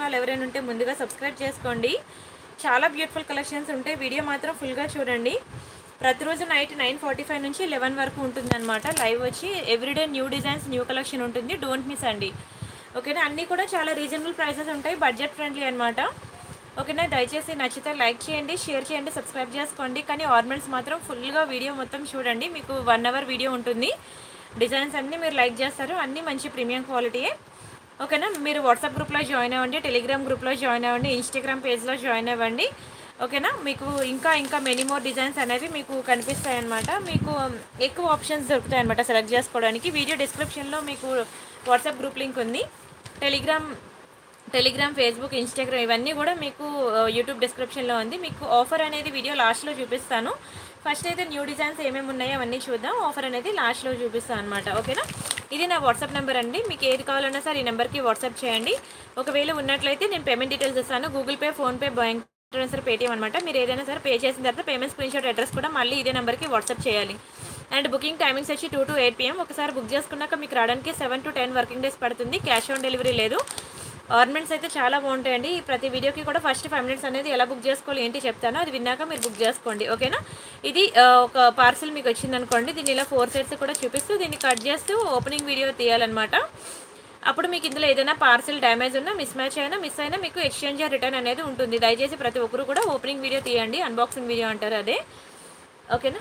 వాళ్ళు ఎవరైనా ఉంటే ముందుగా సబ్స్క్రైబ్ చేసుకోండి చాలా బ్యూటిఫుల్ కలెక్షన్స్ ఉంటాయి వీడియో మాత్రం ఫుల్గా చూడండి ప్రతిరోజు నైట్ నైన్ ఫార్టీ ఫైవ్ నుంచి లెవెన్ వరకు ఉంటుంది అనమాట లైవ్ వచ్చి everyday new designs new collection ఉంటుంది డోంట్ మిస్ అండి ఓకేనా అన్నీ కూడా చాలా రీజనబుల్ ప్రైసెస్ ఉంటాయి బడ్జెట్ ఫ్రెండ్లీ అనమాట ఓకేనా దయచేసి నచ్చితే లైక్ చేయండి షేర్ చేయండి సబ్స్క్రైబ్ చేసుకోండి కానీ ఆర్నమెంట్స్ మాత్రం ఫుల్గా వీడియో మొత్తం చూడండి మీకు వన్ అవర్ వీడియో ఉంటుంది డిజైన్స్ అన్నీ మీరు లైక్ చేస్తారు అన్నీ మంచి ప్రీమియం క్వాలిటీయే ఓకేనా మీరు వాట్సాప్ గ్రూప్లో జాయిన్ అవ్వండి టెలిగ్రామ్ గ్రూప్లో జాయిన్ అవ్వండి ఇన్స్టాగ్రామ్ పేజ్లో జాయిన్ అవ్వండి ఓకేనా మీకు ఇంకా ఇంకా మెనీ మోర్ డిజైన్స్ అనేవి మీకు కనిపిస్తాయి అనమాట మీకు ఎక్కువ ఆప్షన్స్ దొరుకుతాయి అనమాట సెలెక్ట్ చేసుకోవడానికి వీడియో డిస్క్రిప్షన్లో మీకు వాట్సాప్ గ్రూప్ లింక్ ఉంది టెలిగ్రామ్ టెలిగ్రామ్ ఫేస్బుక్ ఇన్స్టాగ్రామ్ ఇవన్నీ కూడా మీకు ఆ, యూట్యూబ్ డిస్క్రిప్షన్లో ఉంది మీకు ఆఫర్ అనేది వీడియో లాస్ట్లో చూపిస్తాను ఫస్ట్ అయితే న్యూ డిజైన్స్ ఏమేమి ఉన్నాయో అవన్నీ చూద్దాం ఆఫర్ అనేది లాస్ట్లో చూపిస్తాను అనమాట ఓకేనా ఇది నా వాట్సాప్ నెంబర్ అండి మీకు ఏది కావాలన్నా సరే ఈ నెంబర్కి వాట్సాప్ చేయండి ఒకవేళ ఉన్నట్లయితే నేను పేమెంట్ డీటెయిల్స్ ఇస్తాను Google Pay PhonePe bank transfer Paytm అనమాట మీరు ఏదైనా సరే పే చేసిన తర్వాత పేమెంట్ స్క్రీన్ షాట్ అడ్రస్ కూడా మళ్ళీ ఇదే నెంబర్కి వాట్సాప్ చేయాలి అండ్ బుకింగ్ టైమింగ్స్ వచ్చి టూ టు ఎయిట్ పిఎం ఒకసారి బుక్ చేసుకున్నాక మీకు రావడానికి seven to ten working days పడుతుంది క్యాష్ ఆన్ డెలివరీ లేదు ఆర్నమెంట్స్ అయితే చాలా బాగుంటాయండి ఈ ప్రతి వీడియోకి కూడా ఫస్ట్ ఫైవ్ మినిట్స్ అనేది ఎలా బుక్ చేసుకోవాలి ఏంటి చెప్తానో అది విన్నాక మీరు బుక్ చేసుకోండి ఓకేనా ఇది ఆ, ఒక పార్సిల్ మీకు వచ్చింది అనుకోండి దీన్ని ఇలా ఫోర్ సైడ్స్ కూడా చూపిస్తూ దీన్ని కట్ చేస్తూ ఓపెనింగ్ వీడియో తీయాలన్నమాట అప్పుడు మీకు ఇందులో ఏదైనా పార్సిల్ డ్యామేజ్ ఉన్నా మిస్ మ్యాచ్ అయినా మిస్ అయినా మీకు ఎక్స్చేంజ్ రిటర్న్ అనేది ఉంటుంది దయచేసి ప్రతి ఒక్కరు కూడా ఓపెనింగ్ వీడియో తీయండి అన్బాక్సింగ్ వీడియో అంటారు అదే ఓకేనా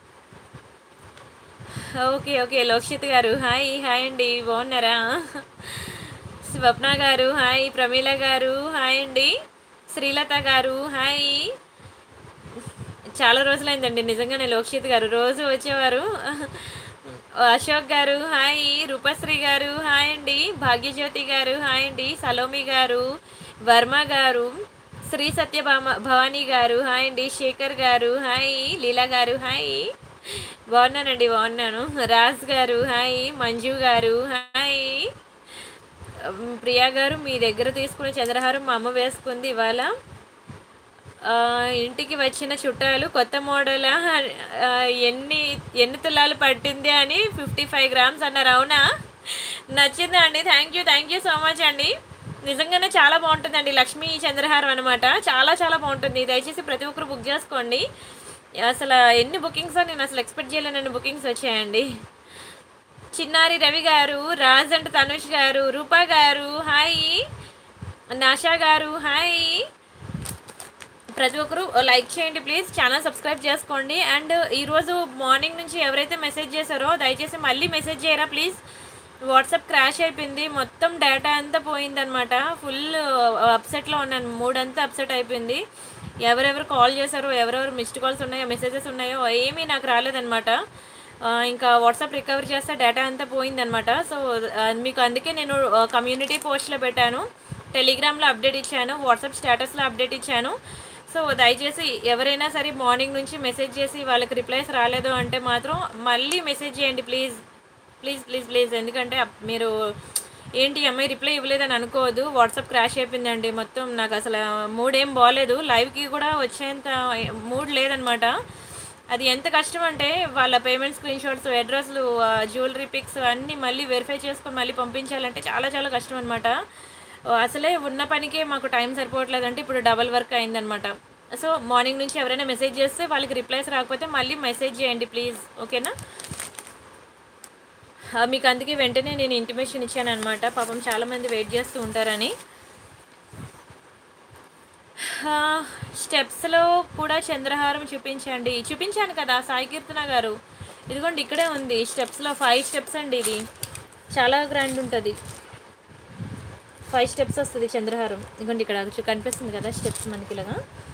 ఓకే ఓకే లోక్షిత్ గారు హాయ్ హాయ్ అండి బాగున్నారా స్వప్న గారు హాయ్ ప్రమీల గారు హాయ్ అండి శ్రీలత గారు హాయ్ చాలా రోజులైందండి నిజంగానే లోక్షిత్ గారు రోజు వచ్చేవారు అశోక్ గారు హాయ్ రూపశ్రీ గారు హాయ్ అండి భాగ్యజ్యోతి గారు హాయ్ అండి సలోమి గారు వర్మ గారు శ్రీ సత్యభామ భవానీ గారు హాయ్ అండి శేఖర్ గారు హాయ్ లీలా గారు హాయ్ బాగున్నానండి బాగున్నాను రాజ్ గారు హాయ్ మంజు గారు హాయ్ ఉమ్, ప్రియా గారు మీ దగ్గర తీసుకున్న చంద్రహారం మా అమ్మ వేసుకుంది ఇవాళ ఆ, ఇంటికి వచ్చిన చుట్టాలు కొత్త మోడల్ ఆ, ఎన్ని ఎన్ని తులాలు పట్టింది అని ఫిఫ్టీ ఫైవ్ గ్రామ్స్ అన్నారు అవునా నచ్చిందా అండి thank you thank you so much అండి నిజంగానే చాలా బాగుంటుందండి లక్ష్మీ చంద్రహారం అనమాట చాలా చాలా బాగుంటుంది దయచేసి ప్రతి ఒక్కరు బుక్ చేసుకోండి అసలు ఎన్ని బుకింగ్స్ నేను అసలు ఎక్స్పెక్ట్ చేయలేనన్ని బుకింగ్స్ వచ్చాయండి చిన్నారి రవి గారు రాజ్ అండ్ తనుష్ గారు రూపా గారు హాయ్ నాషా గారు హాయ్ ప్రతి ఒక్కరు లైక్ చేయండి ప్లీజ్ ఛానల్ సబ్స్క్రైబ్ చేసుకోండి అండ్ ఈరోజు మార్నింగ్ నుంచి ఎవరైతే మెసేజ్ చేశారో దయచేసి మళ్ళీ మెసేజ్ చేయరా ప్లీజ్ వాట్సాప్ క్రాష్ అయిపోయింది మొత్తం డేటా అంతా పోయిందనమాట ఫుల్ అప్సెట్లో ఉన్నాను మూడ్ అంతా అప్సెట్ అయిపోయింది ఎవరెవరు కాల్ చేశారో ఎవరెవరు మిస్డ్ కాల్స్ ఉన్నాయో మెసేజెస్ ఉన్నాయో ఏమీ నాకు రాలేదనమాట ఆ, ఇంకా వాట్సాప్ రికవర్ చేస్తే డేటా అంతా పోయిందనమాట సో ఆ, మీకు అందుకే నేను కమ్యూనిటీ పోస్ట్లో పెట్టాను టెలిగ్రామ్లో అప్డేట్ ఇచ్చాను వాట్సాప్ స్టేటస్లో అప్డేట్ ఇచ్చాను సో దయచేసి ఎవరైనా సరే మార్నింగ్ నుంచి మెసేజ్ చేసి వాళ్ళకి రిప్లైస్ రాలేదు అంటే మాత్రం మళ్ళీ మెసేజ్ చేయండి ప్లీజ్ ప్లీజ్ ప్లీజ్ ప్లీజ్ ఎందుకంటే అప్- మీరు ఏంటి ఈ అమ్మాయి రిప్లై ఇవ్వలేదని అనుకోవద్దు వాట్సాప్ క్రాష్ అయిపోయిందండి మొత్తం నాకు అసలు మూడ్ ఏం బాగాలేదు లైవ్కి కూడా వచ్చేంత మూడ్ లేదనమాట అది ఎంత కష్టం అంటే వాళ్ళ పేమెంట్ స్క్రీన్ షాట్స్ అడ్రస్లు జ్యువెలరీ పిక్స్ అన్నీ మళ్ళీ వెరిఫై చేసుకొని మళ్ళీ పంపించాలంటే చాలా చాలా కష్టం అనమాట అసలే ఉన్న పనికే మాకు టైం సరిపోవట్లేదు అంటే ఇప్పుడు డబల్ వర్క్ అయిందనమాట సో మార్నింగ్ నుంచి ఎవరైనా మెసేజ్ చేస్తే వాళ్ళకి రిప్లైస్ రాకపోతే మళ్ళీ మెసేజ్ చేయండి ప్లీజ్ ఓకేనా ఆ, మీకు అందుకే వెంటనే నేను ఇంటిమేషన్ ఇచ్చాను అనమాట పాపం చాలామంది వెయిట్ చేస్తూ ఉంటారని ఆ, స్టెప్స్లో కూడా చంద్రహారం చూపించండి చూపించాను కదా సాయి కీర్తన గారు ఇదిగోండి ఇక్కడే ఉంది స్టెప్స్లో ఫైవ్ స్టెప్స్ అండి ఇది చాలా గ్రాండ్ ఉంటుంది ఫైవ్ స్టెప్స్ వస్తుంది చంద్రహారం ఇదిగోండి ఇక్కడ చూ- కనిపిస్తుంది కదా స్టెప్స్ మనకి ఇలాగా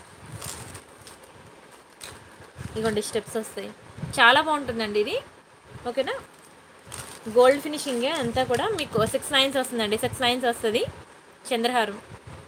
ఇదిగోండి స్టెప్స్ వస్తాయి చాలా బాగుంటుందండి ఇది ఓకేనా గోల్డ్ ఫినిషింగే అంతా కూడా మీకు సిక్స్ లైన్స్ వస్తుందండి సిక్స్ లైన్స్ వస్తుంది చంద్రహారం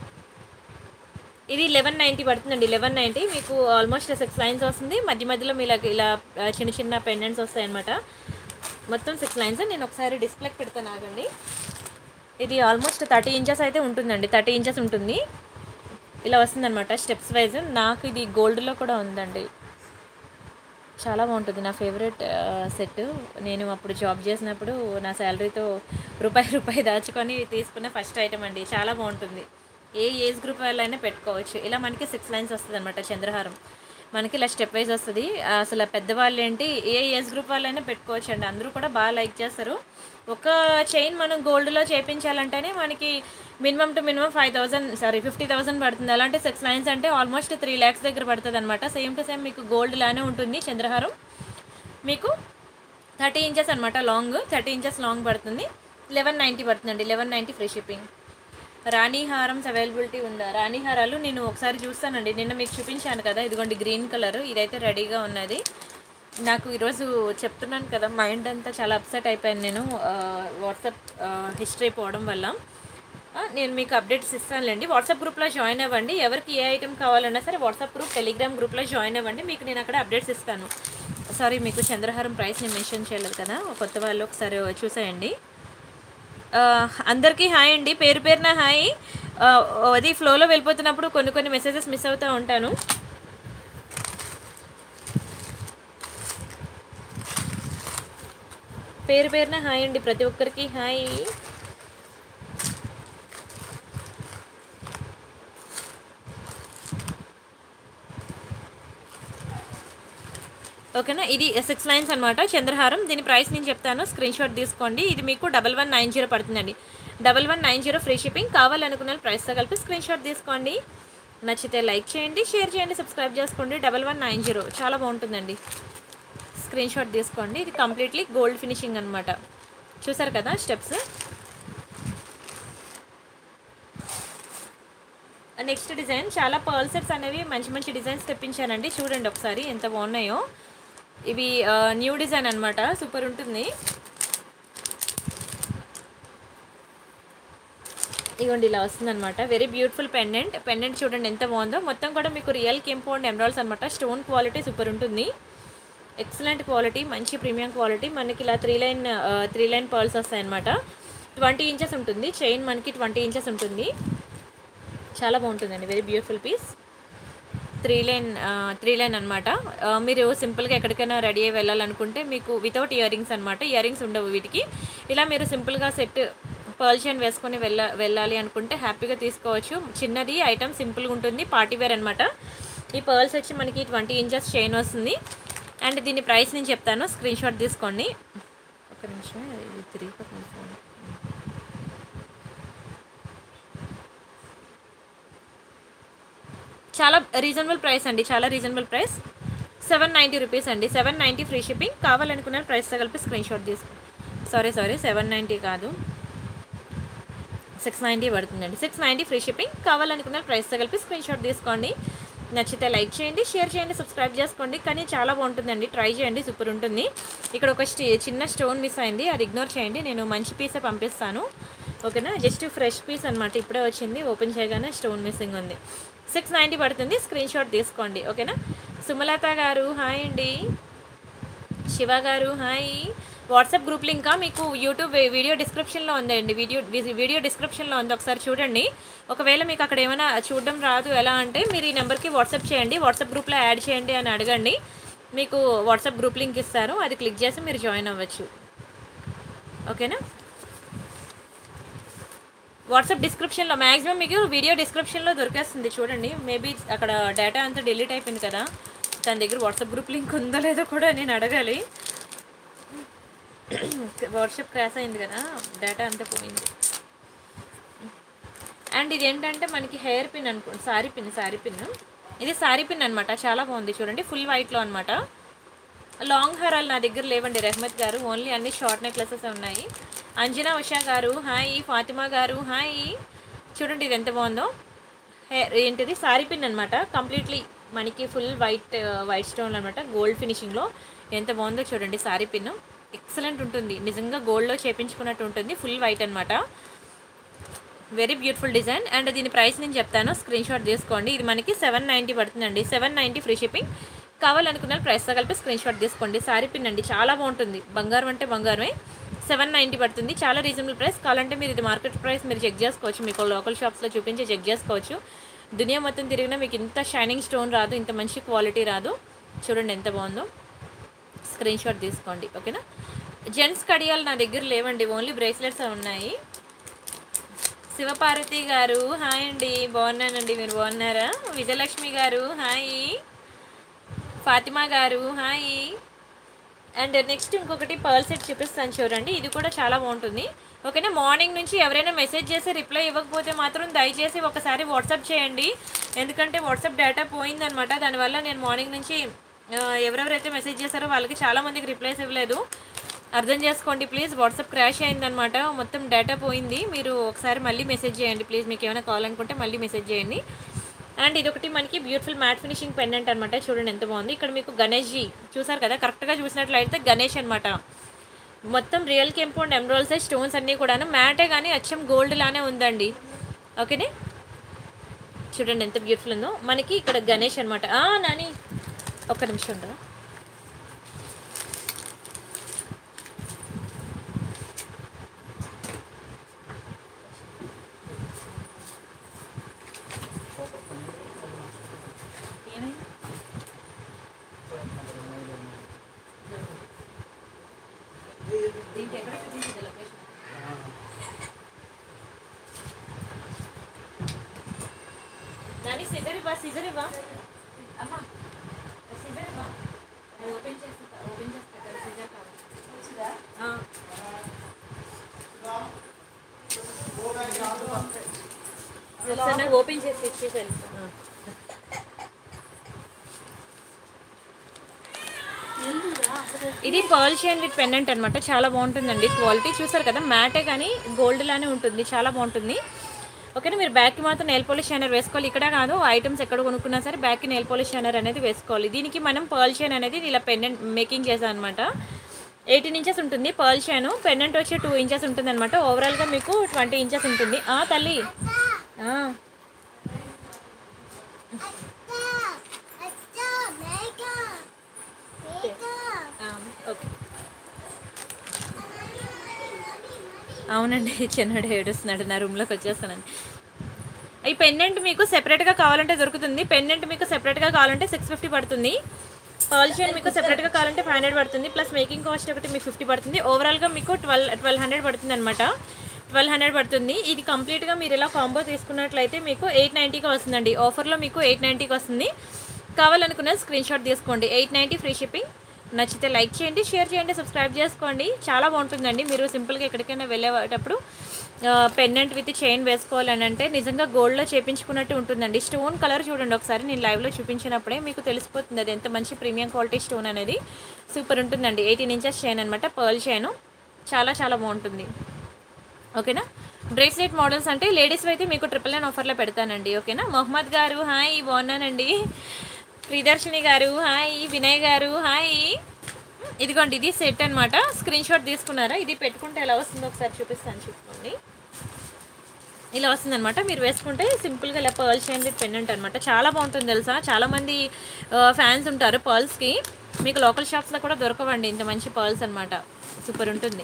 ఇది లెవెన్ నైంటీ పడుతుందండి లెవెన్ నైంటీ మీకు ఆల్మోస్ట్ సిక్స్ లైన్స్ వస్తుంది మధ్య మధ్యలో మీ ఇలా ఇలా ఆ, చిన్న చిన్న పెండెంట్స్ వస్తాయి అనమాట మొత్తం సిక్స్ లైన్స్ నేను ఒకసారి డిస్ప్లేకి పెడతాను ఆగండి ఇది ఆల్మోస్ట్ థర్టీ ఇంచెస్ అయితే ఉంటుందండి థర్టీ ఇంచెస్ ఉంటుంది ఇలా వస్తుందన్నమాట స్టెప్స్ వైజ్ నాకు ఇది గోల్డ్లో కూడా ఉందండి చాలా బాగుంటుంది నా ఫేవరెట్ సెట్ నేను అప్పుడు జాబ్ చేసినప్పుడు నా శాలరీతో రూపాయి రూపాయి దాచుకొని తీసుకున్న ఫస్ట్ ఐటమ్ అండి చాలా బాగుంటుంది ఏ ఏజ్ గ్రూప్ వాళ్ళైనా పెట్టుకోవచ్చు ఇలా మనకి సిక్స్ లైన్స్ వస్తుంది అనమాట చంద్రహారం మనకి ఇలా స్టెప్ వైజ్ వస్తుంది అసలు పెద్దవాళ్ళు ఏంటి ఏ ఏజ్ గ్రూప్ వాళ్ళైనా పెట్టుకోవచ్చు అండి అందరూ కూడా బాగా లైక్ చేస్తారు ఒక చైన్ మనం గోల్డ్లో చేయించాలంటేనే మనకి minimum to minimum five thousand sorry fifty thousand పడుతుంది అలాంటి సిక్స్ లైన్స్ అంటే ఆల్మోస్ట్ త్రీ ల్యాక్స్ దగ్గర పడుతుంది అనమాట సేమ్ టు సేమ్ మీకు గోల్డ్ లానే ఉంటుంది చంద్రహారం మీకు థర్టీ ఇంచెస్ అనమాట లాంగ్ థర్టీ ఇంచెస్ లాంగ్ పడుతుంది లెవెన్ నైంటీ పడుతుందండి లెవెన్ నైంటీ ఫ్రీ షిప్పింగ్ రాణి హారమ్స్ అవైలబిలిటీ ఉందా రాణి హారాలు నేను ఒకసారి చూస్తానండి నిన్న మీకు చూపించాను కదా ఇదిగోండి గ్రీన్ కలర్ ఇదైతే రెడీగా ఉన్నది నాకు ఈరోజు చెప్తున్నాను కదా మైండ్ అంతా చాలా అప్సెట్ అయిపోయాను నేను వాట్సాప్ హిస్టరీ పోవడం వల్ల ఆ, నేను మీకు అప్డేట్స్ ఇస్తానులేండి వాట్సాప్ గ్రూప్లో జాయిన్ అవ్వండి ఎవరికి ఏ ఐటెం కావాలన్నా సరే వాట్సాప్ గ్రూప్ టెలిగ్రామ్ గ్రూప్లో జాయిన్ అవ్వండి మీకు నేను అక్కడ అప్డేట్స్ ఇస్తాను సారీ మీకు చంద్రహారం ప్రైస్ నేను మెన్షన్ చేయలేదు కదా కొత్త వాళ్ళు ఒకసారి చూసేయండి ఆ, అందరికీ హాయ్ అండి పేరు పేరున హాయ్ ఆ, అది ఫ్లోలో వెళ్ళిపోతున్నప్పుడు కొన్ని కొన్ని మెసేజెస్ మిస్ అవుతూ ఉంటాను పేరు పేరున హాయ్ అండి ప్రతి ఒక్కరికి హాయ్ ఓకేనా ఇది సిక్స్ లైన్స్ అనమాట చంద్రహారం దీని ప్రైస్ నేను చెప్తాను స్క్రీన్ షాట్ తీసుకోండి ఇది మీకు డబల్ వన్ నైన్ జీరో పడుతుందండి double one nine zero free shipping కావాలనుకున్న ప్రైస్తో కలిపి స్క్రీన్ షాట్ తీసుకోండి నచ్చితే లైక్ చేయండి షేర్ చేయండి సబ్స్క్రైబ్ చేసుకోండి డబల్ వన్ నైన్ జీరో చాలా బాగుంటుందండి స్క్రీన్ షాట్ తీసుకోండి ఇది కంప్లీట్లీ గోల్డ్ ఫినిషింగ్ అనమాట చూసారు కదా స్టెప్స్ నెక్స్ట్ డిజైన్ చాలా పర్ల్ సెట్స్ అనేవి మంచి మంచి డిజైన్స్ తెప్పించానండి చూడండి ఒకసారి ఎంత బాగున్నాయో ఇవి న్యూ డిజైన్ అనమాట సూపర్ ఉంటుంది ఇగోండి ఇలా వస్తుంది అనమాట వెరీ బ్యూటిఫుల్ పెండెంట్ పెండెంట్ చూడండి ఎంత బాగుందో మొత్తం కూడా మీకు రియల్ కెంపౌండ్ ఎమరాల్స్ అనమాట స్టోన్ క్వాలిటీ సూపర్ ఉంటుంది ఎక్సలెంట్ క్వాలిటీ మంచి ప్రీమియం క్వాలిటీ మనకి ఇలా three line three line pearls వస్తాయి అనమాట ట్వంటీ ఇంచెస్ ఉంటుంది చైన్ మనకి ట్వంటీ ఇంచెస్ ఉంటుంది చాలా బాగుంటుందండి very beautiful piece three line three line అనమాట మీరు సింపుల్గా ఎక్కడికైనా రెడీ అయ్యి వెళ్ళాలనుకుంటే మీకు వితౌట్ ఇయర్ రింగ్స్ అనమాట ఇయర్ రింగ్స్ ఉండవు వీటికి ఇలా మీరు సింపుల్గా సెట్ పర్ల్ చైన్ వేసుకొని వెళ్ళ వెళ్ళాలి అనుకుంటే హ్యాపీగా తీసుకోవచ్చు చిన్నది ఐటమ్ సింపుల్గా ఉంటుంది పార్టీ వేర్ అనమాట ఈ పర్ల్స్ వచ్చి మనకి ట్వంటీ ఇంచెస్ చైన్ వస్తుంది అండ్ దీని ప్రైస్ నేను చెప్తాను స్క్రీన్ షాట్ తీసుకోండి ఒక నిమిషం ఇది తిరిగి ఫోన్ చాలా రీజనబుల్ ప్రైస్ అండి చాలా reasonable price seven ninety rupees అండి సెవెన్ నైంటీ ఫ్రీ షిప్పింగ్ కావాలనుకున్న ప్రైస్తో కలిపి స్క్రీన్ షాట్ తీసుకో సారీ సారీ సెవెన్ నైంటీ కాదు సిక్స్ నైంటీ పడుతుందండి సిక్స్ నైంటీ ఫ్రీ షిప్పింగ్ కావాలనుకున్న ప్రైస్తో కలిపి స్క్రీన్ షాట్ తీసుకోండి నచ్చితే లైక్ చేయండి షేర్ చేయండి సబ్స్క్రైబ్ చేసుకోండి కానీ చాలా బాగుంటుందండి ట్రై చేయండి సూపర్ ఉంటుంది ఇక్కడ ఒక స్టే చిన్న స్టోన్ మిస్ అయింది అది ఇగ్నోర్ చేయండి నేను మంచి పీసే పంపిస్తాను ఓకేనా జస్ట్ ఫ్రెష్ పీస్ అనమాట ఇప్పుడే వచ్చింది ఓపెన్ చేయగానే స్టోన్ మిస్సింగ్ ఉంది సిక్స్ నైంటీ పడుతుంది స్క్రీన్ షాట్ తీసుకోండి ఓకేనా సుమలత గారు హాయ్ అండి Shiva garu hi WhatsApp group link మీకు యూట్యూబ్ వీడియో డిస్క్రిప్షన్లో ఉందండి వీడియో వీడియో డిస్క్రిప్షన్లో ఉంది ఒకసారి చూడండి ఒకవేళ మీకు అక్కడ ఏమైనా చూడడం రాదు ఎలా అంటే మీరు ఈ నెంబర్కి వాట్సాప్ చేయండి వాట్సాప్ గ్రూప్లో యాడ్ చేయండి అని అడగండి మీకు వాట్సాప్ గ్రూప్ లింక్ ఇస్తారు అది క్లిక్ చేసి మీరు జాయిన్ అవ్వచ్చు ఓకేనా వాట్సాప్ డిస్క్రిప్షన్లో మ్యాక్సిమం మీకు వీడియో డిస్క్రిప్షన్లో దొరికేస్తుంది చూడండి మేబీ అక్కడ డేటా అంతా డిలీట్ అయిపోయింది కదా తన దగ్గర వాట్సాప్ గ్రూప్ లింక్ ఉందో లేదో కూడా నేను అడగాలి వాట్సాప్ క్రాష్ అయింది కదా డేటా అంతా పోయింది అండ్ ఇది ఏంటంటే మనకి హెయిర్ పిన్ అనుకోండి సారీ పిన్ సారీ పిన్ ఇది సారీ పిన్ అనమాట చాలా బాగుంది చూడండి ఫుల్ వైట్లో అనమాట లాంగ్ హారాలు నా దగ్గర లేవండి రెహ్మత్ గారు ఓన్లీ అన్ని షార్ట్ నెక్లెసెస్ ఉన్నాయి అంజనా ఉషా గారు హాయ్ ఫాతిమా గారు హాయ్ చూడండి ఇది ఎంత బాగుందో హెయిర్ ఏంటిది సారీ పిన్ అనమాట కంప్లీట్లీ మనకి ఫుల్ వైట్ వైట్ స్టోన్ అనమాట గోల్డ్ ఫినిషింగ్లో ఎంత బాగుందో చూడండి సారీ పిన్ ఎక్సలెంట్ ఉంటుంది నిజంగా గోల్డ్లో చేపించుకున్నట్టు ఉంటుంది ఫుల్ వైట్ అనమాట వెరీ బ్యూటిఫుల్ డిజైన్ అండ్ దీని ప్రైస్ నేను చెప్తాను స్క్రీన్ షాట్ తీసుకోండి ఇది మనకి సెవెన్ నైంటీ పడుతుందండి సెవెన్ నైంటీ ఫ్రీ షిప్పింగ్ కావాలనుకున్న ప్రైస్తో కలిపి స్క్రీన్ షాట్ తీసుకోండి సారీ పిన్ అండి చాలా బాగుంటుంది బంగారం అంటే బంగారమే సెవెన్ నైంటీ పడుతుంది చాలా రీజనబుల్ ప్రైస్ కావాలంటే మీరు ఇది మార్కెట్ ప్రైస్ మీరు చెక్ చేసుకోవచ్చు మీకు లోకల్ షాప్స్లో చూపించి చెక్ చేసుకోవచ్చు దునియా మొత్తం తిరిగినా మీకు ఇంత షైనింగ్ స్టోన్ రాదు ఇంత మంచి క్వాలిటీ రాదు చూడండి ఎంత బాగుందో స్క్రీన్ షాట్ తీసుకోండి ఓకేనా జెంట్స్ కడియాలు నా దగ్గర లేవండి ఓన్లీ బ్రేస్లెట్స్ ఉన్నాయి శివపార్వతి గారు హాయ్ అండి బాగున్నానండి మీరు బాగున్నారా విజయలక్ష్మి గారు hi Fatima garu hi and next ఇంకొకటి పర్ల్ సెట్ చూపిస్తాను చూడండి ఇది కూడా చాలా బాగుంటుంది ఓకేనా మార్నింగ్ నుంచి ఎవరైనా మెసేజ్ చేసి రిప్లై ఇవ్వకపోతే మాత్రం దయచేసి ఒకసారి వాట్సాప్ చేయండి ఎందుకంటే వాట్సాప్ డేటా పోయిందనమాట దానివల్ల నేను మార్నింగ్ నుంచి ఆ, ఎవరెవరైతే మెసేజ్ చేశారో వాళ్ళకి చాలా మందికి రిప్లైస్ ఇవ్వలేదు అర్థం చేసుకోండి ప్లీజ్ వాట్సాప్ క్రాష్ అయిందనమాట మొత్తం డేటా పోయింది మీరు ఒకసారి మళ్ళీ మెసేజ్ చేయండి ప్లీజ్ మీకు ఏమైనా కావాలనుకుంటే మళ్ళీ మెసేజ్ చేయండి అండ్ ఇదొకటి మనకి బ్యూటిఫుల్ మ్యాట్ ఫినిషింగ్ పెండెంట్ అనమాట చూడండి ఎంత బాగుంది ఇక్కడ మీకు గణేష్ జీ చూసారు కదా కరెక్ట్గా చూసినట్లయితే గణేష్ అనమాట మొత్తం రియల్ కెంపౌండ్ ఎమ్రోల్స్ స్టోన్స్ అన్నీ కూడా మ్యాటే కానీ అచ్చం గోల్డ్ లానే ఉందండి ఓకేనే చూడండి ఎంత బ్యూటిఫుల్ ఉందో మనకి ఇక్కడ గణేష్ అనమాట నాని ఒక్క నిమిషం ఉండరా నాని సిజర్ ఇవ్వ సిజర్ ఇవ్వ అమ్మా సిజర్ ఇవ్వ అది ఓపెన్ చేస్తా ఓపెన్ చేస్తా కదా సిజర్ కావాలి ఆ. ఒకసారి నాకు ఓపెన్ చేసి ఇచ్చేసి వెళ్తా ఇది పర్ల్ చైన్ విత్ పెండెంట్ అనమాట చాలా బాగుంటుందండి క్వాలిటీ చూసారు కదా మ్యాటే కానీ గోల్డ్ లానే ఉంటుంది చాలా బాగుంటుంది ఓకేనా మీరు బ్యాక్కి మాత్రం నెయిల్ పాలిష్ షైనర్ వేసుకోవాలి ఇక్కడ కాదు ఐటమ్స్ ఎక్కడ కొనుక్కున్నా సరే బ్యాక్కి నెయిల్ పాలిష్ షైనర్ అనేది వేసుకోవాలి దీనికి మనం పర్ల్ చైన్ అనేది ఇలా పెండెంట్ మేకింగ్ చేసాం అనమాట ఎయిటీన్ ఇంచెస్ ఉంటుంది పర్ల్ చైన్ పెండెంట్ వచ్చి టూ ఇంచెస్ ఉంటుంది అనమాట ఓవరాల్గా మీకు ట్వంటీ ఇంచెస్ ఉంటుంది ఆ తల్లి ఆ, ఆ, ఓకే అవునండి చిన్నడు ఏడుస్తున్నాడు నా రూమ్లోకి వచ్చేస్తానని ఈ పెండెంట్ మీకు సెపరేట్గా కావాలంటే దొరుకుతుంది పెండెంట్ మీకు సెపరేట్గా కావాలంటే సిక్స్ ఫిఫ్టీ పడుతుంది పర్ల్ చైన్ మీకు సెపరేట్గా కావాలంటే ఫైవ్ హండ్రెడ్ పడుతుంది ప్లస్ మేకింగ్ కాస్ట్ ఒకటి మీకు ఫిఫ్టీ పడుతుంది ఓవరాల్గా మీకు ట్వెల్వ్ ట్వెల్వ్ హండ్రెడ్ పడుతుంది అనమాట ట్వెల్వ్ హండ్రెడ్ పడుతుంది ఇది కంప్లీట్గా మీరు ఇలా కాంబో తీసుకున్నట్లయితే మీకు ఎయిట్ నైంటీకి వస్తుందండి ఆఫర్లో మీకు ఎయిట్ నైంటీకి వస్తుంది కావాలనుకున్న స్క్రీన్ షాట్ తీసుకోండి ఎయిట్ నైంటీ ఫ్రీ షిప్పింగ్ నచ్చితే లైక్ చేయండి షేర్ చేయండి సబ్స్క్రైబ్ చేసుకోండి చాలా బాగుంటుందండి మీరు సింపుల్గా ఎక్కడికైనా వెళ్ళేటప్పుడు పెండెంట్ విత్ చైన్ వేసుకోవాలని అంటే నిజంగా గోల్డ్లో చేపించుకున్నట్టు ఉంటుందండి స్టోన్ కలర్ చూడండి ఒకసారి నేను లైవ్లో చూపించినప్పుడే మీకు తెలిసిపోతుంది అది ఎంత మంచి ప్రీమియం క్వాలిటీ స్టోన్ అనేది సూపర్ ఉంటుందండి ఎయిటీన్ ఇంచెస్ చైన్ అనమాట పర్ల్ చైన్ చాలా చాలా బాగుంటుంది ఓకేనా బ్రేస్లెట్ మోడల్స్ అంటే లేడీస్ అయితే మీకు ట్రిపుల్ నైన్ ఆఫర్లో పెడతానండి ఓకేనా మొహమ్మద్ గారు హాయ్ బాగున్నానండి ప్రియదర్శిని గారు హాయ్ వినయ్ గారు హాయ్ ఇదిగోండి ఇది సెట్ అనమాట స్క్రీన్ షాట్ తీసుకున్నారా ఇది పెట్టుకుంటే ఎలా వస్తుందో ఒకసారి చూపిస్తాను చూసుకోండి ఇలా వస్తుందన్నమాట మీరు వేసుకుంటే సింపుల్గా ఇలా పర్ల్ చైన్ విత్ పెండెంట్ అనమాట చాలా బాగుంటుంది తెలుసా చాలా మంది ఫ్యాన్స్ ఉంటారు పర్ల్స్కి మీకు లోకల్ షాప్స్లో కూడా దొరకవండి ఇంత మంచి పర్ల్స్ అనమాట సూపర్ ఉంటుంది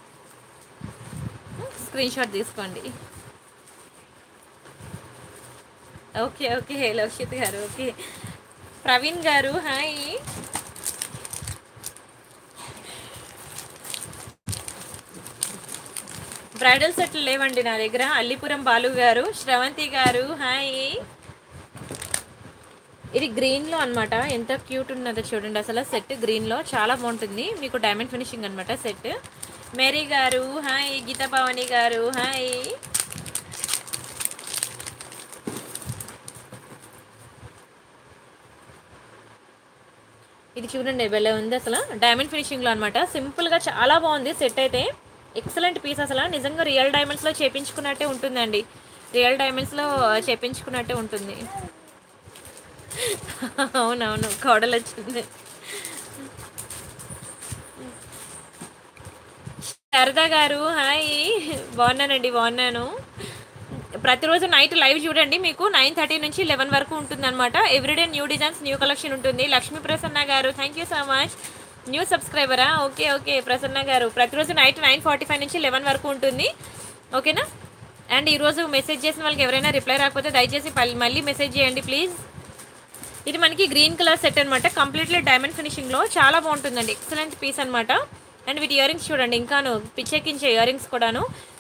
స్క్రీన్ షాట్ తీసుకోండి okay okay Lakshith garu okay Praveen గారు హాయ్ బ్రైడల్ సెట్లు లేవండి నా దగ్గర అల్లిపురం బాలు గారు శ్రవంతి గారు హాయ్ ఇది గ్రీన్లో అన్నమాట ఎంత క్యూట్ ఉన్నదో చూడండి అసలు సెట్ గ్రీన్లో చాలా బాగుంటుంది మీకు డైమండ్ ఫినిషింగ్ అనమాట set Mary garu hi Geetha Bhavani garu hi ఇది చూడండి భలే ఉంది అసలు డైమండ్ ఫినిషింగ్లో అనమాట సింపుల్గా చాలా బాగుంది సెట్ అయితే ఎక్సలెంట్ పీస్ అసలు నిజంగా రియల్ డైమండ్స్లో చేపించుకున్నట్టే ఉంటుందండి రియల్ డైమండ్స్లో చేపించుకున్నట్టే ఉంటుంది అవునవును కోడలు వచ్చింది శారదా గారు హాయ్ బాగున్నానండి బాగున్నాను ప్రతిరోజు నైట్ లైవ్ చూడండి మీకు నైన్ థర్టీ నుంచి లెవెన్ వరకు ఉంటుంది అనమాట everyday new designs new collection ఉంటుంది Lakshmi Prasanna garu thank you so much new సబ్స్క్రైబరా ఓకే ఓకే ప్రసన్న గారు ప్రతిరోజు నైట్ నైన్ ఫార్టీ ఫైవ్ నుంచి లెవెన్ వరకు ఉంటుంది ఓకేనా అండ్ ఈరోజు మెసేజ్ చేసిన వాళ్ళకి ఎవరైనా రిప్లై రాకపోతే దయచేసి పల్- మళ్ళీ మెసేజ్ చేయండి ప్లీజ్ ఇది మనకి గ్రీన్ కలర్ సెట్ అనమాట కంప్లీట్లీ డైమండ్ ఫినిషింగ్లో చాలా బాగుంటుందండి ఎక్సలెంట్ పీస్ అనమాట అండ్ వీటి ఇయర్ రింగ్స్ చూడండి ఇంకాను పిచ్చెక్కించే ఇయర్ రింగ్స్ కూడాను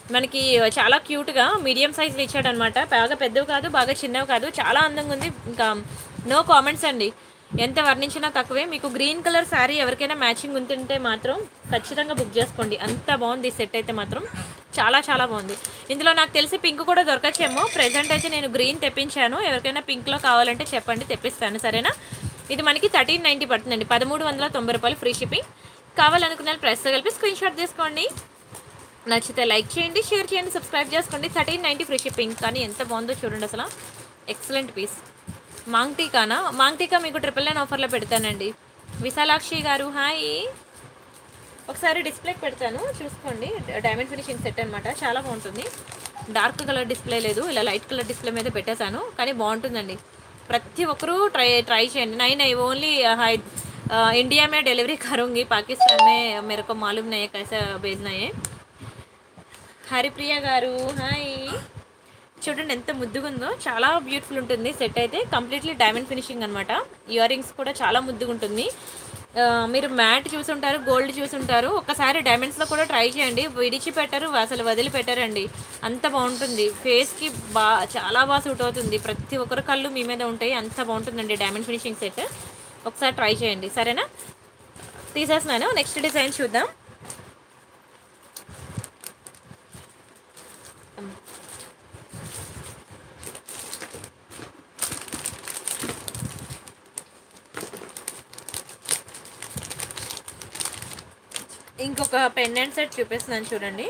మనకి చాలా క్యూట్గా మీడియం సైజులో ఇచ్చాడు అనమాట బాగా పెద్దవి కాదు బాగా చిన్నవి కాదు చాలా అందంగా ఉంది ఇంకా నో కామెంట్స్ అండి ఎంత వర్ణించినా తక్కువే మీకు గ్రీన్ కలర్ శారీ ఎవరికైనా మ్యాచింగ్ ఉంటుంటే మాత్రం ఖచ్చితంగా బుక్ చేసుకోండి అంత బాగుంది సెట్ అయితే మాత్రం చాలా చాలా బాగుంది ఇందులో నాకు తెలిసి పింక్ కూడా దొరకచ్చేమో ప్రెజెంట్ అయితే నేను గ్రీన్ తెప్పించాను ఎవరికైనా పింక్లో కావాలంటే చెప్పండి తెప్పిస్తాను సరేనా ఇది మనకి థర్టీన్ నైంటీ పడుతుందండి పదమూడు వందల తొంభై రూపాయలు ఫ్రీ షిప్పింగ్ కావాలనుకున్న ప్రైస్ కలిపి స్క్రీన్ షాట్ తీసుకోండి నచ్చితే లైక్ చేయండి షేర్ చేయండి సబ్స్క్రైబ్ చేసుకోండి థర్టీన్ నైంటీ ఫ్రీ షిప్పింగ్ కానీ ఎంత బాగుందో చూడండి అసలు ఎక్సలెంట్ పీస్ మాంగ్ టీకానా మాంగ్ టీకా మీకు ట్రిపుల్ నైన్ ఆఫర్లో పెడతానండి విశాలాక్షి గారు హాయ్ ఒకసారి డిస్ప్లేకి పెడతాను చూసుకోండి డైమండ్ ఫినిషింగ్ సెట్ అనమాట చాలా బాగుంటుంది డార్క్ కలర్ డిస్ప్లే లేదు ఇలా లైట్ కలర్ డిస్ప్లే మీద పెట్టేశాను కానీ బాగుంటుందండి ప్రతి ఒక్కరూ ట్రై ట్రై చేయండి నై నై ఓన్లీ హై इंडिया में डिलीवरी करूँगी पाकिस्तान में मेरे को मालूम नहीं है कैसे भेजना है హరిప్రియ గారు హాయ్ చూడండి ఎంత ముద్దుగా ఉందో చాలా బ్యూటిఫుల్ ఉంటుంది సెట్ అయితే కంప్లీట్లీ డైమండ్ ఫినిషింగ్ అనమాట ఇయర్ రింగ్స్ కూడా చాలా ముద్దుగా ఉంటుంది ఆ, మీరు మ్యాట్ చూసుంటారు గోల్డ్ చూసుంటారు ఒకసారి డైమండ్స్లో కూడా ట్రై చేయండి విడిచిపెట్టరు అసలు వదిలిపెట్టారండి అంత బాగుంటుంది ఫేస్కి బా చాలా బాగా సూట్ అవుతుంది ప్రతి ఒక్కరి కళ్ళు మీ మీద ఉంటాయి అంత బాగుంటుందండి డైమండ్ ఫినిషింగ్ సెట్ ఒకసారి ట్రై చేయండి సరేనా తీసేస్తున్నాను నెక్స్ట్ డిజైన్ చూద్దాం ఇంకొక పెండెంట్ సెట్ చూపిస్తున్నాను చూడండి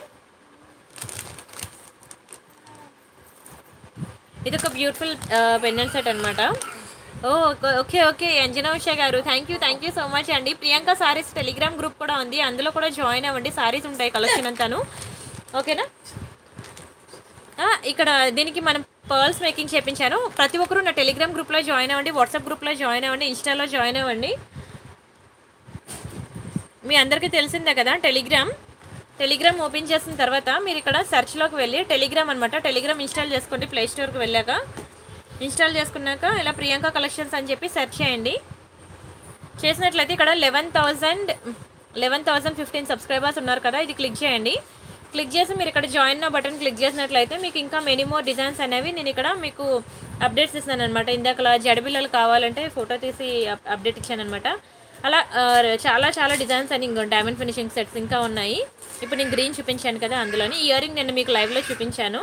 ఇది ఒక బ్యూటిఫుల్ పెండెంట్ సెట్ అనమాట oh okay okay Anjana Usha garu thank you thank you so much అండి ప్రియాంక సారీస్ టెలిగ్రామ్ గ్రూప్ కూడా ఉంది అందులో కూడా జాయిన్ అవ్వండి సారీస్ ఉంటాయి కలెక్షన్ అంతాను ఓకేనా ఆ, ఇక్కడ దీనికి మనం పర్ల్స్ మేకింగ్ చేయించాను ప్రతి ఒక్కరు నా టెలిగ్రామ్ గ్రూప్లో జాయిన్ అవ్వండి వాట్సాప్ గ్రూప్లో జాయిన్ అవ్వండి ఇన్స్టాలో జాయిన్ అవ్వండి మీ అందరికీ తెలిసిందే కదా టెలిగ్రామ్ టెలిగ్రామ్ ఓపెన్ చేసిన తర్వాత మీరు ఇక్కడ సెర్చ్లోకి వెళ్ళి టెలిగ్రామ్ అనమాట టెలిగ్రామ్ ఇన్స్టాల్ చేసుకోండి ప్లే స్టోర్కి వెళ్ళాక ఇన్స్టాల్ చేసుకున్నాక ఇలా ప్రియాంక కలెక్షన్స్ అని చెప్పి సెర్చ్ చేయండి చేసినట్లయితే ఇక్కడ eleven thousand eleven thousand fifteen subscribers ఉన్నారు కదా ఇది క్లిక్ చేయండి క్లిక్ చేసి మీరు ఇక్కడ జాయిన్ బటన్ క్లిక్ చేసినట్లయితే మీకు ఇంకా మెనీ మోర్ డిజైన్స్ అనేవి నేను ఇక్కడ మీకు అప్డేట్స్ ఇస్తాను అనమాట ఇందాక జడబిల్లలు కావాలంటే ఫోటో తీసి అప్- అప్డేట్ ఇచ్చాను అనమాట అలా ఆ, చాలా చాలా డిజైన్స్ అని ఇంకో డైమండ్ ఫినిషింగ్ సెట్స్ ఇంకా ఉన్నాయి ఇప్పుడు నేను గ్రీన్ చూపించాను కదా అందులోని ఇయర్ రింగ్ నేను మీకు లైవ్లో చూపించాను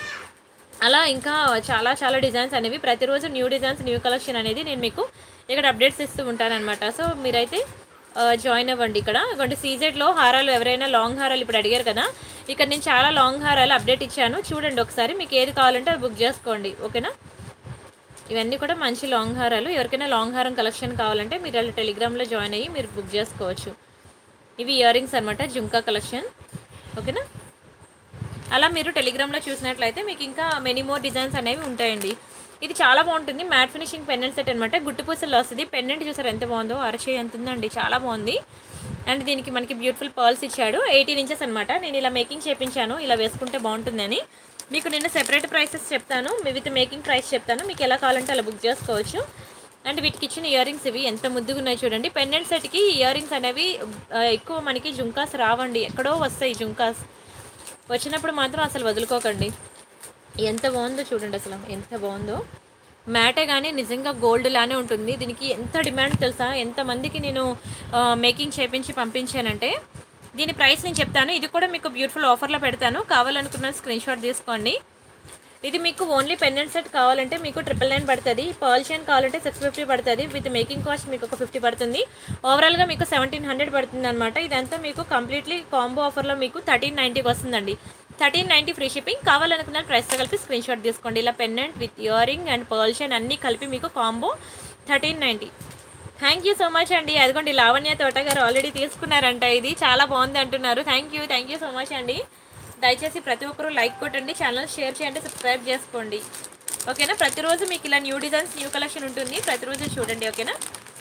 అలా ఇంకా చాలా చాలా డిజైన్స్ అనేవి ప్రతిరోజు న్యూ డిజైన్స్ న్యూ కలెక్షన్ అనేది నేను మీకు ఇక్కడ అప్డేట్స్ ఇస్తూ ఉంటానన్నమాట సో మీరైతే ఆ, జాయిన్ అవ్వండి ఇక్కడ ఇవ్వండి సీజెడ్లో హారాలు ఎవరైనా లాంగ్ హారాలు ఇప్పుడు అడిగారు కదా ఇక్కడ నేను చాలా లాంగ్ హారాలు అప్డేట్ ఇచ్చాను చూడండి ఒకసారి మీకు ఏది కావాలంటే అది బుక్ చేసుకోండి ఓకేనా ఇవన్నీ కూడా మంచి లాంగ్ హారాలు ఎవరికైనా లాంగ్ హారం కలెక్షన్ కావాలంటే మీరు అలా టెలిగ్రామ్లో జాయిన్ అయ్యి మీరు బుక్ చేసుకోవచ్చు ఇవి ఇయర్ రింగ్స్ అనమాట జుంకా కలెక్షన్ ఓకేనా అలా మీరు టెలిగ్రామ్లో చూసినట్లయితే మీకు ఇంకా మెనీ మోర్ డిజైన్స్ అనేవి ఉంటాయండి ఇది చాలా బాగుంటుంది మ్యాట్ ఫినిషింగ్ పెన్నెంట్ సెట్ అనమాట గుట్టు పూసల్లో వస్తుంది పెన్నెంట్ చూసారు ఎంత బాగుందో అరచేయి ఎంత ఉందండి చాలా బాగుంది అండ్ దీనికి మనకి బ్యూటిఫుల్ పర్ల్స్ ఇచ్చాడు ఎయిటీన్ ఇంచెస్ అనమాట నేను ఇలా మేకింగ్ చేపించాను ఇలా వేసుకుంటే బాగుంటుందని మీకు నిన్న సెపరేట్ ప్రైసెస్ చెప్తాను మీ విత్ మేకింగ్ ప్రైస్ చెప్తాను మీకు ఎలా కావాలంటే అలా బుక్ చేసుకోవచ్చు అండ్ వీటికి ఇచ్చిన ఇయర్ రింగ్స్ ఇవి ఎంత ముద్దుగా ఉన్నాయి చూడండి పెండెంట్ సెట్కి ఇయర్ రింగ్స్ అనేవి ఆ, ఎక్కువ మనకి జుంకాస్ రావండి ఎక్కడో వస్తాయి జుంకాస్ వచ్చినప్పుడు మాత్రం అసలు వదులుకోకండి ఎంత బాగుందో చూడండి అసలు ఎంత బాగుందో మ్యాటే కానీ నిజంగా గోల్డ్ లానే ఉంటుంది దీనికి ఎంత డిమాండ్ తెలుసా ఎంతమందికి నేను మేకింగ్ చేపించి పంపించానంటే దీని ప్రైస్ నేను చెప్తాను ఇది కూడా మీకు బ్యూటిఫుల్ ఆఫర్లో పెడతాను కావాలనుకున్న స్క్రీన్ షాట్ తీసుకోండి ఇది మీకు ఓన్లీ పెండెంట్ సెట్ కావాలంటే మీకు ట్రిపుల్ నైన్ పడుతుంది పర్ల్ చైన్ కావాలంటే సిక్స్ ఫిఫ్టీ పడుతుంది విత్ మేకింగ్ కాస్ట్ మీకు ఒక ఫిఫ్టీ పడుతుంది ఓవరాల్గా మీకు సెవెంటీన్ హండ్రెడ్ పడుతుంది అనమాట ఇదంతా మీకు కంప్లీట్లీ కాంబో ఆఫర్లో మీకు థర్టీన్ నైంటీకి వస్తుందండి థర్టీన్ నైంటీ ఫ్రీ షిప్పింగ్ కావాలనుకున్న ప్రైస్తో కలిపి స్క్రీన్ షాట్ తీసుకోండి ఇలా pendant with earring and pearl chain అన్నీ కలిపి మీకు combo thirteen ninety thank you so much అండి అదిగోండి లావణ్య తోట గారు ఆల్రెడీ తీసుకున్నారంట ఇది చాలా బాగుంది అంటున్నారు thank you thank you so much అండి దయచేసి ప్రతి ఒక్కరూ లైక్ కొట్టండి ఛానల్ షేర్ చేయండి సబ్స్క్రైబ్ చేసుకోండి ఓకేనా ప్రతిరోజు మీకు ఇలా న్యూ డిజైన్స్ న్యూ కలెక్షన్ ఉంటుంది ప్రతిరోజు చూడండి ఓకేనా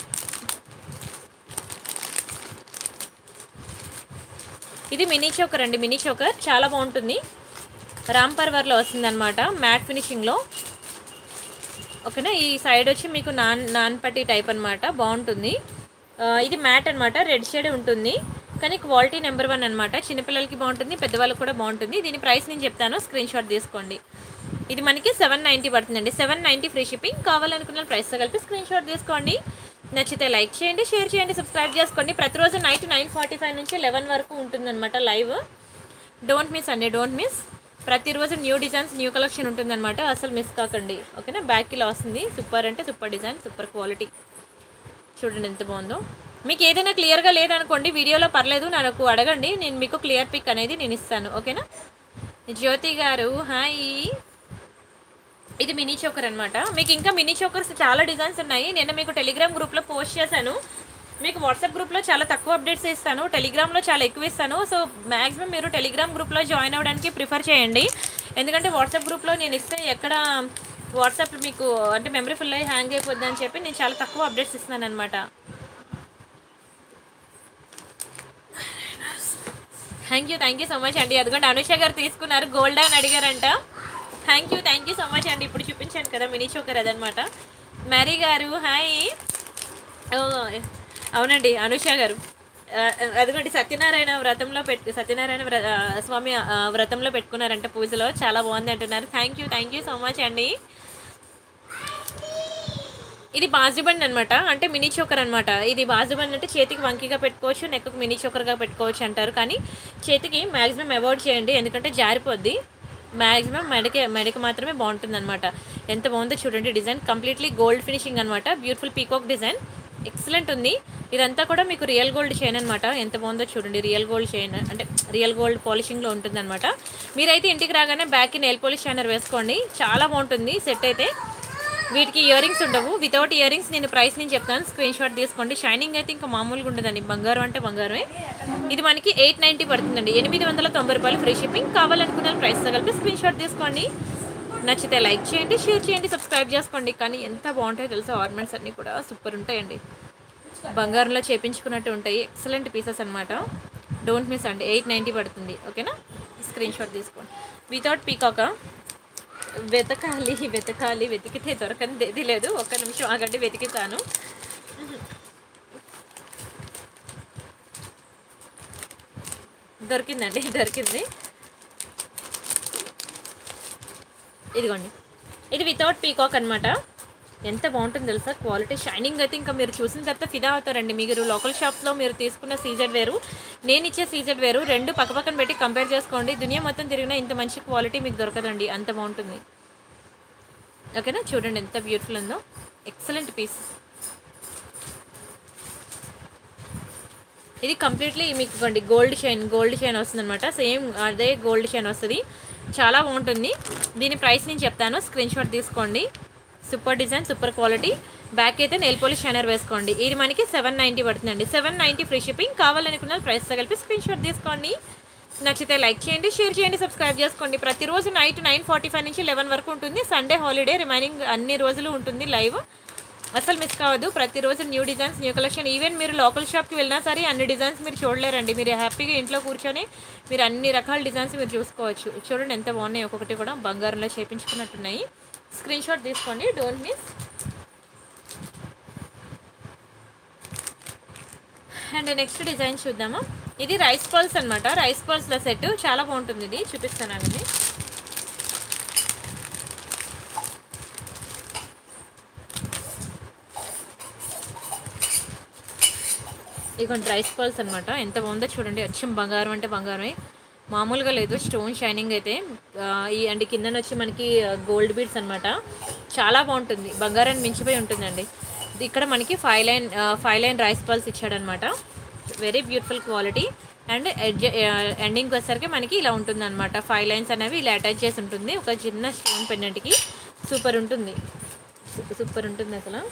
ఇది మినీ చోకర్ అండి మినీ చోకర్ చాలా బాగుంటుంది రామ్ పర్వర్లో వస్తుందన్నమాట మ్యాట్ ఫినిషింగ్లో ఓకేనా ఈ సైడ్ వచ్చి మీకు నాన్ నాన్ పట్టి టైప్ అనమాట బాగుంటుంది ఆ, ఇది మ్యాట్ అనమాట రెడ్ షేడ్ ఉంటుంది కానీ క్వాలిటీ నెంబర్ వన్ అనమాట చిన్నపిల్లలకి బాగుంటుంది పెద్దవాళ్ళకి కూడా బాగుంటుంది దీని ప్రైస్ నేను చెప్తాను స్క్రీన్ షాట్ తీసుకోండి ఇది మనకి సెవెన్ నైంటీ పడుతుందండి సెవెన్ నైంటీ ఫ్రీ షిప్పింగ్ కావాలనుకున్న ప్రైస్తో కలిపి స్క్రీన్ షాట్ తీసుకోండి నచ్చితే లైక్ చేయండి షేర్ చేయండి సబ్స్క్రైబ్ చేసుకోండి ప్రతిరోజు నైట్ నైన్ ఫార్టీ ఫైవ్ నుంచి లెవెన్ వరకు ఉంటుందన్నమాట లైవ్ డోంట్ మిస్ అండి డోంట్ మిస్ ప్రతిరోజు న్యూ డిజైన్స్ న్యూ కలెక్షన్ ఉంటుందన్నమాట అసలు మిస్ కాకండి ఓకేనా బ్యాక్ ఇలా వస్తుంది సూపర్ అంటే సూపర్ డిజైన్ సూపర్ క్వాలిటీ చూడండి ఎంత బాగుందో మీకు ఏదైనా క్లియర్గా లేదనుకోండి వీడియోలో పర్లేదు నాకు అడగండి నేను మీకు క్లియర్ పిక్ అనేది నేను ఇస్తాను ఓకేనా జ్యోతి గారు హాయ్ ఇది మినీ చోకర్ అనమాట మీకు ఇంకా మినీ చోకర్స్ చాలా డిజైన్స్ ఉన్నాయి నేను మీకు టెలిగ్రామ్ గ్రూప్లో పోస్ట్ చేశాను మీకు వాట్సాప్ గ్రూప్లో చాలా తక్కువ అప్డేట్స్ ఇస్తాను టెలిగ్రామ్లో చాలా ఎక్కువ ఇస్తాను సో మ్యాక్సిమం మీరు టెలిగ్రామ్ గ్రూప్లో జాయిన్ అవ్వడానికి ప్రిఫర్ చేయండి ఎందుకంటే వాట్సాప్ గ్రూప్లో నేను ఇస్తే ఎక్కడ వాట్సాప్ మీకు అంటే మెమరీ ఫుల్ అయ్యి హ్యాంగ్ అయిపోద్ది అని చెప్పి నేను చాలా తక్కువ అప్డేట్స్ ఇస్తున్నాను అనమాట thank you thank you so much అండి అదిగోండి అనుష గారు తీసుకున్నారు గోల్డ్ అని అడిగారంట thank you thank you so much అండి ఇప్పుడు చూపించాను కదా మినీ చోకర్ అదనమాట మ్యారీ గారు హాయ్ ఓ, అవునండి అనుష గారు ఆ, అదిగోండి సత్యనారాయణ వ్రతంలో పెట్టు సత్యనారాయణ వ్ర ఆ, స్వామి ఆ, వ్రతంలో పెట్టుకున్నారంట పూజలో చాలా బాగుంది అంటున్నారు thank you thank you so much అండి ఇది బాజుబండ్ అనమాట అంటే మినీ చోకర్ అనమాట ఇది బాజుబండ్ అంటే చేతికి వంకిగా పెట్టుకోవచ్చు నెక్కు మినీ చోకర్గా పెట్టుకోవచ్చు అంటారు కానీ చేతికి మ్యాక్సిమం అవాయిడ్ చేయండి ఎందుకంటే జారిపోద్ది మ్యాక్సిమం మెడకి మెడకి మాత్రమే బాగుంటుంది అనమాట ఎంత బాగుందో చూడండి డిజైన్ కంప్లీట్లీ గోల్డ్ ఫినిషింగ్ అనమాట బ్యూటిఫుల్ పీకాక్ డిజైన్ ఎక్సలెంట్ ఉంది ఇదంతా కూడా మీకు రియల్ గోల్డ్ చైన్ అనమాట ఎంత బాగుందో చూడండి రియల్ గోల్డ్ చైన్ అంటే రియల్ గోల్డ్ పాలిషింగ్లో ఉంటుంది అనమాట మీరైతే ఇంటికి రాగానే బ్యాక్కి నెయిల్ పాలిష్ షైనర్ వేసుకోండి చాలా బాగుంటుంది సెట్ అయితే వీటికి ఇయర్ రింగ్స్ ఉండవు వితౌట్ ఇయర్ రింగ్స్ నేను ప్రైస్ నేను చెప్తాను స్క్రీన్ షాట్ తీసుకోండి షైనింగ్ అయితే ఇంకా మామూలుగా ఉండదండి బంగారం అంటే బంగారమే ఇది మనకి ఎయిట్ నైంటీ పడుతుందండి ఎనిమిది వందల తొంభై రూపాయలు ఫ్రీ షిప్పింగ్ కావాలనుకున్న ప్రైస్తో కలిపి స్క్రీన్ షాట్ తీసుకోండి నచ్చితే లైక్ చేయండి షేర్ చేయండి సబ్స్క్రైబ్ చేసుకోండి కానీ ఎంత బాగుంటాయో తెలుసా ఆర్నమెంట్స్ అన్నీ కూడా సూపర్ ఉంటాయండి బంగారంలో చేపించుకున్నట్టు ఉంటాయి ఎక్సలెంట్ పీసెస్ అనమాట డోంట్ మిస్ అండి ఎయిట్ నైంటీ పడుతుంది ఓకేనా స్క్రీన్ షాట్ తీసుకోండి వితౌట్ పీకాక వెతకాలి వెతకాలి వెతికితే దొరకనిది ఏది లేదు ఒక్క నిమిషం ఆగండి వెతికితాను దొరికిందండి దొరికింది ఇదిగోండి ఇది వితౌట్ పీకాక్ అనమాట ఎంత బాగుంటుంది తెలుసా క్వాలిటీ షైనింగ్ అయితే ఇంకా మీరు చూసిన తర్వాత ఫిదా అవుతారండి మీరు లోకల్ షాప్లో మీరు తీసుకున్న సీజెడ్ వేరు నేను ఇచ్చే సీజెడ్ వేరు రెండు పక్కపక్కన పెట్టి కంపేర్ చేసుకోండి దునియా మొత్తం తిరిగినా ఇంత మంచి క్వాలిటీ మీకు దొరకదండి అంత బాగుంటుంది ఓకేనా చూడండి ఎంత బ్యూటిఫుల్ ఉందో ఎక్సలెంట్ పీస్ ఇది కంప్లీట్లీ మీకు ఇవ్వండి గోల్డ్ చైన్ గోల్డ్ చైన్ వస్తుంది అనమాట సేమ్ అదే గోల్డ్ చైన్ వస్తుంది చాలా బాగుంటుంది దీని ప్రైస్ నేను చెప్తాను స్క్రీన్ షాట్ తీసుకోండి super design super quality back అయితే నెయిల్ పోలిష్ షైనర్ వేసుకోండి ఇది మనకి సెవెన్ నైంటీ పడుతుందండి సెవెన్ నైంటీ ఫ్రీ షిప్పింగ్ కావాలనుకున్న ప్రైస్తో కలిపి స్క్రీన్ షాట్ తీసుకోండి నచ్చితే లైక్ చేయండి షేర్ చేయండి సబ్స్క్రైబ్ చేసుకోండి ప్రతిరోజు నైట్ నైన్ ఫార్టీ ఫైవ్ నుంచి లెవెన్ వరకు ఉంటుంది సండే హాలిడే రిమైనింగ్ అన్ని రోజులు ఉంటుంది లైవ్ అసలు మిస్ కావద్దు ప్రతిరోజు new designs new collection even మీరు లోకల్ షాప్కి వెళ్ళినా సరే అన్ని డిజైన్స్ మీరు చూడలేరండి మీరు హ్యాపీగా ఇంట్లో కూర్చొని మీరు అన్ని రకాల డిజైన్స్ మీరు చూసుకోవచ్చు చూడండి ఎంత బాగున్నాయి ఒక్కొక్కటి కూడా బంగారంలో చేపించుకున్నట్టున్నాయి స్క్రీన్ షాట్ తీసుకోండి don't miss and next design చూద్దామా ఇది రైస్ పల్స్ అనమాట రైస్ పల్స్ల సెట్ చాలా బాగుంటుంది ఇది చూపిస్తానండి ఇదిగోండి రైస్ పల్స్ అనమాట ఎంత బాగుందో చూడండి అచ్చం బంగారం అంటే బంగారమే మామూలుగా లేదు స్టోన్ షైనింగ్ అయితే ఆ, ఈ అండ్ కిందన వచ్చి మనకి గోల్డ్ బీడ్స్ అనమాట చాలా బాగుంటుంది బంగారాన్ని మించిపోయి ఉంటుందండి ఇది ఇక్కడ మనకి five line five line rice pearls ఇచ్చాడనమాట very beautiful quality and edge ending వచ్చేసరికి మనకి ఇలా ఉంటుంది అనమాట ఫైవ్ లైన్స్ అనేవి ఇలా అటాచ్ చేసి ఉంటుంది ఒక చిన్న స్టోన్ పెన్నెంట్కి సూపర్ ఉంటుంది సూపర్ ఉంటుంది అసలు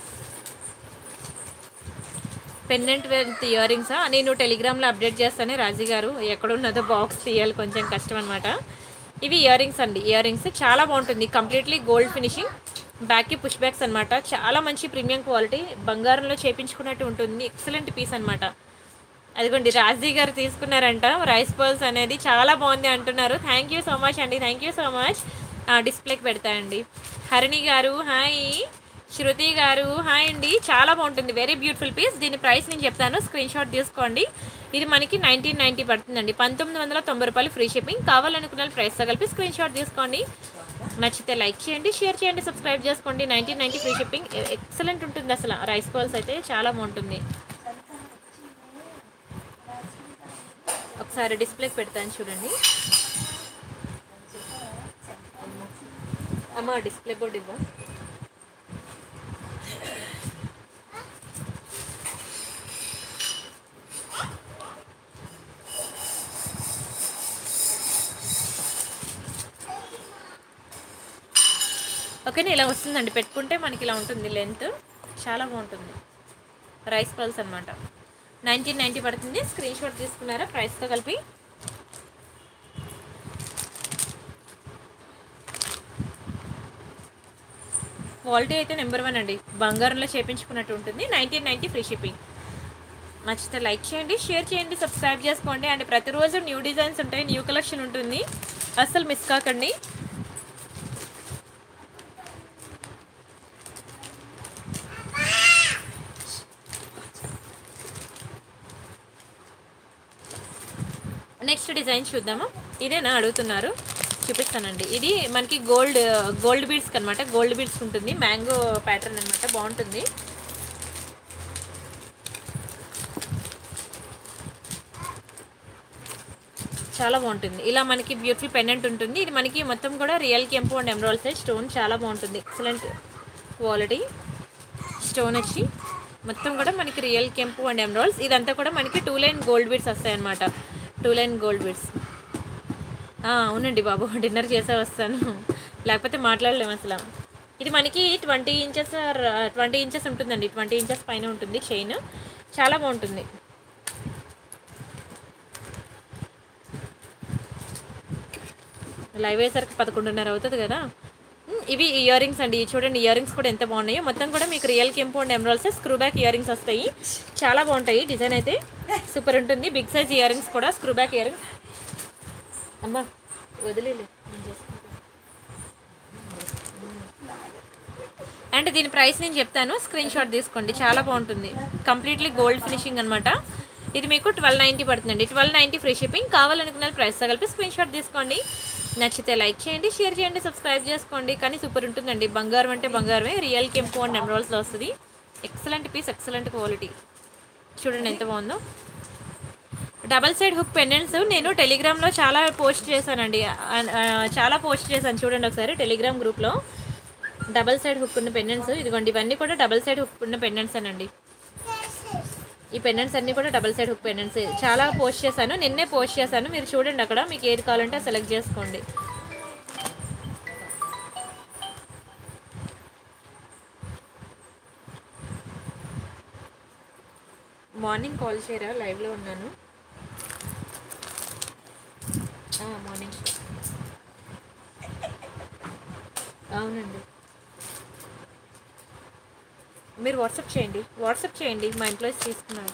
పెండెంట్ విత్ ఇయర్ రింగ్స్ నేను టెలిగ్రామ్లో అప్డేట్ చేస్తానే రాజీ గారు ఎక్కడున్నదో బాక్స్ తీయాలి కొంచెం కష్టం అనమాట ఇవి ఇయర్ రింగ్స్ అండి ఇయర్ రింగ్స్ చాలా బాగుంటుంది కంప్లీట్లీ గోల్డ్ ఫినిషింగ్ బ్యాక్కి పుష్ బ్యాక్స్ అనమాట చాలా మంచి ప్రీమియం క్వాలిటీ బంగారంలో చేపించుకున్నట్టు ఉంటుంది ఎక్సలెంట్ పీస్ అనమాట అదిగోండి రాజీ గారు తీసుకున్నారంట రైస్ పర్ల్స్ అనేది చాలా బాగుంది అంటున్నారు థ్యాంక్ యూ సో మచ్ అండి థ్యాంక్ యూ సో మచ్ డిస్ప్లేకి పెడతాయండి హరిణి గారు హాయ్ శృతి గారు హాయ్ అండి చాలా బాగుంటుంది వెరీ బ్యూటిఫుల్ పీస్ దీని ప్రైస్ నేను చెప్తాను స్క్రీన్ షాట్ తీసుకోండి ఇది మనకి నైన్టీన్ నైన్టీ పడుతుందండి పంతొమ్మిది వందల తొంభై రూపాయలు ఫ్రీ షిప్పింగ్ కావాలనుకున్న ప్రైస్తో కలిపి స్క్రీన్ షాట్ తీసుకోండి నచ్చితే లైక్ చేయండి షేర్ చేయండి సబ్స్క్రైబ్ చేసుకోండి nineteen ninety free shipping excellent ఉంటుంది అసలు రైస్ బాల్స్ అయితే చాలా బాగుంటుంది ఒకసారి డిస్ప్లేకి పెడతాను చూడండి అమ్మ డిస్ప్లే బోర్డు ఇవ్వ ఓకేనా ఇలా వస్తుందండి పెట్టుకుంటే మనకి ఇలా ఉంటుంది లెంత్ చాలా బాగుంటుంది రైస్ పల్స్ అనమాట నైన్టీన్ నైంటీ పడుతుంది స్క్రీన్ షాట్ తీసుకున్నారా ప్రైస్తో కలిపి క్వాలిటీ అయితే నెంబర్ వన్ అండి బంగారంలో చేపించుకున్నట్టు ఉంటుంది నైన్టీన్ నైంటీ ఫ్రీ షిప్పింగ్ నచ్చితే లైక్ చేయండి షేర్ చేయండి సబ్స్క్రైబ్ చేసుకోండి అండ్ ప్రతిరోజు న్యూ డిజైన్స్ ఉంటాయి న్యూ కలెక్షన్ ఉంటుంది అస్సలు మిస్ కాకండి నెక్స్ట్ డిజైన్ చూద్దాము ఇదేనా అడుగుతున్నారు చూపిస్తానండి ఇది మనకి గోల్డ్ గోల్డ్ బీడ్స్ అనమాట గోల్డ్ బీడ్స్ ఉంటుంది మ్యాంగో ప్యాటర్న్ అనమాట బాగుంటుంది చాలా బాగుంటుంది ఇలా మనకి బ్యూటిఫుల్ పెండెంట్ ఉంటుంది ఇది మనకి మొత్తం కూడా రియల్ కెంపు అండ్ ఎమరాల్డ్ సైజ్ స్టోన్ చాలా బాగుంటుంది ఎక్సలెంట్ క్వాలిటీ స్టోన్ వచ్చి మొత్తం కూడా మనకి రియల్ కెంపు అండ్ ఎమరాల్డ్స్ ఇదంతా కూడా మనకి టూ లైన్ గోల్డ్ బీడ్స్ వస్తాయన్నమాట టూ లైన్ గోల్డ్ బీడ్స్ అవునండి బాబు డిన్నర్ చేసే వస్తాను లేకపోతే మాట్లాడలేము అసలు ఇది మనకి ట్వంటీ ఇంచెస్ ట్వంటీ ఇంచెస్ ఉంటుందండి ట్వంటీ ఇంచెస్ పైన ఉంటుంది చైన్ చాలా బాగుంటుంది లైవ్ అయ్యేసరికి పదకొండున్నర అవుతుంది కదా ఉమ్, ఇవి ఇయర్ రింగ్స్ అండి చూడండి ఇయర్ రింగ్స్ కూడా ఎంత బాగున్నాయో మొత్తం కూడా మీకు రియల్ కెంపు and emeralds screw back earrings వస్తాయి చాలా బాగుంటాయి డిజైన్ అయితే సూపర్ ఉంటుంది బిగ్ సైజ్ ఇయర్ రింగ్స్ కూడా స్క్రూ బ్యాక్ ఇయర్ రింగ్స్ అమ్మా వదిలేదు అండ్ దీని ప్రైస్ నేను చెప్తాను స్క్రీన్ షాట్ తీసుకోండి చాలా బాగుంటుంది కంప్లీట్లీ గోల్డ్ ఫినిషింగ్ అనమాట ఇది మీకు ట్వెల్వ్ నైంటీ పడుతుందండి ట్వెల్వ్ నైంటీ ఫ్రీ షిప్పింగ్ కావాలనుకున్న ప్రైస్ కలిపి స్క్రీన్ షాట్ తీసుకోండి నచ్చితే లైక్ చేయండి షేర్ చేయండి సబ్స్క్రైబ్ చేసుకోండి కానీ సూపర్ ఉంటుందండి బంగారం అంటే బంగారమే రియల్ కెంపు అండ్ ఎమరాల్స్లో వస్తుంది ఎక్సలెంట్ పీస్ ఎక్సలెంట్ క్వాలిటీ చూడండి ఎంత బాగుందో డబల్ సైడ్ హుక్ పెండెంట్స్ నేను టెలిగ్రామ్లో చాలా పోస్ట్ చేశానండి ఆ- ఆ, చాలా పోస్ట్ చేశాను చూడండి ఒకసారి టెలిగ్రామ్ గ్రూప్లో డబల్ సైడ్ హుక్ ఉన్న పెండెంట్స్ ఇదిగోండి ఇవన్నీ కూడా డబల్ సైడ్ హుక్ ఉన్న పెండెంట్స్ అనండి ఈ పెండెంట్స్ అన్నీ కూడా డబల్ సైడ్ హుక్ పెండెంట్స్ చాలా పోస్ట్ చేశాను నిన్నే పోస్ట్ చేశాను మీరు చూడండి అక్కడ మీకు ఏది కావాలంటే సెలెక్ట్ చేసుకోండి మార్నింగ్ కాల్ చేయరా లైవ్లో ఉన్నాను ఆ, మార్నింగ్ అవునండి మీరు వాట్సాప్ చేయండి వాట్సాప్ చేయండి మా ఎంప్లాయీస్ తీసుకున్నారు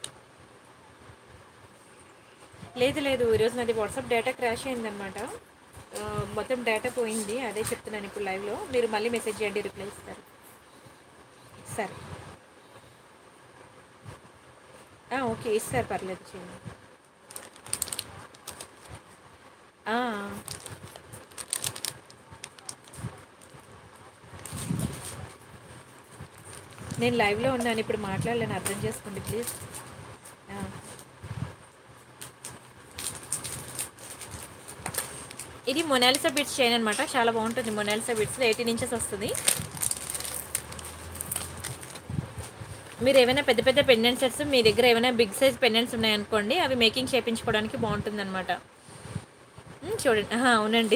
లేదు లేదు ఈరోజు నాది వాట్సాప్ డేటా క్రాష్ అయిందనమాట ఆ, మొత్తం డేటా పోయింది అదే చెప్తున్నాను ఇప్పుడు లైవ్లో మీరు మళ్ళీ మెసేజ్ చేయండి రిప్లై ఇస్తారు సరే ఆ, ఓకే ఇస్తారు పర్లేదు చేయండి ఆ, నేను లైవ్లో ఉన్నాను ఇప్పుడు మాట్లాడలేను అర్థం చేసుకోండి ప్లీజ్ ఆ. ఇది మొనాలిసా బిట్స్ చైన్ అనమాట చాలా బాగుంటుంది మొనాలిసా బిట్స్ ఎయిటీన్ ఇంచెస్ వస్తుంది మీరు ఏమైనా పెద్ద పెద్ద పెండెంట్ సెట్స్ మీ దగ్గర ఏమైనా బిగ్ సైజ్ పెండెంట్స్ ఉన్నాయనుకోండి అవి మేకింగ్ చేయించుకోవడానికి బాగుంటుంది అనమాట చూడండి ఆహా, అవునండి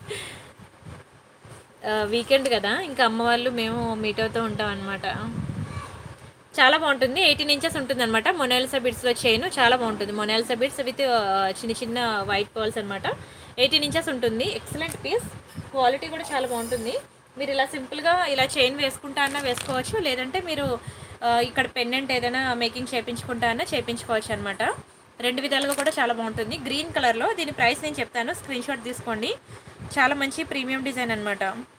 వీకెండ్ కదా ఇంకా అమ్మ వాళ్ళు మేము మీట్ అవుతూ ఉంటాం అనమాట చాలా బాగుంటుంది ఎయిటీన్ ఇంచెస్ ఉంటుంది అనమాట మొనాలిసా బిడ్స్లో చైన్ చాలా బాగుంటుంది మొనాలిసా బిడ్స్ విత్ చిన్న చిన్న వైట్ పర్ల్స్ అనమాట ఎయిటీన్ ఇంచెస్ ఉంటుంది ఎక్సలెంట్ పీస్ క్వాలిటీ కూడా చాలా బాగుంటుంది మీరు ఇలా సింపుల్గా ఇలా చైన్ వేసుకుంటా అన్నా వేసుకోవచ్చు లేదంటే మీరు ఆ, ఇక్కడ పెండెంట్ ఏదైనా మేకింగ్ చేయించుకుంటా అన్నా చేయించుకోవచ్చు అనమాట రెండు విధాలుగా కూడా చాలా బాగుంటుంది గ్రీన్ కలర్లో దీని ప్రైస్ నేను చెప్తాను స్క్రీన్ షాట్ తీసుకోండి చాలా మంచి ప్రీమియం డిజైన్ అనమాట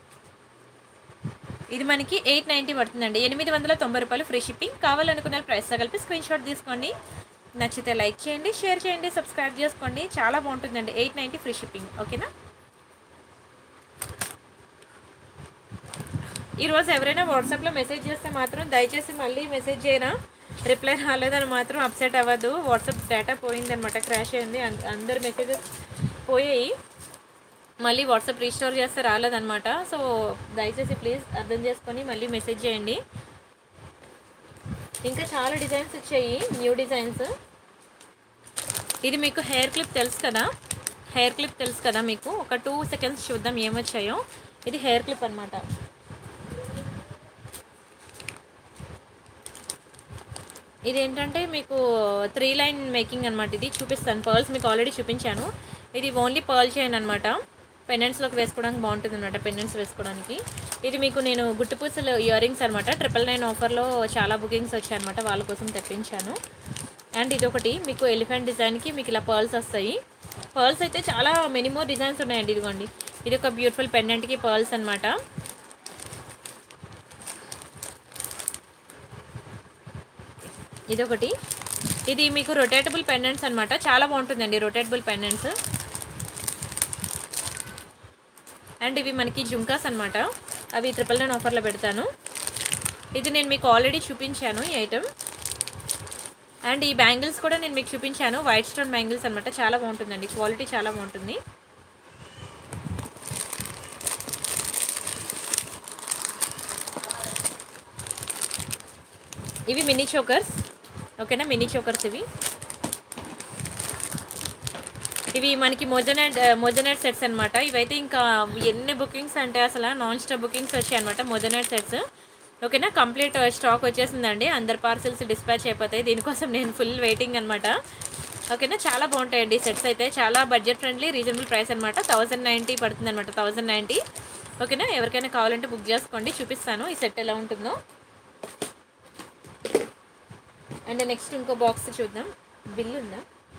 ఇది మనకి ఎయిట్ నైంటీ పడుతుందండి ఎనిమిది వందల తొంభై రూపాయలు ఫ్రీ షిప్పింగ్ కావాలనుకున్న ప్రైస్ కలిపి స్క్రీన్ షాట్ తీసుకోండి నచ్చితే లైక్ చేయండి షేర్ చేయండి సబ్స్క్రైబ్ చేసుకోండి చాలా బాగుంటుందండి ఎయిట్ నైంటీ ఫ్రీ షిప్పింగ్ ఓకేనా ఈరోజు ఎవరైనా వాట్సాప్లో మెసేజ్ చేస్తే మాత్రం దయచేసి మళ్ళీ మెసేజ్ చేయరా రిప్లై రాలేదని మాత్రం అప్సెట్ అవ్వదు వాట్సాప్ డేటా పోయిందనమాట క్రాష్ అయింది అం- అందరు మెసేజెస్ పోయాయి మళ్ళీ వాట్సాప్ రీస్టోర్ చేస్తే రాలేదనమాట సో దయచేసి ప్లీజ్ అర్థం చేసుకొని మళ్ళీ మెసేజ్ చేయండి ఇంకా చాలా డిజైన్స్ వచ్చాయి న్యూ డిజైన్స్ ఇది మీకు హెయిర్ క్లిప్ తెలుసు కదా హెయిర్ క్లిప్ తెలుసు కదా మీకు ఒక టూ సెకండ్స్ చూద్దాం ఏమొచ్చాయో ఇది హెయిర్ క్లిప్ అనమాట ఇది ఏంటంటే మీకు త్రీ లైన్ మేకింగ్ అనమాట ఇది చూపిస్తాను పర్ల్స్ మీకు ఆల్రెడీ చూపించాను ఇది ఓన్లీ పర్ల్ చైన్ అనమాట పెండెంట్స్లోకి వేసుకోవడానికి బాగుంటుంది అనమాట పెండెంట్స్ వేసుకోవడానికి ఇది మీకు నేను గుట్టుపూసలు ఇయర్ రింగ్స్ అనమాట ట్రిపుల్ నైన్ ఆఫర్లో చాలా బుకింగ్స్ వచ్చాయన్నమాట వాళ్ళ కోసం తెప్పించాను అండ్ ఇది ఒకటి మీకు ఎలిఫెంట్ డిజైన్కి మీకు ఇలా పర్ల్స్ వస్తాయి పర్ల్స్ అయితే చాలా మినిమో డిజైన్స్ ఉన్నాయండి ఇదిగోండి ఇది ఒక బ్యూటిఫుల్ పెండెంట్కి పర్ల్స్ అనమాట ఇదొకటి ఇది మీకు రొటేటబుల్ పెండెంట్స్ అనమాట చాలా బాగుంటుందండి రొటేటబుల్ పెండెంట్స్ అండ్ ఇవి మనకి జుంకాస్ అనమాట అవి ట్రిపుల్ నైన్ ఆఫర్లో పెడతాను ఇది నేను మీకు ఆల్రెడీ చూపించాను ఈ ఐటమ్ అండ్ ఈ బ్యాంగిల్స్ కూడా నేను మీకు చూపించాను వైట్ స్టోన్ బ్యాంగిల్స్ అనమాట చాలా బాగుంటుందండి క్వాలిటీ చాలా బాగుంటుంది ఇవి మినీ చోకర్స్ ఓకేనా మినీ చోకర్స్ ఇవి ఇవి మనకి మొజనెట్ మొజనెట్ సెట్స్ అనమాట ఇవైతే ఇంకా ఎన్ని బుకింగ్స్ అంటే అసలు నాన్ స్టాప్ బుకింగ్స్ వచ్చాయి అనమాట మొజనెట్ సెట్స్ ఓకేనా కంప్లీట్ స్టాక్ వచ్చేసిందండి అందరు పార్సిల్స్ డిస్పాచ్ అయిపోతాయి దీనికోసం నేను ఫుల్ వెయిటింగ్ అనమాట ఓకేనా చాలా బాగుంటాయండి సెట్స్ అయితే చాలా బడ్జెట్ ఫ్రెండ్లీ రీజనబుల్ ప్రైస్ అనమాట థౌజండ్ నైంటీ పడుతుంది అనమాట థౌజండ్ నైంటీ ఓకేనా ఎవరికైనా కావాలంటే బుక్ చేసుకోండి చూపిస్తాను ఈ సెట్ ఎలా ఉంటుందో అండ్ నెక్స్ట్ ఇంకో బాక్స్ చూద్దాం బిల్ ఉందా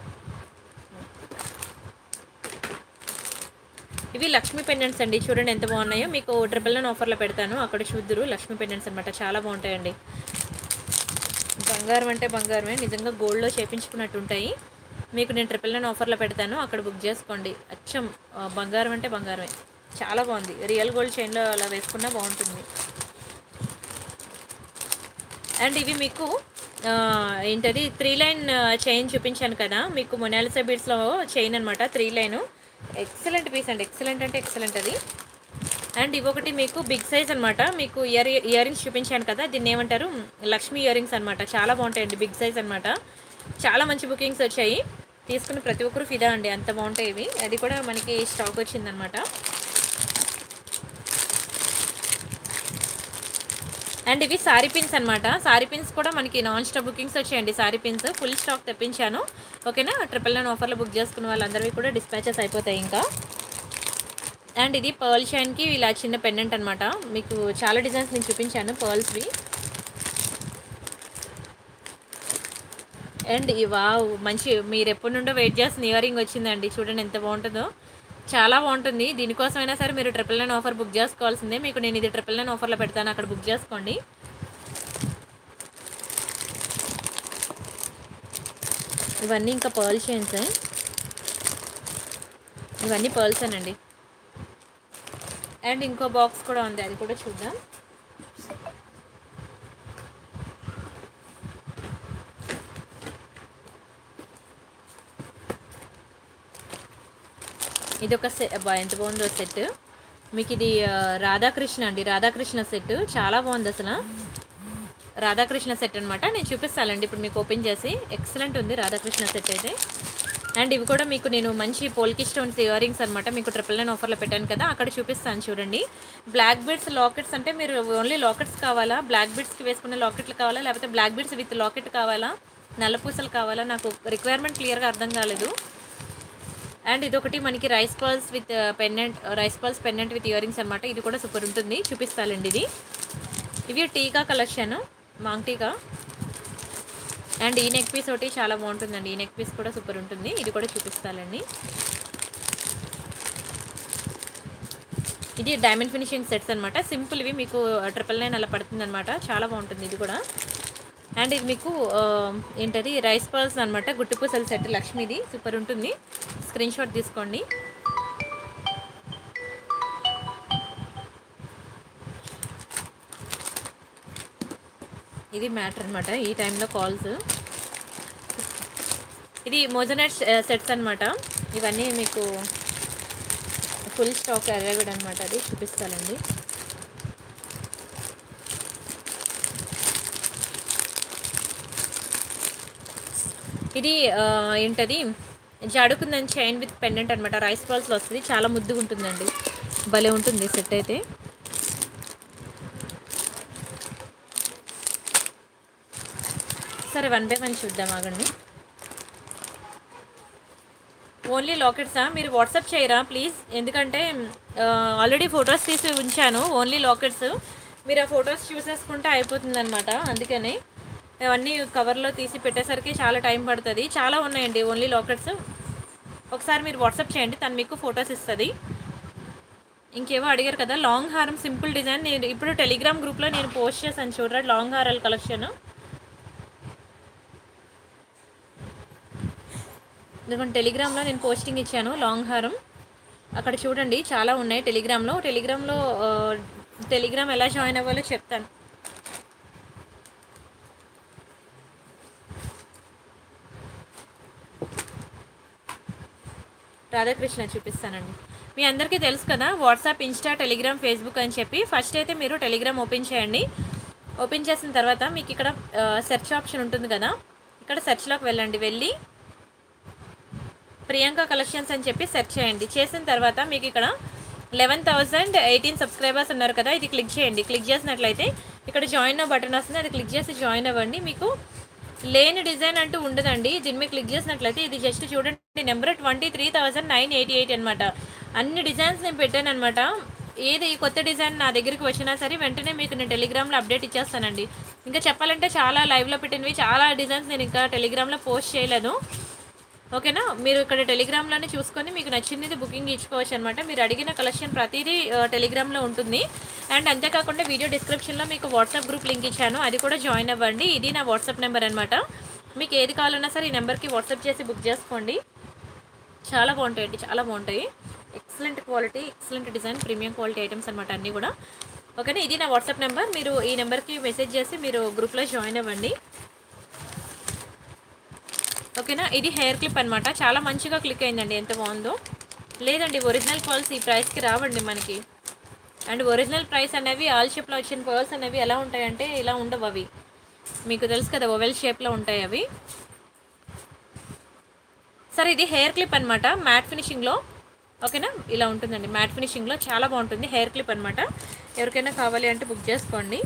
ఇవి లక్ష్మీ పెండెంట్స్ అండి చూడండి ఎంత బాగున్నాయో మీకు ట్రిపుల్ నైన్ ఆఫర్లో పెడతాను అక్కడ చూద్దురు లక్ష్మీ పెండెంట్స్ అనమాట చాలా బాగుంటాయండి బంగారం అంటే బంగారమే నిజంగా గోల్డ్లో చేపించుకున్నట్టు ఉంటాయి మీకు నేను ట్రిపుల్ నైన్ ఆఫర్లో పెడతాను అక్కడ బుక్ చేసుకోండి అచ్చం ఆ, బంగారం అంటే బంగారమే చాలా బాగుంది రియల్ గోల్డ్ చైన్లో అలా వేసుకున్నా బాగుంటుంది అండ్ ఇవి మీకు ఆ, ఏంటది త్రీ లైన్ చైన్ చూపించాను కదా మీకు మొనాలిసా బీడ్స్లో చైన్ అనమాట త్రీ లైన్ ఎక్సలెంట్ పీస్ అండి ఎక్సలెంట్ అంటే ఎక్సలెంట్ అది అండ్ ఇవొకటి మీకు బిగ్ సైజ్ అనమాట మీకు ఇయర్ ఇయర్ రింగ్స్ చూపించాను కదా దీన్ని ఏమంటారు లక్ష్మీ ఇయర్ రింగ్స్ అనమాట చాలా బాగుంటాయండి బిగ్ సైజ్ అనమాట చాలా మంచి బుకింగ్స్ వచ్చాయి తీసుకుని ప్రతి ఒక్కరు ఫిదా అండి అంత బాగుంటాయి ఇవి అది కూడా మనకి స్టాక్ వచ్చిందనమాట అండ్ ఇవి సారీ పిన్స్ అనమాట సారీ పిన్స్ కూడా మనకి నాన్ స్టాప్ బుకింగ్స్ వచ్చాయండి సారీ పిన్స్ ఫుల్ స్టాక్ తెప్పించాను ఓకేనా ట్రిపుల్ నైన్ ఆఫర్లో బుక్ చేసుకున్న వాళ్ళందరివి కూడా డిస్పాచెస్ అయిపోతాయి ఇంకా అండ్ ఇది పర్ల్ షైన్కి ఇలా చిన్న పెండెంట్ అనమాట మీకు చాలా డిజైన్స్ నేను చూపించాను పర్ల్స్వి అండ్ ఈ వావ్ మంచి మీరు ఎప్పటి నుండో వెయిట్ చేస్తున్న ఇయర్ రింగ్ వచ్చిందండి చూడండి ఎంత బాగుంటుందో చాలా బాగుంటుంది దీనికోసమైనా సరే మీరు ట్రిపుల్ నైన్ ఆఫర్ బుక్ చేసుకోవాల్సిందే మీకు నేను ఇది ట్రిపుల్ నైన్ ఆఫర్లో పెడతాను అక్కడ బుక్ చేసుకోండి ఇవన్నీ ఇంకా పర్ల్ చైన్స్ ఇవన్నీ పర్ల్స్ అండి అండ్ ఇంకో బాక్స్ కూడా ఉంది అది కూడా చూద్దాం ఇది ఒక సెట్ అబ్బా ఎంత బాగుందో సెట్ మీకు ఇది ఆ, రాధాకృష్ణ అండి రాధాకృష్ణ సెట్ చాలా బాగుంది అసలు రాధాకృష్ణ సెట్ అనమాట నేను చూపిస్తానండి ఇప్పుడు మీకు ఓపెన్ చేసి ఎక్సలెంట్ ఉంది రాధాకృష్ణ సెట్ అయితే అండ్ ఇవి కూడా మీకు నేను మంచి పోల్కి స్టోన్స్ ఇయర్ రింగ్స్ అనమాట మీకు ట్రిపుల్ నైన్ ఆఫర్లో పెట్టాను కదా అక్కడ చూపిస్తాను చూడండి బ్లాక్ బీడ్స్ లాకెట్స్ అంటే మీరు ఓన్లీ లాకెట్స్ కావాలా బ్లాక్ బీడ్స్కి వేసుకునే లాకెట్లు కావాలా లేకపోతే బ్లాక్ బీడ్స్ విత్ లాకెట్ కావాలా నల్ల పూసలు కావాలా నాకు రిక్వైర్మెంట్ క్లియర్గా అర్థం కాలేదు అండ్ ఇదొకటి మనకి rice pearls with pendant rice pearls pendant with ear rings అనమాట ఇది కూడా సూపర్ ఉంటుంది చూపిస్తానండి ఇది ఇవి టీకా కలెక్షన్ మాంగ్ టీకా అండ్ ఈ నెక్ పీస్ ఒకటి చాలా బాగుంటుందండి ఈ నెక్ పీస్ కూడా సూపర్ ఉంటుంది ఇది కూడా చూపిస్తానండి ఇది డైమండ్ ఫినిషింగ్ సెట్స్ అనమాట సింపుల్ ఇవి మీకు ట్రిపుల్ నైన్ అలా పడుతుంది అనమాట చాలా బాగుంటుంది ఇది కూడా అండ్ ఇది మీకు ఆ, ఏంటది రైస్ పర్ల్స్ అనమాట గుట్టు పూసల సెట్ లక్ష్మిది సూపర్ ఉంటుంది స్క్రీన్ షాట్ తీసుకోండి ఇది మ్యాటర్ అనమాట ఈ టైంలో కాల్స్ ఇది మోజనట్ సెట్స్ అనమాట ఇవన్నీ మీకు ఫుల్ స్టాక్ అవైలబుల్ అనమాట అది చూపిస్తానండి ఇది ఆ, ఏంటది జాడుకుందని చైన్ విత్ పెండెంట్ అనమాట రైస్ బాల్స్లో వస్తుంది చాలా ముద్దుగా ఉంటుందండి భలే ఉంటుంది సెట్ అయితే సరే వన్ బై వన్ చూద్దాం ఆగండి ఓన్లీ లాకెట్సా మీరు వాట్సాప్ చేయరా ప్లీజ్ ఎందుకంటే ఆల్రెడీ ఫొటోస్ తీసి ఉంచాను ఓన్లీ లాకెట్స్ మీరు ఆ ఫొటోస్ చూసేసుకుంటే అయిపోతుంది అనమాట అందుకని అవన్నీ కవర్లో తీసి పెట్టేసరికి చాలా టైం పడుతుంది చాలా ఉన్నాయండి ఓన్లీ లాకెట్స్ ఒకసారి మీరు వాట్సాప్ చేయండి తను మీకు ఫొటోస్ ఇస్తుంది ఇంకేవో అడిగారు కదా లాంగ్ హారం సింపుల్ డిజైన్ నేను ఇప్పుడు టెలిగ్రామ్ గ్రూప్లో నేను పోస్ట్ చేశాను చూడరా లాంగ్ హారాల కలెక్షన్ ఎందుకంటే టెలిగ్రామ్లో నేను పోస్టింగ్ ఇచ్చాను లాంగ్ హారం అక్కడ చూడండి చాలా ఉన్నాయి టెలిగ్రామ్లో టెలిగ్రామ్లో ఆ, టెలిగ్రామ్ ఎలా జాయిన్ అవ్వాలో చెప్తాను రాధాకృష్ణ చూపిస్తానండి మీ అందరికీ తెలుసు కదా వాట్సాప్ ఇన్స్టా టెలిగ్రామ్ ఫేస్బుక్ అని చెప్పి ఫస్ట్ అయితే మీరు టెలిగ్రామ్ ఓపెన్ చేయండి ఓపెన్ చేసిన తర్వాత మీకు ఇక్కడ సెర్చ్ ఆప్షన్ ఉంటుంది కదా ఇక్కడ సెర్చ్లోకి వెళ్ళండి వెళ్ళి ప్రియాంక కలెక్షన్స్ అని చెప్పి సెర్చ్ చేయండి చేసిన తర్వాత మీకు ఇక్కడ లెవెన్ థౌసండ్ ఎయిటీన్ సబ్స్క్రైబర్స్ ఉన్నారు కదా ఇది క్లిక్ చేయండి క్లిక్ చేసినట్లయితే ఇక్కడ జాయిన్ బటన్ వస్తుంది అది క్లిక్ చేసి జాయిన్ అవ్వండి మీకు లేని డిజైన్ అంటూ ఉండదండి దీని మీద క్లిక్ చేసినట్లయితే ఇది జస్ట్ చూడండి number twenty three thousand nine eighty eight అనమాట అన్ని డిజైన్స్ నేను పెట్టాను అనమాట ఏది కొత్త డిజైన్ నా దగ్గరికి వచ్చినా సరే వెంటనే మీకు నేను టెలిగ్రామ్లో అప్డేట్ ఇచ్చేస్తానండి ఇంకా చెప్పాలంటే చాలా లైవ్లో పెట్టినవి చాలా డిజైన్స్ నేను ఇంకా టెలిగ్రామ్లో పోస్ట్ చేయలేదు ఓకేనా మీరు ఇక్కడ టెలిగ్రామ్లోనే చూసుకొని మీకు నచ్చింది బుకింగ్ ఇచ్చుకోవచ్చు అనమాట మీరు అడిగిన కలెక్షన్ ప్రతిదీ ఆ, టెలిగ్రామ్లో ఉంటుంది అండ్ అంతేకాకుండా వీడియో డిస్క్రిప్షన్లో మీకు వాట్సాప్ గ్రూప్ లింక్ ఇచ్చాను అది కూడా జాయిన్ అవ్వండి ఇది నా వాట్సాప్ నెంబర్ అనమాట మీకు ఏది కావాలన్నా సరే ఈ నెంబర్కి వాట్సాప్ చేసి బుక్ చేసుకోండి చాలా బాగుంటాయండి చాలా బాగుంటాయి excellent quality excellent design premium quality items అనమాట అన్నీ కూడా ఓకేనా ఇది నా వాట్సాప్ నెంబర్ మీరు ఈ నెంబర్కి మెసేజ్ చేసి మీరు గ్రూప్లో జాయిన్ అవ్వండి ఓకేనా ఇది హెయిర్ క్లిప్ అనమాట చాలా మంచిగా క్లిక్ అయిందండి ఎంత బాగుందో లేదండి ఒరిజినల్ పర్ల్స్ ఈ ప్రైస్కి రావండి మనకి అండ్ ఒరిజినల్ ప్రైస్ అనేవి ఆల్ షేప్లో వచ్చిన పర్ల్స్ అనేవి ఎలా ఉంటాయంటే ఇలా ఉండవు అవి మీకు తెలుసు కదా ఓవెల్ షేప్లో ఉంటాయి అవి సరే ఇది హెయిర్ క్లిప్ అనమాట మ్యాట్ ఫినిషింగ్లో ఓకేనా ఇలా ఉంటుందండి మ్యాట్ ఫినిషింగ్లో చాలా బాగుంటుంది హెయిర్ క్లిప్ అనమాట ఎవరికైనా కావాలి అంటే బుక్ చేసుకోండి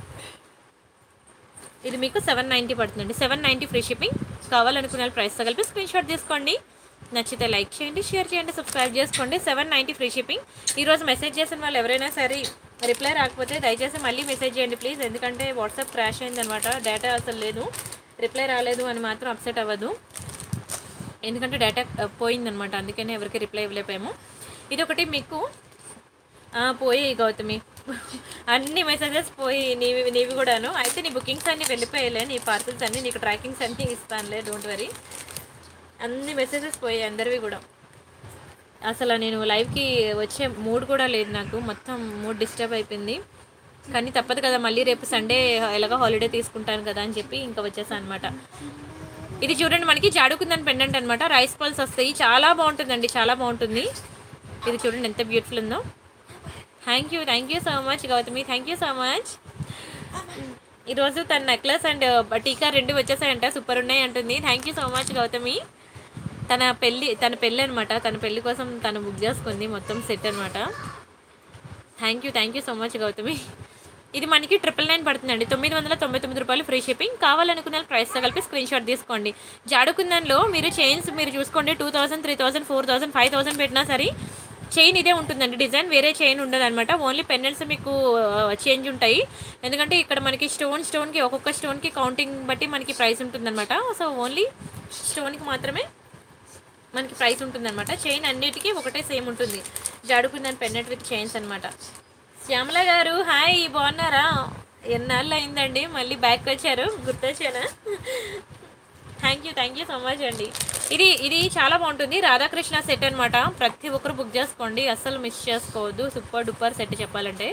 ఇది మీకు సెవెన్ నైంటీ పడుతుందండి సెవెన్ నైంటీ ఫ్రీ షిప్పింగ్ కావాలనుకునే వాళ్ళు ప్రైస్తో కలిపి స్క్రీన్ షాట్ తీసుకోండి నచ్చితే లైక్ చేయండి షేర్ చేయండి సబ్స్క్రైబ్ చేసుకోండి సెవెన్ నైంటీ ఫ్రీ షిప్పింగ్ ఈరోజు మెసేజ్ చేసిన వాళ్ళు ఎవరైనా సరే రిప్లై రాకపోతే దయచేసి మళ్ళీ మెసేజ్ చేయండి ప్లీజ్ ఎందుకంటే వాట్సాప్ క్రాష్ అయిందనమాట డేటా అసలు లేదు రిప్లై రాలేదు అని మాత్రం అప్సెట్ అవ్వదు ఎందుకంటే డేటా పోయిందనమాట అందుకనే ఎవరికి రిప్లై ఇవ్వలేపాము ఇది ఒకటి మీకు ఆ, పోయి గౌతమి అన్ని మెసేజెస్ పోయి నీవి నీవి కూడాను అయితే నీ బుకింగ్స్ అన్నీ వెళ్ళిపోయాలే నీ పార్సల్స్ అన్నీ నీకు ట్రాకింగ్స్ అన్నీ ఇస్తానులే డోంట్ వరీ అన్ని మెసేజెస్ పోయాయి అందరివి కూడా అసలు నేను లైవ్కి వచ్చే మూడ్ కూడా లేదు నాకు మొత్తం మూడ్ డిస్టర్బ్ అయిపోయింది కానీ తప్పదు కదా మళ్ళీ రేపు సండే ఎలాగో హాలిడే తీసుకుంటాను కదా అని చెప్పి ఇంకా వచ్చేసాను అనమాట ఇది చూడండి మనకి జాడుకుందని పెండెంట్ అనమాట రైస్ పల్స్ వస్తాయి చాలా బాగుంటుందండి చాలా బాగుంటుంది ఇది చూడండి ఎంత బ్యూటిఫుల్ ఉందో thank you thank you so much Gautami thank you so much ఈరోజు తన నెక్లెస్ అండ్ టీకా రెండు వచ్చేసాయంట సూపర్ ఉన్నాయి అంటుంది thank you so much Gautami తన పెళ్ళి తన పెళ్ళి అనమాట తన పెళ్ళి కోసం తను బుక్ చేసుకుంది మొత్తం సెట్ అనమాట thank you thank you so much Gautami ఇది మనకి ట్రిపుల్ నైన్ పడుతుందండి తొమ్మిది వందల తొంభై తొమ్మిది రూపాయలు ఫ్రీ షిప్పింగ్ కావాలనుకున్న ప్రైస్తో కలిపి స్క్రీన్ షాట్ తీసుకోండి జాడుకుందంలో మీరు చైన్స్ మీరు చూసుకోండి two thousand three thousand four thousand five thousand పెట్టినా సరే చైన్ ఇదే ఉంటుందండి డిజైన్ వేరే చైన్ ఉండదు అనమాట ఓన్లీ పెన్నెల్స్ మీకు చేంజ్ ఉంటాయి ఎందుకంటే ఇక్కడ మనకి స్టోన్ స్టోన్కి ఒక్కొక్క స్టోన్కి కౌంటింగ్ బట్టి మనకి ప్రైస్ ఉంటుందన్నమాట సో ఓన్లీ స్టోన్కి మాత్రమే మనకి ప్రైస్ ఉంటుందన్నమాట చైన్ అన్నిటికీ ఒకటే సేమ్ ఉంటుంది జాడుకుందని పెన్నెట్ విత్ చైన్స్ అనమాట శ్యామల గారు హాయ్ బాగున్నారా ఎన్నాళ్ళు అయిందండి మళ్ళీ బ్యాక్ వచ్చారు గుర్తొచ్చానా thank you thank you so much అండి ఇది ఇది చాలా బాగుంటుంది రాధాకృష్ణ సెట్ అన్నమాట ప్రతి ఒక్కరు బుక్ చేసుకోండి అస్సలు మిస్ చేసుకోవద్దు సూపర్ డూపర్ సెట్ చెప్పాలంటే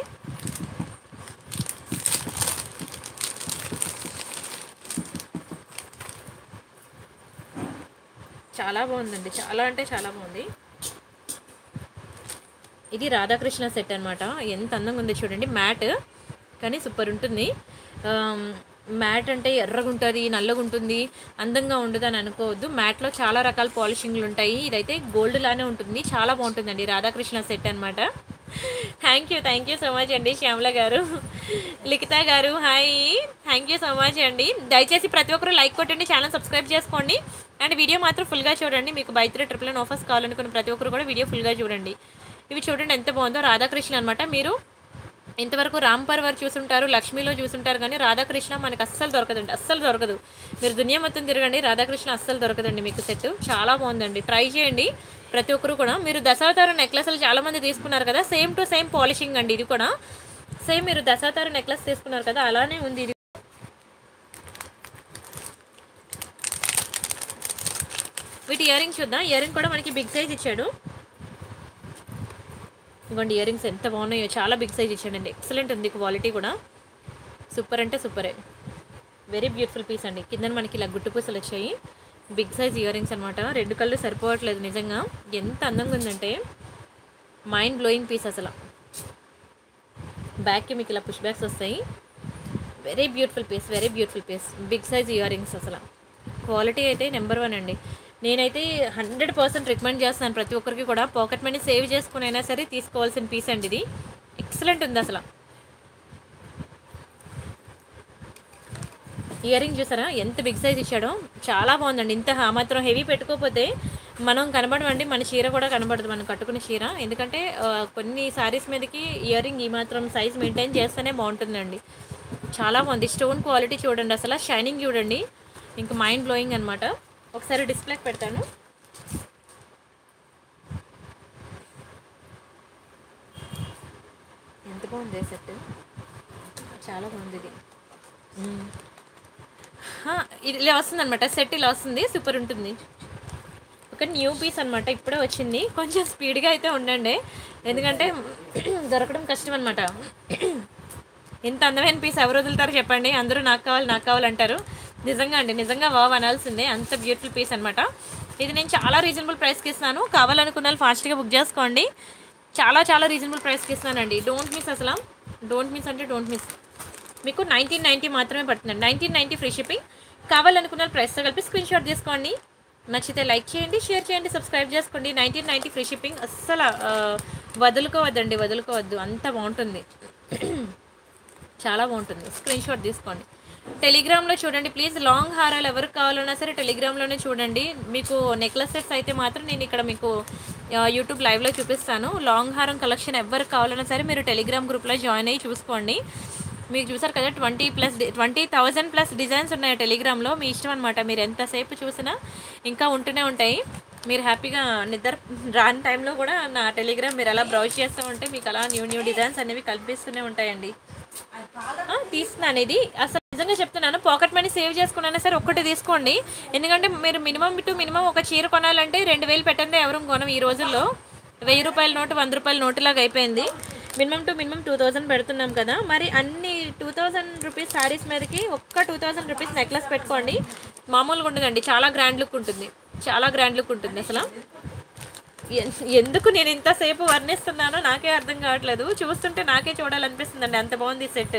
చాలా బాగుందండి చాలా అంటే చాలా బాగుంది ఇది రాధాకృష్ణ సెట్ అన్నమాట ఎంత అందంగా ఉంది చూడండి మ్యాట్ కానీ సూపర్ ఉంటుంది ఆమ్, మ్యాట్ అంటే ఎర్రగా ఉంటుంది నల్లగా ఉంటుంది అందంగా ఉండదు అని అనుకోవద్దు మ్యాట్లో చాలా రకాల పాలిషింగ్లు ఉంటాయి ఇదైతే గోల్డ్ లానే ఉంటుంది చాలా బాగుంటుందండి రాధాకృష్ణ సెట్ అన్నమాట thank you thank you so much అండి శ్యామల గారు లిఖిత గారు hi thank you so much అండి దయచేసి ప్రతి ఒక్కరు లైక్ కొట్టండి ఛానల్ సబ్స్క్రైబ్ చేసుకోండి అండ్ వీడియో మాత్రం ఫుల్గా చూడండి మీకు buy three triple nine offers కావాలనుకున్న ప్రతి ఒక్కరు కూడా వీడియో ఫుల్గా చూడండి ఇవి చూడండి ఎంత బాగుందో రాధాకృష్ణ అనమాట మీరు ఇంతవరకు రామ్ పర్వర్ చూసుంటారు లక్ష్మిలో చూసుంటారు కానీ రాధాకృష్ణ మనకు అస్సలు దొరకదండి అస్సలు దొరకదు మీరు దునియా మొత్తం తిరగండి రాధాకృష్ణ అస్సలు దొరకదండి మీకు సెట్ చాలా బాగుందండి ట్రై చేయండి ప్రతి ఒక్కరు కూడా మీరు దశావతార నెక్లెస్లు చాలా మంది తీసుకున్నారు కదా సేమ్ టు సేమ్ పాలిషింగ్ అండి ఇది కూడా సేమ్ మీరు దశావతార నెక్లెస్ తీసుకున్నారు కదా అలానే ఉంది ఇది వీటి ఇయర్ రింగ్ చూద్దాం ఇయర్ రింగ్ కూడా మనకి బిగ్ సైజ్ ఇచ్చాడు ఇవ్వండి ఇయర్ రింగ్స్ ఎంత బాగున్నాయో చాలా బిగ్ సైజ్ ఇచ్చాడండి ఎక్సలెంట్ ఉంది క్వాలిటీ కూడా సూపర్ అంటే సూపరే వెరీ బ్యూటిఫుల్ పీస్ అండి కింద మనకి ఇలా గుట్టు పూసలు వచ్చాయి బిగ్ సైజ్ ఇయర్ రింగ్స్ అనమాట రెండు కళ్ళు సరిపోవట్లేదు నిజంగా ఎంత అందంగా ఉందంటే మైండ్ బ్లోయింగ్ పీస్ అసలు బ్యాక్కి మీకు ఇలా పుష్ బ్యాగ్స్ వస్తాయి very beautiful piece very beautiful piece big size earrings అసలు క్వాలిటీ అయితే నెంబర్ వన్ అండి నేనైతే హండ్రెడ్ పర్సెంట్ రికమెండ్ చేస్తాను ప్రతి ఒక్కరికి కూడా పాకెట్ మనీ సేవ్ చేసుకుని అయినా సరే తీసుకోవాల్సిన పీస్ అండి ఇది ఎక్సలెంట్ ఉంది అసలు ఇయర్ రింగ్ చూసారా ఎంత బిగ్ సైజ్ ఇచ్చాడో చాలా బాగుందండి ఇంత ఆ మాత్రం హెవీ పెట్టుకోకపోతే మనం కనబడమండి మన చీర కూడా కనబడదు మనం కట్టుకునే చీర ఎందుకంటే ఆ, కొన్ని శారీస్ మీదకి ఇయర్ రింగ్ ఈ మాత్రం సైజ్ మెయింటైన్ చేస్తేనే బాగుంటుందండి చాలా బాగుంది స్టోన్ క్వాలిటీ చూడండి అసలు షైనింగ్ చూడండి ఇంకా మైండ్ బ్లోయింగ్ అనమాట ఒకసారి డిస్ప్లేకి పెడతాను ఎంత బాగుంది సెట్ చాలా బాగుంది ఇది మ్మ్. హా, ఇది ఇలా వస్తుంది అనమాట సెట్ ఇలా వస్తుంది సూపర్ ఉంటుంది ఒక న్యూ పీస్ అనమాట ఇప్పుడే వచ్చింది కొంచెం స్పీడ్గా అయితే ఉండండి ఎందుకంటే దొరకడం కష్టం అనమాట ఇంత అందమైన పీస్ ఎవరు వదులుతారు చెప్పండి అందరూ నాకు కావాలి నాకు కావాలంటారు నిజంగా అండి నిజంగా వావ్ అనాల్సిందే అంత బ్యూటిఫుల్ పీస్ అనమాట ఇది నేను చాలా రీజనబుల్ ప్రైస్కి ఇస్తున్నాను కావాలనుకున్న వాళ్ళు ఫాస్ట్గా బుక్ చేసుకోండి చాలా చాలా రీజనబుల్ ప్రైస్కి ఇస్తున్నానండి డోంట్ మిస్ అసలు డోంట్ మిస్ అంటే డోంట్ మిస్ మీకు నైన్టీన్ నైంటీ మాత్రమే పడుతుందండి నైన్టీన్ నైంటీ ఫ్రీ షిప్పింగ్ కావాలనుకున్న ప్రైస్తో కలిపి స్క్రీన్ షాట్ తీసుకోండి నచ్చితే లైక్ చేయండి షేర్ చేయండి సబ్స్క్రైబ్ చేసుకోండి నైన్టీన్ నైంటీ ఫ్రీ షిప్పింగ్ అస్సలు ఆ, వదులుకోవద్దండి వదులుకోవద్దు అంత బాగుంటుంది చాలా బాగుంటుంది స్క్రీన్ షాట్ తీసుకోండి టెలిగ్రామ్లో చూడండి ప్లీజ్ లాంగ్ హారాలు ఎవరికి కావాలన్నా సరే టెలిగ్రామ్లోనే చూడండి మీకు నెక్లెసెస్ అయితే మాత్రం నేను ఇక్కడ మీకు ఆ, యూట్యూబ్ లైవ్లో చూపిస్తాను లాంగ్ హారం కలెక్షన్ ఎవరికి కావాలన్నా సరే మీరు టెలిగ్రామ్ గ్రూప్లో జాయిన్ అయ్యి చూసుకోండి మీకు చూసారు కదా twenty plus twenty thousand plus designs ఉన్నాయి టెలిగ్రామ్లో మీ ఇష్టం అనమాట మీరు ఎంతసేపు చూసినా ఇంకా ఉంటూనే ఉంటాయి మీరు హ్యాపీగా నిద్ర రాని టైంలో కూడా నా టెలిగ్రామ్ మీరు అలా బ్రౌజ్ చేస్తూ ఉంటే మీకు అలా న్యూ న్యూ డిజైన్స్ అనేవి కల్పిస్తూనే ఉంటాయండి ఆ, తీస్తున్నాను ఇది అసలు నిజంగా చెప్తున్నాను పాకెట్ మనీ సేవ్ చేసుకున్నా సరే ఒక్కటి తీసుకోండి ఎందుకంటే మీరు మినిమం టు మినిమం ఒక చీర కొనాలంటే రెండు వేలు పెట్టండి ఎవరు కొనం ఈ రోజుల్లో వెయ్యి రూపాయల నోటు వంద రూపాయల నోటులాగా అయిపోయింది minimum to minimum two thousand పెడుతున్నాం కదా మరి అన్ని టూ థౌజండ్ రూపీస్ శారీస్ మీదకి ఒక్క టూ థౌజండ్ రూపీస్ నెక్లెస్ పెట్టుకోండి మామూలుగా ఉండదండి చాలా గ్రాండ్ లుక్ ఉంటుంది చాలా గ్రాండ్ లుక్ ఉంటుంది అసలు ఎన్- ఎందుకు నేను ఇంతసేపు వర్ణిస్తున్నానో నాకే అర్థం కావట్లేదు చూస్తుంటే నాకే చూడాలనిపిస్తుందండి అంత బాగుంది సెట్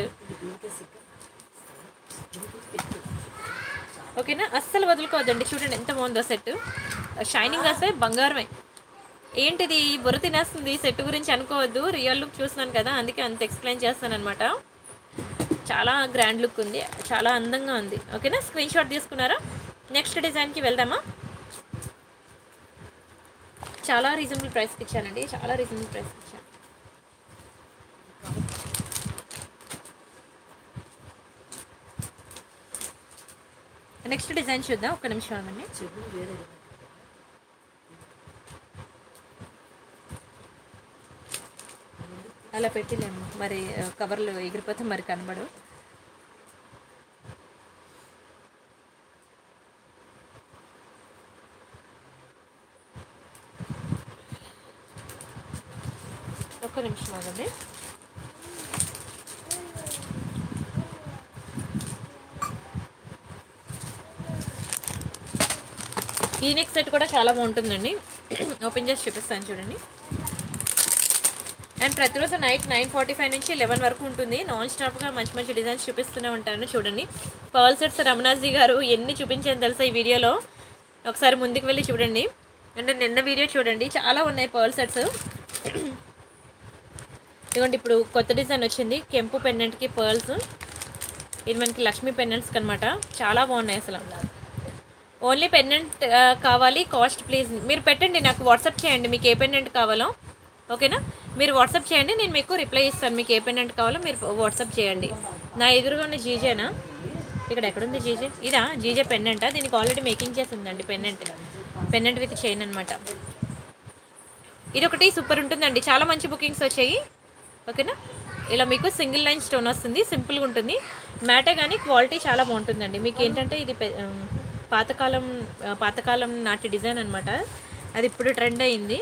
ఓకేనా అస్సలు వదులుకోవద్దండి చూడండి ఎంత బాగుందో సెట్ షైనింగ్ వస్తే బంగారమే ఏంటిది బుర్ర తినేస్తుంది సెట్ గురించి అనుకోవద్దు రియల్ లుక్ చూస్తున్నాను కదా అందుకే అంత ఎక్స్ప్లెయిన్ చేస్తాను అనమాట చాలా గ్రాండ్ లుక్ ఉంది చాలా అందంగా ఉంది ఓకేనా స్క్రీన్ షాట్ తీసుకున్నారా నెక్స్ట్ డిజైన్కి వెళ్దామా చాలా రీజనబుల్ ప్రైస్కి ఇచ్చానండి చాలా రీజనబుల్ ప్రైస్కి ఇచ్చాను నెక్స్ట్ డిజైన్ చూద్దాం ఒక్క నిమిషం అండి అలా పెట్టిలేము మరి ఆ, కవర్లు ఎగిరిపోతే మరి కనబడు నిమిషం ఆగండి ఈ నెక్ సెట్ కూడా చాలా బాగుంటుందండి ఓపెన్ చేసి చూపిస్తాను చూడండి అండ్ ప్రతిరోజు నైట్ నైన్ ఫార్టీ ఫైవ్ నుంచి లెవెన్ వరకు ఉంటుంది నాన్ స్టాప్గా మంచి మంచి డిజైన్స్ చూపిస్తూనే ఉంటాను చూడండి పర్ల్ సెట్స్ రమణాజీ గారు ఎన్ని చూపించాను తెలుసా ఈ వీడియోలో ఒకసారి ముందుకు వెళ్ళి చూడండి అంటే నిన్న వీడియో చూడండి చాలా ఉన్నాయి పర్ల్ సెట్స్ ఇదిగోండి ఇప్పుడు కొత్త డిజైన్ వచ్చింది కెంపు పెండెంట్కి పర్ల్స్ ఇది మనకి లక్ష్మీ పెండెంట్స్కి అనమాట చాలా బాగున్నాయి అసలు ఓన్లీ పెండెంట్ కావాలి కాస్ట్ ప్లీజ్ మీరు పెట్టండి నాకు వాట్సాప్ చేయండి మీకు ఏ పెండెంట్ కావాలో ఓకేనా మీరు వాట్సాప్ చేయండి నేను మీకు రిప్లై ఇస్తాను మీకు ఏ పెండెంట్ కావాలో మీరు వాట్సాప్ చేయండి నా ఎదురుగా ఉన్న జీజేనా ఇక్కడ ఎక్కడుంది జీజే ఇదా జీజే పెండెంటా దీనికి ఆల్రెడీ మేకింగ్ చేసి ఉందండి పెండెంట్ పెండెంట్ విత్ చైన్ అనమాట ఇది ఒకటి సూపర్ ఉంటుందండి చాలా మంచి బుకింగ్స్ వచ్చాయి ఓకేనా ఇలా మీకు సింగిల్ లైన్ స్టోన్ వస్తుంది సింపుల్గా ఉంటుంది మ్యాటే కానీ క్వాలిటీ చాలా బాగుంటుందండి మీకు ఏంటంటే ఇది పె- ఆ, పాతకాలం ఆ, పాతకాలం నాటి డిజైన్ అనమాట అది ఇప్పుడు ట్రెండ్ అయింది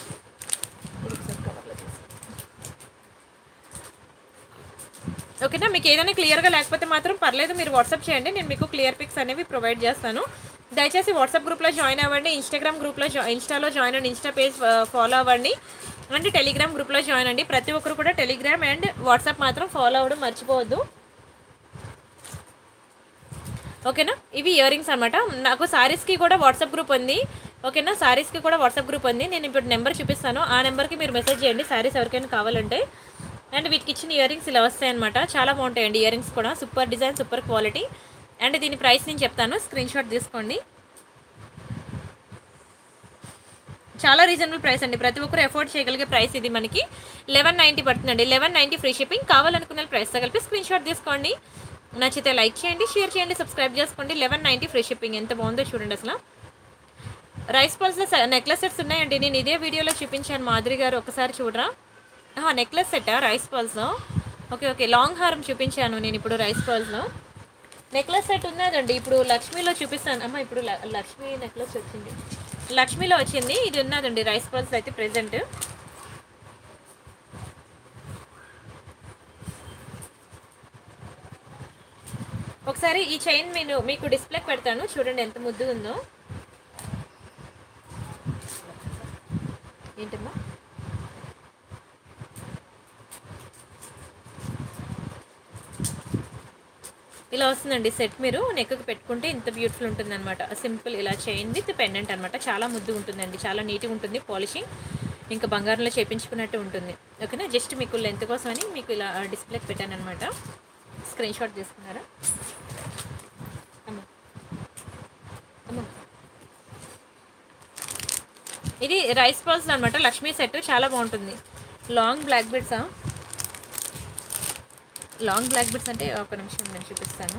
ఓకేనా మీకు ఏదైనా క్లియర్గా లేకపోతే మాత్రం పర్లేదు మీరు వాట్సాప్ చేయండి నేను మీకు క్లియర్ పిక్స్ అనేవి ప్రొవైడ్ చేస్తాను దయచేసి వాట్సాప్ గ్రూప్లో జాయిన్ అవ్వండి ఇన్స్టాగ్రామ్ గ్రూప్లో జా ఇన్స్టాలో జాయిన్ అండి ఇన్స్టా పేజ్ ఫాలో అవ్వండి అండ్ టెలిగ్రామ్ గ్రూప్లో జాయిన్ అండి ప్రతి ఒక్కరు కూడా టెలిగ్రామ్ అండ్ వాట్సాప్ మాత్రం ఫాలో అవ్వడం మర్చిపోవద్దు ఓకేనా ఇవి ఇయర్ రింగ్స్ అనమాట నాకు సారీస్కి కూడా వాట్సాప్ గ్రూప్ ఉంది ఓకేనా సారీస్కి కూడా వాట్సాప్ గ్రూప్ ఉంది నేను ఇప్పుడు నెంబర్ చూపిస్తాను ఆ నెంబర్కి మీరు మెసేజ్ చేయండి సారీస్ ఎవరికైనా కావాలంటే అండ్ వీటికి ఇచ్చిన ఇయర్ రింగ్స్ ఇలా వస్తాయి అనమాట చాలా బాగుంటాయండి ఇయర్ రింగ్స్ కూడా super design super quality and దీని ప్రైస్ నేను చెప్తాను స్క్రీన్ షాట్ తీసుకోండి చాలా రీజనబుల్ ప్రైస్ అండి ప్రతి ఒక్కరు ఎఫోర్డ్ చేయగలిగే ప్రైస్ ఇది మనకి లెవెన్ నైంటీ పడుతుందండి లెవెన్ నైంటీ ఫ్రీ షిప్పింగ్ కావాలనుకున్న ప్రైస్తో కలిపి స్క్రీన్ షాట్ తీసుకోండి నచ్చితే లైక్ చేయండి షేర్ చేయండి సబ్స్క్రైబ్ చేసుకోండి లెవెన్ నైంటీ ఫ్రీ షిప్పింగ్ ఎంత బాగుందో చూడండి అసలు రైస్ పల్స్లో నెక్లెస్ సెట్స్ ఉన్నాయండి నేను ఇదే వీడియోలో చూపించాను మాధురి గారు ఒకసారి చూడరా నెక్లెస్ సెట్టా రైస్ పల్స్లో ఓకే ఓకే లాంగ్ హారం చూపించాను నేను ఇప్పుడు రైస్ పల్స్లో నెక్లెస్ సెట్ ఉన్నదండి ఇప్పుడు లక్ష్మీలో చూపిస్తాను అమ్మ ఇప్పుడు ల- లక్ష్మీ నెక్లెస్ వచ్చింది లక్ష్మీలో వచ్చింది ఇది ఉన్నదండి రైస్ పల్స్ అయితే ప్రెసెంట్ ఒకసారి ఈ చైన్ నేను మీకు డిస్ప్లే పెడతాను చూడండి ఎంత ముద్దుగా ఉందో ఏంటమ్మా ఇలా వస్తుందండి సెట్ మీరు నెక్కి పెట్టుకుంటే ఇంత బ్యూటిఫుల్ ఉంటుంది అనమాట సింపుల్ ఇలా చైన్ విత్ పెండెంట్ అనమాట చాలా ముద్దు ఉంటుందండి చాలా నీట్గా ఉంటుంది పాలిషింగ్ ఇంకా బంగారంలో చేపించుకున్నట్టు ఉంటుంది ఓకేనా జస్ట్ మీకు లెంత్ కోసమని మీకు ఇలా డిస్ప్లేకి పెట్టాను అనమాట స్క్రీన్ షాట్ తీసుకున్నారా అమ్మ అమ్మ ఇది రైస్ బాల్స్ అనమాట లక్ష్మీ సెట్ చాలా బాగుంటుంది లాంగ్ బ్లాక్ బిడ్సా లాంగ్ బ్లాక్ బిడ్స్ అంటే ఒక నిమిషం నేను చూపిస్తాను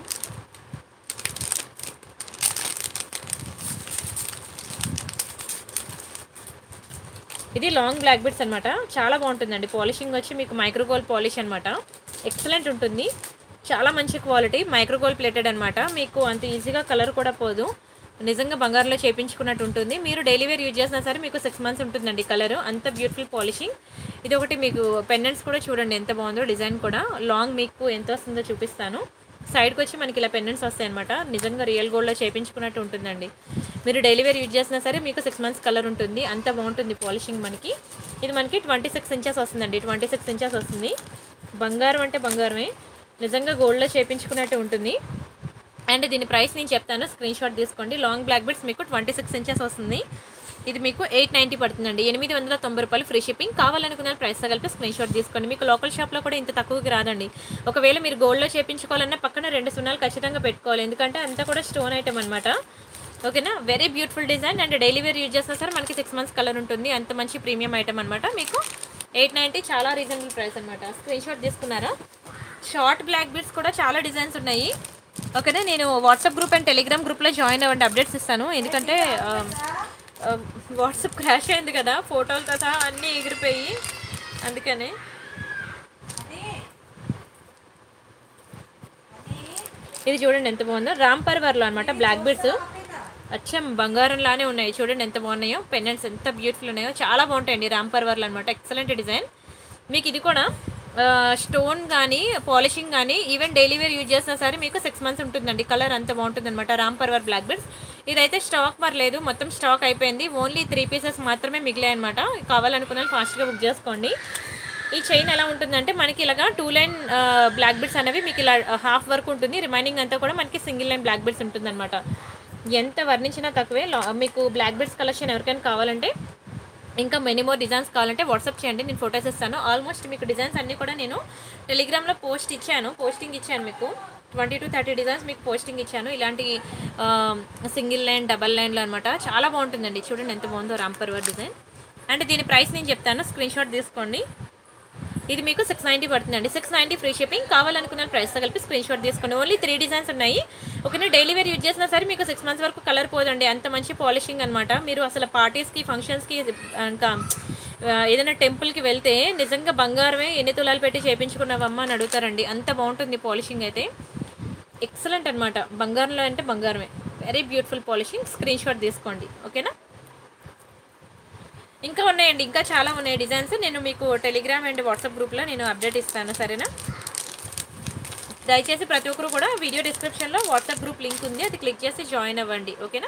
ఇది లాంగ్ బ్లాక్ బిడ్స్ అనమాట చాలా బాగుంటుందండి పాలిషింగ్ వచ్చి మీకు మైక్రోగోల్ పాలిష్ అనమాట ఎక్సలెంట్ ఉంటుంది చాలా మంచి క్వాలిటీ మైక్రోగోల్ ప్లేటెడ్ అనమాట మీకు అంత ఈజీగా కలర్ కూడా పోదు నిజంగా బంగారంలో చేపించుకున్నట్టు ఉంటుంది మీరు డైలీ వేర్ యూజ్ చేసినా సరే మీకు సిక్స్ మంత్స్ ఉంటుందండి కలర్ అంత బ్యూటిఫుల్ పాలిషింగ్ ఇది ఒకటి మీకు పెండెంట్స్ కూడా చూడండి ఎంత బాగుందో డిజైన్ కూడా లాంగ్ మీకు ఎంత వస్తుందో చూపిస్తాను సైడ్కి వచ్చి మనకి ఇలా పెండెంట్స్ వస్తాయి అనమాట నిజంగా రియల్ గోల్డ్లో చేపించుకున్నట్టు ఉంటుందండి మీరు డైలీ వేర్ యూజ్ చేసినా సరే మీకు సిక్స్ మంత్స్ కలర్ ఉంటుంది అంత బాగుంటుంది పాలిషింగ్ మనకి ఇది మనకి ట్వంటీ సిక్స్ ఇంచెస్ వస్తుందండి ట్వంటీ సిక్స్ ఇంచెస్ వస్తుంది బంగారం అంటే బంగారమే నిజంగా గోల్డ్లో చేపించుకున్నట్టు ఉంటుంది అండ్ దీని ప్రైస్ నేను చెప్తాను స్క్రీన్ షాట్ తీసుకోండి లాంగ్ బ్లాక్ బెడ్స్ మీకు ట్వంటీ సిక్స్ ఇంచెస్ వస్తుంది ఇది మీకు ఎయిట్ నైంటీ పడుతుందండి ఎనిమిది వందల తొంభై రూపాయలు ఫ్రీ షిప్పింగ్ కావాలనుకున్న ప్రైస్తో కలిపి స్క్రీన్ షాట్ తీసుకోండి మీకు లోకల్ షాప్లో కూడా ఇంత తక్కువకి రాదండి ఒకవేళ మీరు గోల్డ్లో చేపించుకోవాలన్నా పక్కన రెండు సున్నాలు ఖచ్చితంగా పెట్టుకోవాలి ఎందుకంటే అంతా కూడా స్టోన్ ఐటమ్ అనమాట ఓకేనా very beautiful design and daily wear use చేసినా సరే మనకి సిక్స్ మంత్స్ కలర్ ఉంటుంది అంత మంచి ప్రీమియం ఐటమ్ అనమాట మీకు ఎయిట్ నైంటీ చాలా రీజనబుల్ ప్రైస్ అనమాట స్క్రీన్ షాట్ తీసుకున్నారా షార్ట్ బ్లాక్ బీడ్స్ కూడా చాలా డిజైన్స్ ఉన్నాయి ఓకేనా నేను వాట్సాప్ గ్రూప్ అండ్ టెలిగ్రామ్ గ్రూప్లో జాయిన్ అవ్వండి అప్డేట్స్ ఇస్తాను ఎందుకంటే వాట్సాప్ క్రాష్ అయింది కదా ఫోటోలతో సహా అన్నీ ఎగిరిపోయి అందుకనే ఇది చూడండి ఎంత బాగుందో రామ్ పర్వర్లో అనమాట బ్లాక్ బీడ్స్ అచ్చం బంగారం లానే ఉన్నాయి చూడండి ఎంత బాగున్నాయో పెండెంట్స్ ఎంత బ్యూటిఫుల్ ఉన్నాయో చాలా బాగుంటాయండి రామ్ పర్వర్లో అనమాట ఎక్సలెంట్ డిజైన్ మీకు ఇది కూడా స్టోన్ కానీ పాలిషింగ్ కానీ ఈవెన్ డైలీ వేర్ యూజ్ చేసినా సరే మీకు సిక్స్ మంత్స్ ఉంటుందండి కలర్ అంత బాగుంటుంది అనమాట రామ్ పర్వర్ బ్లాక్ బెడ్స్ ఇదైతే స్టాక్ మరి లేదు మొత్తం స్టాక్ అయిపోయింది ఓన్లీ త్రీ పీసెస్ మాత్రమే మిగిలాయి అనమాట కావాలనుకున్న వాళ్ళు ఫాస్ట్గా బుక్ చేసుకోండి ఈ చైన్ ఎలా ఉంటుందంటే మనకి ఇలాగా టూ లైన్ బ్లాక్ బిడ్స్ అనేవి మీకు ఇలా హాఫ్ వర్క్ ఉంటుంది రిమైనింగ్ అంతా కూడా మనకి సింగిల్ లైన్ బ్లాక్ బిడ్స్ ఉంటుంది అనమాట ఎంత వర్ణించినా తక్కువే లా- మీకు బ్లాక్ బిడ్స్ కలెక్షన్ ఎవరికైనా కావాలంటే ఇంకా మెనీ మోర్ డిజైన్స్ కావాలంటే వాట్సాప్ చేయండి నేను ఫొటోస్ ఇస్తాను ఆల్మోస్ట్ మీకు డిజైన్స్ అన్నీ కూడా నేను టెలిగ్రామ్లో పోస్ట్ ఇచ్చాను పోస్టింగ్ ఇచ్చాను మీకు ట్వంటీ టు థర్టీ డిజైన్స్ మీకు పోస్టింగ్ ఇచ్చాను ఇలాంటి సింగిల్ లైన్ డబల్ లైన్లో అనమాట చాలా బాగుంటుందండి చూడండి ఎంత బాగుందో రాంపర్వర్ డిజైన్ అంటే దీని ప్రైస్ నేను చెప్తాను స్క్రీన్ షాట్ తీసుకోండి ఇది మీకు సిక్స్ నైంటీ పడుతుందండి సిక్స్ నైంటీ ఫ్రీ షిప్పింగ్ కావాలనుకున్న ప్రైస్తో కలిపి స్క్రీన్ షాట్ తీసుకోండి ఓన్లీ త్రీ డిజైన్స్ ఉన్నాయి ఒకనే డైలీ వేర్ యూజ్ చేసినా సరే మీకు సిక్స్ మంత్స్ వరకు కలర్ పోదండి అంత మంచి పాలిషింగ్ అనమాట మీరు అసలు పార్టీస్కి ఫంక్షన్స్కి ఇంకా ఆ, ఏదైనా టెంపుల్కి వెళ్తే నిజంగా బంగారమే ఎన్ని తులాలు పెట్టి చేయించుకున్నావమ్మా అని అడుగుతారండి అంత బాగుంటుంది పాలిషింగ్ అయితే ఎక్సలెంట్ అనమాట బంగారంలో అంటే బంగారమే very beautiful polishing screen shot తీసుకోండి ఓకేనా ఇంకా ఉన్నాయండి ఇంకా చాలా ఉన్నాయి డిజైన్స్ నేను మీకు టెలిగ్రామ్ అండ్ వాట్సాప్ గ్రూప్లో నేను అప్డేట్ ఇస్తాను సరేనా దయచేసి ప్రతి ఒక్కరు కూడా వీడియో డిస్క్రిప్షన్లో వాట్సాప్ గ్రూప్ లింక్ ఉంది అది క్లిక్ చేసి జాయిన్ అవ్వండి ఓకేనా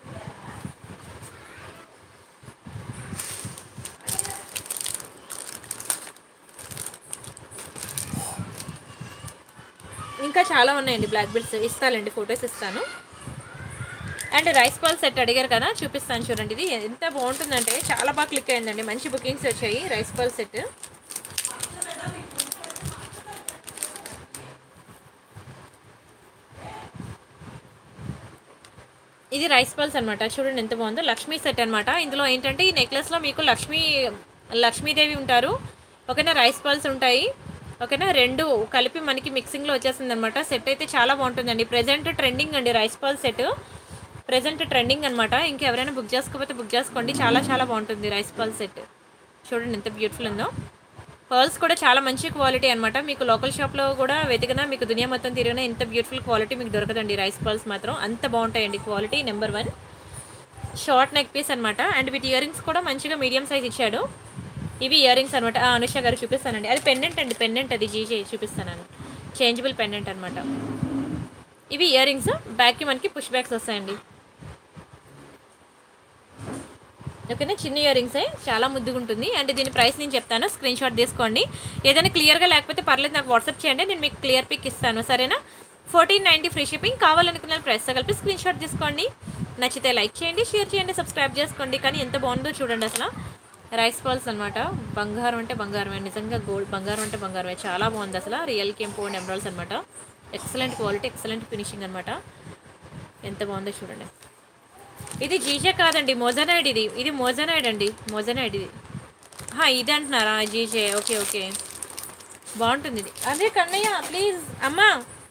ఇంకా చాలా ఉన్నాయండి బ్లాక్ బెల్ట్స్ ఇస్తానండి ఫొటోస్ ఇస్తాను అండ్ రైస్ బాల్ సెట్ అడిగారు కదా చూపిస్తాను చూడండి ఇది ఎంత బాగుంటుందంటే చాలా బాగా క్లిక్ అయిందండి మంచి బుకింగ్స్ వచ్చాయి రైస్ బాల్ సెట్ ఇది రైస్ బాల్స్ అనమాట చూడండి ఎంత బాగుందో లక్ష్మీ సెట్ అనమాట ఇందులో ఏంటంటే ఈ నెక్లెస్లో మీకు లక్ష్మీ లక్ష్మీదేవి ఉంటారు ఓకేనా రైస్ బాల్స్ ఉంటాయి ఓకేనా రెండు కలిపి మనకి మిక్సింగ్లో వచ్చేస్తుంది అనమాట సెట్ అయితే చాలా బాగుంటుందండి ప్రజెంట్ ట్రెండింగ్ అండి rice ball set present trending అనమాట ఇంకెవరైనా బుక్ చేసుకోకపోతే బుక్ చేసుకోండి చాలా చాలా బాగుంటుంది రైస్ బాల్ సెట్ చూడండి ఎంత బ్యూటిఫుల్ ఉందో పర్ల్స్ కూడా చాలా మంచి క్వాలిటీ అనమాట మీకు లోకల్ షాప్లో కూడా వెతికినా మీకు దునియా మొత్తం తిరిగినా ఇంత బ్యూటిఫుల్ క్వాలిటీ మీకు దొరకదండి రైస్ పర్ల్స్ మాత్రం అంత బాగుంటాయండి quality number one short neck piece అనమాట అండ్ వీటి ఇయర్ రింగ్స్ కూడా మంచిగా మీడియం సైజ్ ఇచ్చాడు ఇవి ఇయర్ రింగ్స్ అనమాట అనుష గారు చూపిస్తానండి అది పెండెంట్ అండి పెండెంట్ అది జీజే చూపిస్తాను చేంజబుల్ పెండెంట్ అనమాట ఇవి ఇయర్ రింగ్స్ బ్యాక్కి మనకి పుష్ బ్యాక్స్ వస్తాయండి ఓకేనా చిన్న ఇయర్ రింగ్సే చాలా ముద్దుగా ఉంటుంది అండ్ దీని ప్రైస్ నేను చెప్తాను స్క్రీన్ షాట్ తీసుకోండి ఏదైనా క్లియర్గా లేకపోతే పర్లేదు నాకు వాట్సాప్ చేయండి నేను మీకు క్లియర్ పిక్ ఇస్తాను సరేనా ఫోర్టీన్ నైంటీ ఫ్రీ షిప్పింగ్ కావాలనుకున్న ప్రైస్ కలిపి స్క్రీన్ షాట్ తీసుకోండి నచ్చితే లైక్ చేయండి షేర్ చేయండి సబ్స్క్రైబ్ చేసుకోండి కానీ ఎంత బాగుందో చూడండి అసలు రైస్ బాల్స్ అనమాట బంగారం అంటే బంగారమే నిజంగా గోల్డ్ బంగారం అంటే బంగారమే చాలా బాగుంది అసలు రియల్ కెంపో ఎమరాల్స్ అనమాట ఎక్సలెంట్ క్వాలిటీ ఎక్సలెంట్ ఫినిషింగ్ అనమాట ఎంత బాగుందో చూడండి ఇది జీజే కాదండి మోజనైడ్ ఇది ఇది మోజనైడ్ అండి మోజనైడ్ ఇది హా, ఇది అంటున్నారా జీజే ఓకే ఓకే బాగుంటుంది ఇది అదే కన్నయ్య ప్లీజ్ అమ్మా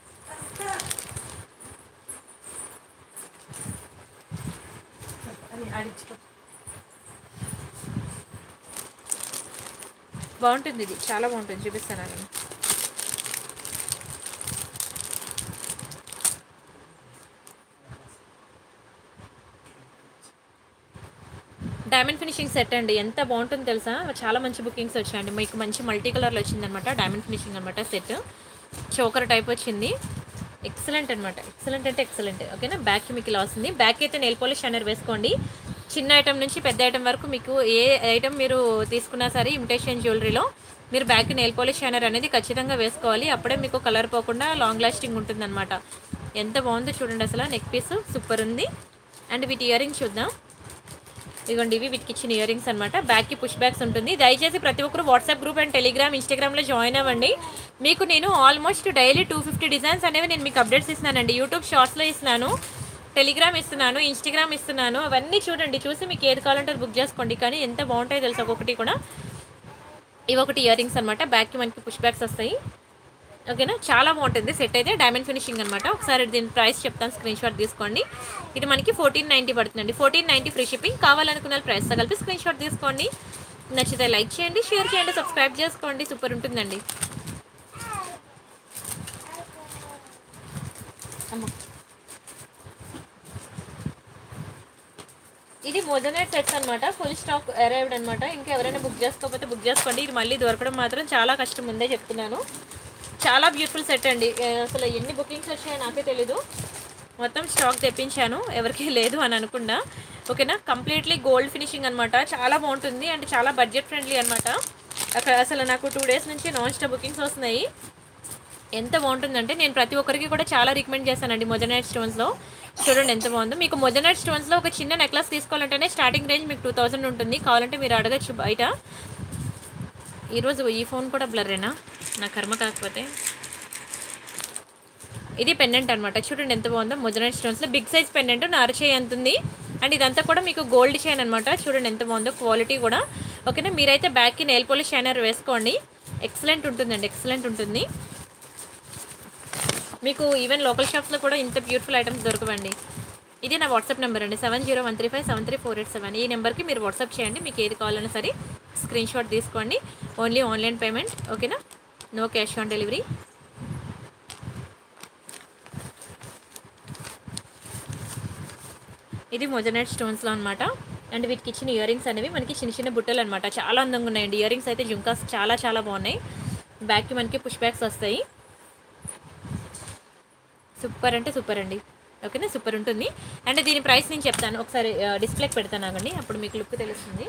బాగుంటుంది ఇది చాలా బాగుంటుంది చూపిస్తాను నేను డైమండ్ ఫినిషింగ్ సెట్ అండి ఎంత బాగుంటుందో తెలుసా చాలా మంచి బుకింగ్స్ వచ్చాయండి మీకు మంచి మల్టీ కలర్లో వచ్చిందనమాట డైమండ్ ఫినిషింగ్ అనమాట సెట్ చోకర్ టైప్ వచ్చింది ఎక్సలెంట్ అనమాట ఎక్సలెంట్ అంటే ఎక్సలెంట్ ఓకేనా బ్యాక్కి మీకు ఇలా వస్తుంది బ్యాక్ అయితే నెయిల్ పాలిష్ షైనర్ వేసుకోండి చిన్న ఐటమ్ నుంచి పెద్ద ఐటమ్ వరకు మీకు ఏ ఐటమ్ మీరు తీసుకున్నా సరే ఇమిటేషన్ జ్యువెలరీలో మీరు బ్యాక్ నెయిల్ పాలిష్ షైనర్ అనేది ఖచ్చితంగా వేసుకోవాలి అప్పుడే మీకు కలర్ పోకుండా లాంగ్ లాస్టింగ్ ఉంటుందన్నమాట ఎంత బాగుందో చూడండి అసలు నెక్ పీస్ సూపర్ ఉంది అండ్ వీటి ఇయర్ రింగ్ చూద్దాం ఇదిగోండి ఇవి వీటికి ఇచ్చిన ఇయర్ రింగ్స్ అనమాట బ్యాక్కి పుష్ బ్యాక్స్ ఉంటుంది దయచేసి ప్రతి ఒక్కరు వాట్సాప్ గ్రూప్ అండ్ టెలిగ్రామ్ ఇన్స్టాగ్రామ్లో జాయిన్ అవ్వండి మీకు నేను almost daily two fifty designs అనేవి నేను మీకు అప్డేట్స్ ఇస్తున్నానండి యూట్యూబ్ షార్ట్స్లో ఇస్తున్నాను టెలిగ్రామ్ ఇస్తున్నాను ఇన్స్టాగ్రామ్ ఇస్తున్నాను అవన్నీ చూడండి చూసి మీకు ఏది కావాలంటే అది బుక్ చేసుకోండి కానీ ఎంత బాగుంటాయో తెలుసు ఒక్కొక్కటి కూడా ఇవి ఒకటి ఇయర్ రింగ్స్ అనమాట బ్యాక్కి మనకి పుష్ బ్యాక్స్ వస్తాయి ఓకేనా చాలా బాగుంటుంది సెట్ అయితే డైమండ్ ఫినిషింగ్ అనమాట ఒకసారి దీని ప్రైస్ చెప్తాను స్క్రీన్ షాట్ తీసుకోండి ఇది మనకి ఫోర్టీన్ నైంటీ పడుతుందండి ఫోర్టీన్ నైంటీ ఫ్రీ షిప్పింగ్ కావాలనుకున్న ప్రైస్తో కలిపి స్క్రీన్ షాట్ తీసుకోండి నచ్చితే లైక్ చేయండి షేర్ చేయండి సబ్స్క్రైబ్ చేసుకోండి సూపర్ ఉంటుందండి అమ్మ ఇది మొజనైట్ సెట్స్ అనమాట ఫుల్ స్టాక్ అరైవ్డ్ అనమాట ఇంకా ఎవరైనా బుక్ చేసుకోకపోతే బుక్ చేసుకోండి ఇది మళ్ళీ దొరకడం మాత్రం చాలా కష్టం ఉందే చెప్తున్నాను చాలా బ్యూటిఫుల్ సెట్ అండి ఏ, అసలు ఎన్ని బుకింగ్స్ వచ్చాయో నాకే తెలీదు మొత్తం స్టాక్ తెప్పించాను ఎవరికీ లేదు అని అనుకున్నా ఓకేనా కంప్లీట్లీ గోల్డ్ ఫినిషింగ్ అనమాట చాలా బాగుంటుంది అండ్ చాలా బడ్జెట్ ఫ్రెండ్లీ అనమాట అక్కడ అసలు నాకు టూ డేస్ నుంచి నాన్ స్టాప్ బుకింగ్స్ వస్తున్నాయి ఎంత బాగుంటుందంటే నేను ప్రతి ఒక్కరికి కూడా చాలా రికమెండ్ చేశానండి మొజనైట్ స్టోన్స్లో చూడండి ఎంత బాగుందో మీకు మొజనైట్ స్టోన్స్లో ఒక చిన్న నెక్లెస్ తీసుకోవాలంటేనే స్టార్టింగ్ రేంజ్ మీకు టూ థౌసండ్ ఉంటుంది కావాలంటే మీరు అడగచ్చు బయట ఈరోజు ఈ ఫోన్ కూడా బ్లర్రేనా నా కర్మ కాకపోతే ఇది పెండెంట్ అనమాట చూడండి ఎంత బాగుందో మొజనైట్ స్టోన్స్లో బిగ్ సైజ్ పెండెంట్ నారచేయి ఎంత ఉంది అండ్ ఇదంతా కూడా మీకు గోల్డ్ చైన్ అనమాట చూడండి ఎంత బాగుందో క్వాలిటీ కూడా ఓకేనా మీరైతే బ్యాక్కి నెయిల్ పోలిష్ షైనర్ వేసుకోండి ఎక్సలెంట్ ఉంటుందండి ఎక్సలెంట్ ఉంటుంది మీకు ఈవెన్ లోకల్ షాప్స్లో కూడా ఇంత బ్యూటిఫుల్ ఐటమ్స్ దొరకవండి ఇది నా వాట్సాప్ నెంబర్ అండి seven zero one three five seven three four eight seven ఈ నెంబర్కి మీరు వాట్సాప్ చేయండి మీకు ఏది కావాలన్నా సరే స్క్రీన్ షాట్ తీసుకోండి ఓన్లీ ఆన్లైన్ పేమెంట్ ఓకేనా నో క్యాష్ ఆన్ డెలివరీ ఇది మొజనైట్ స్టోన్స్లో అనమాట అండ్ వీటికి ఇచ్చిన ఇయర్ రింగ్స్ అనేవి మనకి చిన్న చిన్న బుట్టలు అనమాట చాలా అందంగా ఉన్నాయండి ఇయర్ రింగ్స్ అయితే జుంకాస్ చాలా చాలా బాగున్నాయి బ్యాక్కి మనకి పుష్ బ్యాక్స్ వస్తాయి సూపర్ అంటే సూపర్ అండి ఓకేనా సూపర్ ఉంటుంది అండ్ దీని ప్రైస్ నేను చెప్తాను ఒకసారి డిస్ప్లేకి పెడతాను ఆగండి అప్పుడు మీకు లుక్ తెలుస్తుంది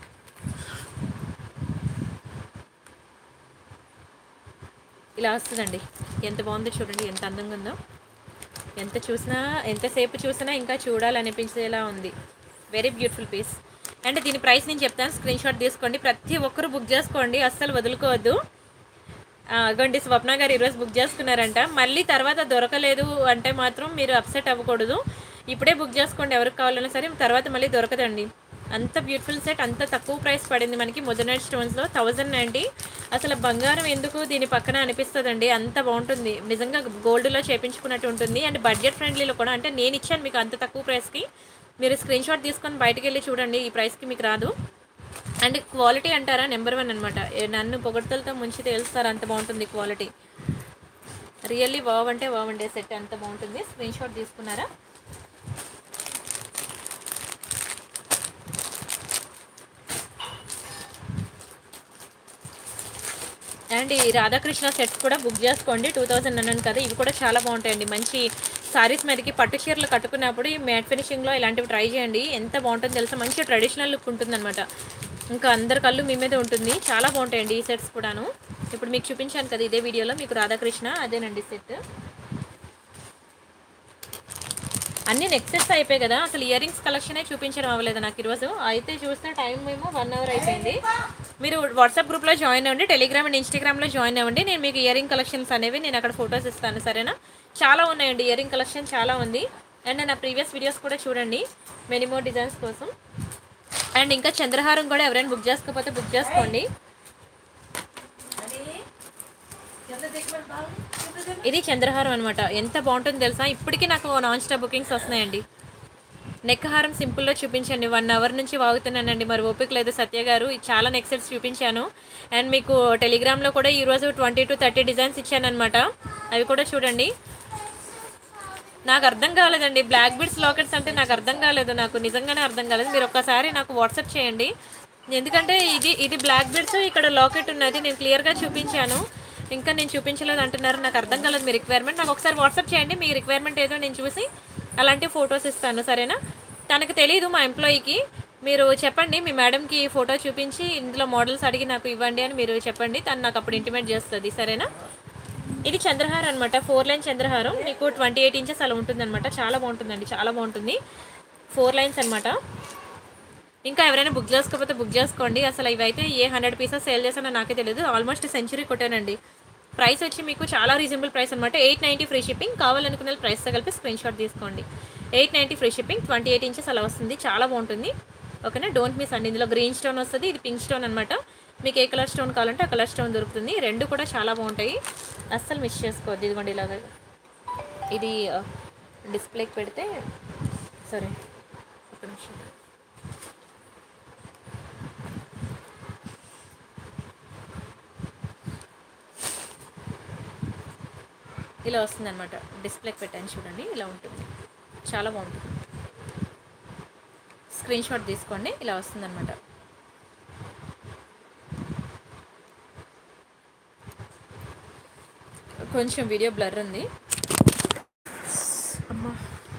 ఇలా వస్తుందండి ఎంత బాగుందో చూడండి ఎంత అందంగా ఉందో ఎంత చూసినా ఎంతసేపు చూసినా ఇంకా చూడాలనిపించేలా ఉంది వెరీ బ్యూటిఫుల్ పీస్ అండ్ దీని ప్రైస్ నేను చెప్తాను స్క్రీన్ షాట్ తీసుకోండి ప్రతి ఒక్కరు బుక్ చేసుకోండి అస్సలు వదులుకోవద్దు ఆ, అగండి స్వప్న గారు ఈరోజు బుక్ చేసుకున్నారంట మళ్ళీ తర్వాత దొరకలేదు అంటే మాత్రం మీరు అప్సెట్ అవ్వకూడదు ఇప్పుడే బుక్ చేసుకోండి ఎవరికి కావాలన్నా సరే తర్వాత మళ్ళీ దొరకదండి అంత బ్యూటిఫుల్ సెట్ అంత తక్కువ ప్రైస్ పడింది మనకి మొజనైట్ స్టోన్స్లో థౌజండ్ నైంటీ అసలు బంగారం ఎందుకు దీని పక్కన అనిపిస్తుందండి అంత బాగుంటుంది నిజంగా గోల్డ్లో చేపించుకున్నట్టు ఉంటుంది అండ్ బడ్జెట్ ఫ్రెండ్లీలో కూడా అంటే నేను ఇచ్చాను మీకు అంత తక్కువ ప్రైస్కి మీరు స్క్రీన్ షాట్ తీసుకొని బయటకు వెళ్ళి చూడండి ఈ ప్రైస్కి మీకు రాదు అండ్ క్వాలిటీ అంటారా నెంబర్ వన్ అనమాట నన్ను పొగడ్తలతో ముంచి తెలుస్తారు అంత బాగుంటుంది క్వాలిటీ రియల్లీ వావ్ అంటే వావ్ అంటే సెట్ అంత బాగుంటుంది స్క్రీన్ షాట్ తీసుకున్నారా అండ్ ఈ రాధాకృష్ణ సెట్స్ కూడా బుక్ చేసుకోండి టూ థౌజండ్ అన్నాను కదా ఇవి కూడా చాలా బాగుంటాయండి మంచి సారీస్ మీదకి పట్టు చీరలు కట్టుకున్నప్పుడు ఈ మ్యాట్ ఫినిషింగ్లో ఇలాంటివి ట్రై చేయండి ఎంత బాగుంటుందో తెలుసా మంచి ట్రెడిషనల్ లుక్ ఉంటుందన్నమాట ఇంకా అందరి కళ్ళు మీ మీద ఉంటుంది చాలా బాగుంటాయండి ఈ సెట్స్ కూడాను ఇప్పుడు మీకు చూపించాను కదా ఇదే వీడియోలో మీకు రాధాకృష్ణ అదేనండి సెట్ అన్ని నెక్సెస్ అయిపోయాయి కదా అసలు ఇయర్ రింగ్స్ కలెక్షనే చూపించడం అవ్వలేదు నాకు ఈరోజు అయితే చూస్తే టైం మేము వన్ అవర్ అయిపోయింది మీరు వాట్సాప్ గ్రూప్లో జాయిన్ అవ్వండి టెలిగ్రామ్ అండ్ ఇన్స్టాగ్రామ్లో జాయిన్ అవ్వండి నేను మీకు ఇయర్ రింగ్ కలెక్షన్స్ అనేవి నేను అక్కడ ఫొటోస్ ఇస్తాను సరేనా చాలా ఉన్నాయండి ఇయర్ రింగ్ కలెక్షన్ చాలా ఉంది అండ్ నా ప్రీవియస్ వీడియోస్ కూడా చూడండి మెనిమో డిజైన్స్ కోసం అండ్ ఇంకా చంద్రహారం కూడా ఎవరైనా బుక్ చేసుకోకపోతే బుక్ చేసుకోండి ఇది చంద్రహారం అనమాట ఎంత బాగుంటుందో తెలుసా ఇప్పటికీ నాకు నాన్ స్టాప్ బుకింగ్స్ వస్తున్నాయండి నెక్ హారం సింపుల్లో చూపించండి వన్ అవర్ నుంచి వాగుతున్నానండి మరి ఓపిక లేదు సత్య గారు ఇది చాలా నెక్ సెట్స్ చూపించాను అండ్ మీకు టెలిగ్రామ్లో కూడా ఈరోజు ట్వంటీ టు థర్టీ డిజైన్స్ ఇచ్చాను అనమాట అవి కూడా చూడండి నాకు అర్థం కాలేదండి బ్లాక్ బిడ్స్ లాకెట్స్ అంటే నాకు అర్థం కాలేదు నాకు నిజంగానే అర్థం కాలేదు మీరు ఒక్కసారి నాకు వాట్సాప్ చేయండి ఎందుకంటే ఇది ఇది బ్లాక్ బిడ్స్ ఇక్కడ లాకెట్ ఉన్నది నేను క్లియర్గా చూపించాను ఇంకా నేను చూపించలేదు అంటున్నారు నాకు అర్థం కాలేదు మీ రిక్వైర్మెంట్ నాకు ఒకసారి వాట్సాప్ చేయండి మీ రిక్వైర్మెంట్ ఏదో నేను చూసి అలాంటి ఫొటోస్ ఇస్తాను సరేనా తనకు తెలియదు మా ఎంప్లాయీకి మీరు చెప్పండి మీ మేడంకి ఫోటో చూపించి ఇందులో మోడల్స్ అడిగి నాకు ఇవ్వండి అని మీరు చెప్పండి తను నాకు అప్పుడు ఇంటిమేట్ చేస్తుంది సరేనా ఇది చంద్రహారం అనమాట ఫోర్ లైన్ చంద్రహారం మీకు ట్వంటీ ఎయిట్ ఇంచెస్ అలా ఉంటుంది అనమాట చాలా బాగుంటుందండి చాలా బాగుంటుంది ఫోర్ లైన్స్ అనమాట ఇంకా ఎవరైనా బుక్ చేసుకోకపోతే బుక్ చేసుకోండి అసలు ఇవైతే ఏ హండ్రెడ్ పీసెస్ సేల్ చేసానో నాకే తెలియదు ఆల్మోస్ట్ సెంచరీ కొట్టానండి ప్రైస్ వచ్చి మీకు చాలా రీజనబుల్ ప్రైస్ అనమాట ఎయిట్ నైంటీ ఫ్రీ షిప్పింగ్ కావాలనుకునే ప్రైస్తో కలిపి స్క్రీన్ షాట్ తీసుకోండి eight ninety free shipping twenty eight inches అలా వస్తుంది చాలా బాగుంటుంది ఓకేనా డోంట్ మిస్ అండి ఇందులో గ్రీన్ స్టోన్ వస్తుంది ఇది పింక్ స్టోన్ అనమాట మీకు ఏ కలర్ స్టోన్ కావాలంటే ఆ కలర్ స్టోన్ దొరుకుతుంది రెండు కూడా చాలా బాగుంటాయి అస్సలు మిస్ చేసుకోవద్దు ఇదిగోండి ఇలాగ ఇది డిస్ప్లేకి పెడితే సరే ఒక నిమిషం ఇలా వస్తుంది అనమాట డిస్ప్లేకి పెట్టాను చూడండి ఇలా ఉంటుంది చాలా బాగుంటుంది స్క్రీన్ షాట్ తీసుకోండి ఇలా వస్తుందన్నమాట కొంచెం వీడియో బ్లర్ ఉంది అమ్మా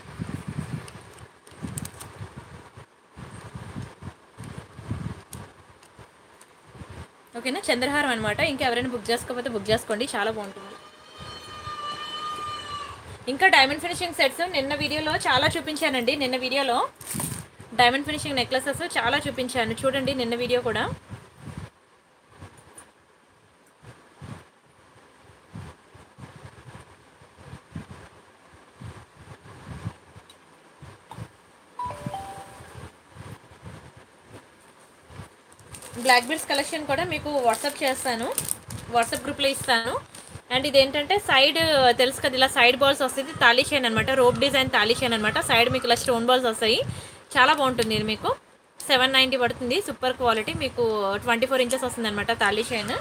ఓకేనా చంద్రహారం అనమాట ఇంకా ఎవరైనా బుక్ చేసుకోకపోతే బుక్ చేసుకోండి చాలా బాగుంటుంది ఇంకా డైమండ్ ఫినిషింగ్ సెట్స్ నిన్న వీడియోలో చాలా చూపించానండి నిన్న వీడియోలో డైమండ్ ఫినిషింగ్ నెక్లెసెస్ చాలా చూపించాను చూడండి నిన్న వీడియో కూడా బ్లాక్ బీడ్స్ కలెక్షన్ కూడా మీకు వాట్సాప్ చేస్తాను వాట్సాప్ గ్రూప్లో ఇస్తాను అండ్ ఇది ఏంటంటే సైడ్ తెలుసు కదా ఇలా సైడ్ బాల్స్ వస్తుంది తాళీ చైన్ అనమాట రోప్ డిజైన్ తాళీ చైన్ అనమాట సైడ్ మీకు ఇలా స్టోన్ బాల్స్ వస్తాయి చాలా బాగుంటుంది ఇది మీకు సెవెన్ నైంటీ పడుతుంది సూపర్ క్వాలిటీ మీకు ట్వంటీ ఫోర్ ఇంచెస్ వస్తుంది అనమాట తాళీ చైన్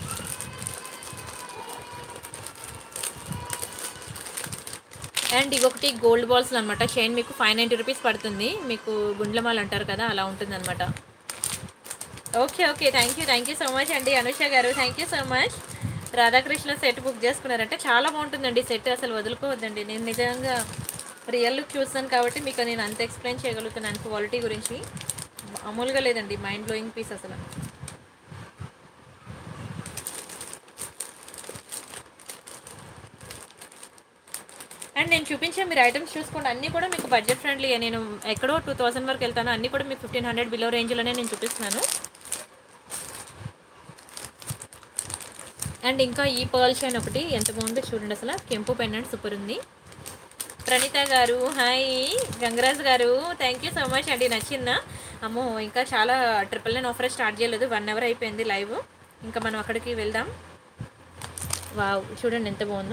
అండ్ ఇదొకటి గోల్డ్ బాల్స్ అనమాట చైన్ మీకు ఫైవ్ నైంటీ రూపీస్ పడుతుంది మీకు గుండ్లమాల్ అంటారు కదా అలా ఉంటుంది అనమాట okay okay thank you thank you so much అండి Anusha garu thank you so much Radhakrishna set book చేసుకున్నారంటే చాలా బాగుంటుందండి సెట్ అసలు వదులుకోవద్దండి నేను నిజంగా రియల్ లుక్ చూస్తాను కాబట్టి మీకు నేను అంత ఎక్స్ప్లెయిన్ చేయగలుగుతున్నాను క్వాలిటీ గురించి మామూలుగా లేదండి మైండ్ బ్లోయింగ్ పీస్ అసలు అండ్ నేను చూపించే మీరు ఐటమ్స్ చూసుకోండి అన్నీ కూడా మీకు బడ్జెట్ ఫ్రెండ్లీ నేను ఎక్కడో టూ థౌసండ్ వరకు వెళ్తాను అన్నీ కూడా మీకు ఫిఫ్టీన్ హండ్రెడ్ బిలో రేంజ్లోనే నేను చూపిస్తున్నాను అండ్ ఇంకా ఈ పర్ల్ చైన్ ఒకటి ఎంత బాగుందో చూడండి అసలు కెంపు పెన్నెంట్ సూపర్ ఉంది ప్రణీత గారు హాయ్ గంగరాజ్ గారు థ్యాంక్ యూ సో మచ్ అండి నచ్చిందా అమ్మో ఇంకా చాలా ట్రిపుల్ నైన్ ఆఫర్ స్టార్ట్ చేయలేదు వన్ అవర్ అయిపోయింది లైవ్ ఇంకా మనం అక్కడికి వెళ్దాం వావ్ చూడండి ఎంత బాగుందో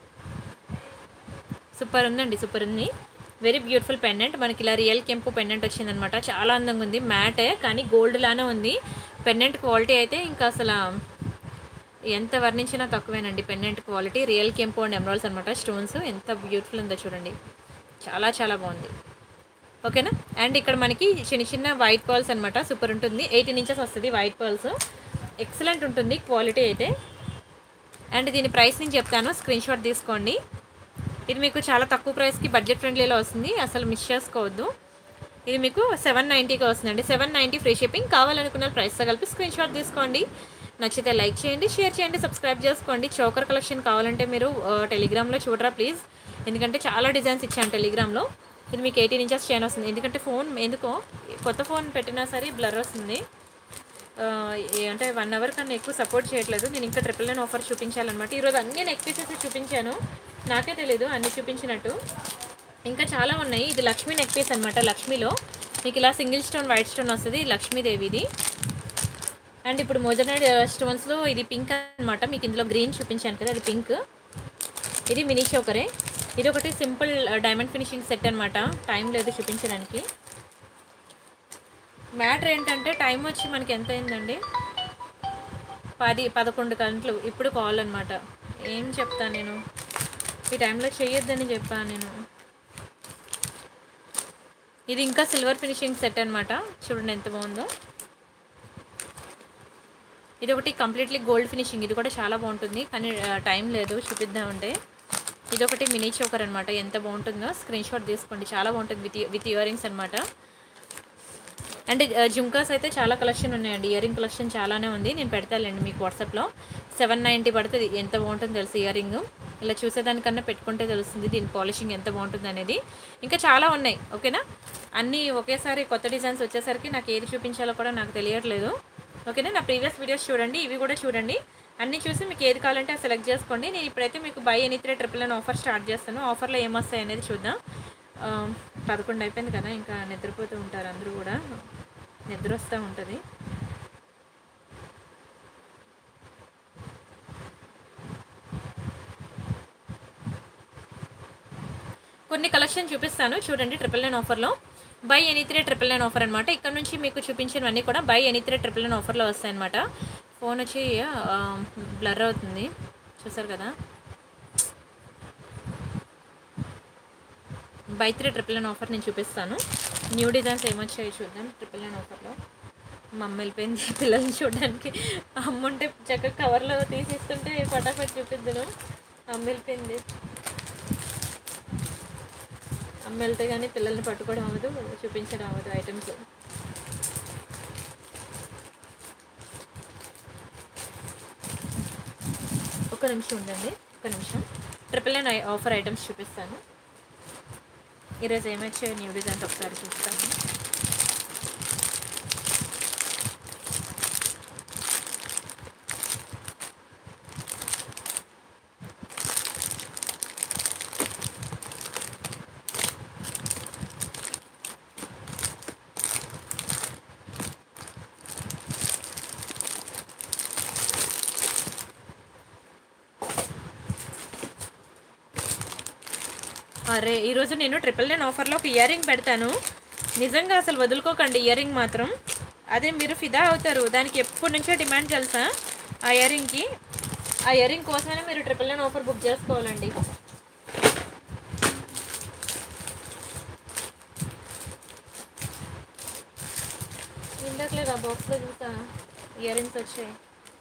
సూపర్ ఉందండి సూపర్ ఉంది వెరీ బ్యూటిఫుల్ పెండెంట్ మనకి ఇలా రియల్ కెంపు పెండెంట్ వచ్చిందనమాట చాలా అందంగా ఉంది మ్యాటే కానీ గోల్డ్ లానే ఉంది పెండెంట్ క్వాలిటీ అయితే ఇంకా అసలు ఎంత వర్ణించినా తక్కువేనండి పెండెంట్ క్వాలిటీ రియల్ కెంపు అండ్ ఎమరాల్స్ అనమాట స్టోన్స్ ఎంత బ్యూటిఫుల్ ఉందో చూడండి చాలా చాలా బాగుంది ఓకేనా అండ్ ఇక్కడ మనకి చిన్న చిన్న వైట్ పర్ల్స్ అనమాట సూపర్ ఉంటుంది ఎయిటీన్ ఇంచెస్ వస్తుంది వైట్ పర్ల్స్ ఎక్సలెంట్ ఉంటుంది క్వాలిటీ అయితే అండ్ దీని ప్రైస్ నేను చెప్తాను స్క్రీన్ షాట్ తీసుకోండి ఇది మీకు చాలా తక్కువ ప్రైస్కి బడ్జెట్ ఫ్రెండ్లీలో వస్తుంది అసలు మిస్ చేసుకోవద్దు ఇది మీకు సెవెన్ నైంటీకి వస్తుందండి సెవెన్ నైంటీ ఫ్రీ షిప్పింగ్ కావాలనుకున్న ప్రైస్తో కలిపి స్క్రీన్ షాట్ తీసుకోండి నచ్చితే లైక్ చేయండి షేర్ చేయండి సబ్స్క్రైబ్ చేసుకోండి చోకర్ కలెక్షన్ కావాలంటే మీరు ఆ, టెలిగ్రామ్లో చూడరా ప్లీజ్ ఎందుకంటే చాలా డిజైన్స్ ఇచ్చాను టెలిగ్రామ్లో ఇది మీకు ఎయిటీన్ ఇంచెస్ చైన్ వస్తుంది ఎందుకంటే ఫోన్ ఎందుకో కొత్త ఫోన్ పెట్టినా సరే బ్లర్ వస్తుంది ఆ, ఏ- అంటే వన్ అవర్ కన్నా ఎక్కువ సపోర్ట్ చేయట్లేదు నేను ఇంకా ట్రిపుల్ నైన్ ఆఫర్ చూపించాలన్నమాట ఈరోజు అన్ని నెక్ పీసెస్ చూపించాను నాకే తెలీదు అన్ని చూపించినట్టు ఇంకా చాలా ఉన్నాయి ఇది లక్ష్మీ నెక్ పీస్ అనమాట లక్ష్మీలో మీకు ఇలా సింగిల్ స్టోన్ వైట్ స్టోన్ వస్తుంది లక్ష్మీదేవి ఇది అండ్ ఇప్పుడు మోజనైడ్ స్టోన్స్లో ఇది పింక్ అనమాట మీకు ఇందులో గ్రీన్ చూపించాను కదా అది పింక్ ఇది మినీ చోకరే ఇది ఒకటి సింపుల్ డైమండ్ ఫినిషింగ్ సెట్ అనమాట టైం లేదు చూపించడానికి మ్యాటర్ ఏంటంటే టైం వచ్చి మనకి ఎంత అయిందండి పది పదకొండు గంటలు ఇప్పుడు కాల్ అనమాట ఏం చెప్తాను నేను ఈ టైంలో చేయొద్దని చెప్పాను నేను ఇది ఇంకా సిల్వర్ ఫినిషింగ్ సెట్ అనమాట చూడండి ఎంత బాగుందో ఇది ఒకటి కంప్లీట్లీ గోల్డ్ ఫినిషింగ్ ఇది కూడా చాలా బాగుంటుంది కానీ ఆ, టైం లేదు చూపిద్దామంటే ఇది ఒకటి మినీ చోకర్ అనమాట ఎంత బాగుంటుందో స్క్రీన్ షాట్ తీసుకోండి చాలా బాగుంటుంది విత్ విత్ ఇయర్ రింగ్స్ అనమాట అండ్ జుంకాస్ అయితే చాలా కలెక్షన్ ఉన్నాయండి ఇయర్ రింగ్ కలెక్షన్ చాలానే ఉంది నేను పెడతాలేండి మీకు వాట్సాప్లో సెవెన్ నైంటీ పడుతుంది ఎంత బాగుంటుందో తెలుసు ఇయర్ రింగ్ ఇలా చూసేదానికన్నా పెట్టుకుంటే తెలుస్తుంది దీని పాలిషింగ్ ఎంత బాగుంటుంది అనేది ఇంకా చాలా ఉన్నాయి ఓకేనా అన్నీ ఒకేసారి కొత్త డిజైన్స్ వచ్చేసరికి నాకు ఏది చూపించాలో కూడా నాకు తెలియట్లేదు ఓకేనా నా ప్రీవియస్ వీడియోస్ చూడండి ఇవి కూడా చూడండి అన్నీ చూసి మీకు ఏది కావాలంటే అది సెలెక్ట్ చేసుకోండి నేను ఇప్పుడైతే మీకు buy any three triple nine offer start చేస్తాను ఆఫర్లో ఏమొస్తాయి అనేది చూద్దాం ఆ, పదకొండు అయిపోయింది కదా ఇంకా నిద్రపోతూ ఉంటారు అందరూ కూడా నిద్ర వస్తూ ఉంటుంది కొన్ని కలెక్షన్ చూపిస్తాను చూడండి ట్రిపుల్ నైన్ ఆఫర్లో buy any three triple nine offer అనమాట ఇక్కడ నుంచి మీకు చూపించినవన్నీ కూడా buy any three triple nine ఆఫర్లో వస్తాయి అనమాట ఫోన్ వచ్చి బ్లర్ అవుతుంది చూసారు కదా buy three triple nine offer నేను చూపిస్తాను న్యూ డిజైన్స్ ఏమొచ్చాయో చూద్దాం ట్రిపుల్ నైన్ ఆఫర్లో మా అమ్మ వెళ్ళిపోయింది పిల్లల్ని చూడడానికి అమ్మ ఉంటే చక్కగా కవర్లో తీసిస్తుంటే ఫటాఫట్ చూపిద్దును అమ్మ వెళ్ళిపోయింది అమ్మ వెళ్తే కానీ పిల్లల్ని పట్టుకోవడం అవ్వదు చూపించడం అవ్వదు ఐటమ్స్ ఒక నిమిషం ఉండండి ఒక నిమిషం ట్రిపుల్ నైన్ ఆఫర్ ఐటమ్స్ చూపిస్తాను ఈరోజు ఏమొచ్చాయో న్యూ డిజైన్స్ ఒకసారి చూస్తాను అరే ఈరోజు నేను ట్రిపుల్ నైన్ ఆఫర్లో ఒక ఇయర్ రింగ్ పెడతాను నిజంగా అసలు వదులుకోకండి ఇయర్ రింగ్ మాత్రం అదే మీరు ఫిదా అవుతారు దానికి ఎప్పటి నుంచో డిమాండ్ తెలుసా ఆ ఇయర్ రింగ్కి ఆ ఇయర్ రింగ్ కోసమైనా మీరు ట్రిపుల్ నైన్ ఆఫర్ బుక్ చేసుకోవాలండి ఇందాకలేదు ఆ బాక్స్లో చూసా ఇయర్ రింగ్స్ వచ్చాయి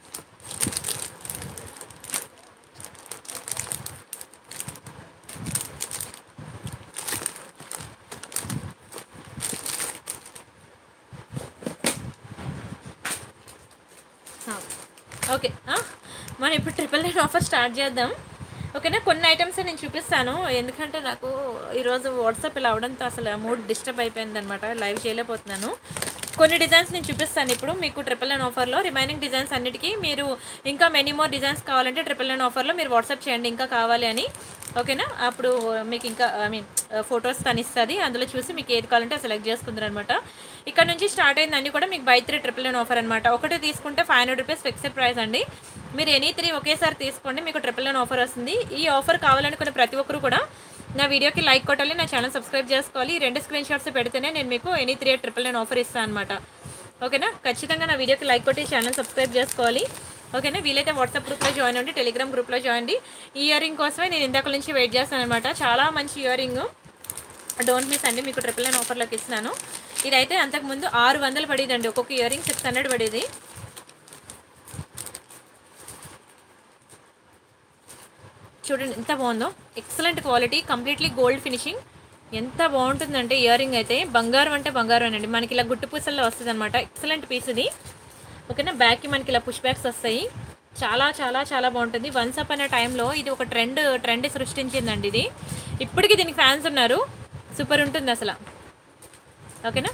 ఓకే మనం ఇప్పుడు ట్రిపుల్ నైన్ ఆఫర్ స్టార్ట్ చేద్దాం ఓకేనా కొన్ని ఐటమ్స్ నేను చూపిస్తాను ఎందుకంటే నాకు ఈరోజు వాట్సాప్ ఇలా అవడంతో అసలు మూడ్ డిస్టర్బ్ అయిపోయింది అనమాట లైవ్ చేయలేకపోతున్నాను కొన్ని డిజైన్స్ నేను చూపిస్తాను ఇప్పుడు మీకు ట్రిపుల్ నైన్ ఆఫర్లో రిమైనింగ్ డిజైన్స్ అన్నిటికీ మీరు ఇంకా మెనీ మోర్ డిజైన్స్ కావాలంటే ట్రిపుల్ నైన్ ఆఫర్లో మీరు వాట్సాప్ చేయండి ఇంకా కావాలి అని ఓకేనా అప్పుడు మీకు ఇంకా ఐ మీన్ ఫొటోస్ తనిస్తుంది అందులో చూసి మీకు ఏది కావాలంటే సెలెక్ట్ చేసుకుందరు అనమాట ఇక్కడ నుంచి స్టార్ట్ అయిందన్నీ కూడా మీకు buy three triple nine offer అనమాట ఒకటి తీసుకుంటే five hundred rupees fixed price అండి మీరు ఎనీ త్రీ ఒకేసారి తీసుకోండి మీకు ట్రిపుల్ నైన్ ఆఫర్ వస్తుంది ఈ ఆఫర్ కావాలనుకున్న ప్రతి ఒక్కరు కూడా నా వీడియోకి లైక్ కొట్టాలి నా ఛానల్ సబ్స్క్రైబ్ చేసుకోవాలి ఈ రెండు స్క్రీన్ షాట్స్ పెడితేనే నేను మీకు any three triple nine offer ఇస్తాను అనమాట ఓకేనా ఖచ్చితంగా నా వీడియోకి లైక్ కొట్టి ఛానల్ సబ్స్క్రైబ్ చేసుకోవాలి ఓకేనా వీలైతే వాట్సాప్ గ్రూప్లో జాయిన్ అవ్వండి టెలిగ్రామ్ గ్రూప్లో జాయిన్ అవ్వండి ఈ ఇయర్ రింగ్ కోసమే నేను ఇందాక నుంచి వెయిట్ చేస్తాను అనమాట చాలా మంచి ఇయర్ రింగ్ డోంట్ మిస్ అండి మీకు ట్రిపుల్ నైన్ ఆఫర్లోకి ఇస్తున్నాను ఇదైతే అంతకుముందు ఆరు వందలు పడేదండి ఒక్కొక్క ఇయర్ రింగ్ సిక్స్ హండ్రెడ్ పడేది చూడండి ఎంత బాగుందో excellent quality completely gold finishing ఎంత బాగుంటుందంటే ఇయర్ రింగ్ అయితే బంగారం అంటే బంగారం అండి మనకి ఇలా గుట్టు పూసల్లో వస్తుంది అనమాట ఎక్సలెంట్ పీస్ ఇది ఓకేనా బ్యాక్కి మనకి ఇలా పుష్ బ్యాక్స్ వస్తాయి చాలా చాలా చాలా బాగుంటుంది వన్స్ అప్ అనే టైంలో ఇది ఒక ట్రెండ్ ట్రెండ్ సృష్టించిందండి ఇది ఇప్పటికీ దీనికి ఫ్యాన్స్ ఉన్నారు సూపర్ ఉంటుంది అసలు ఓకేనా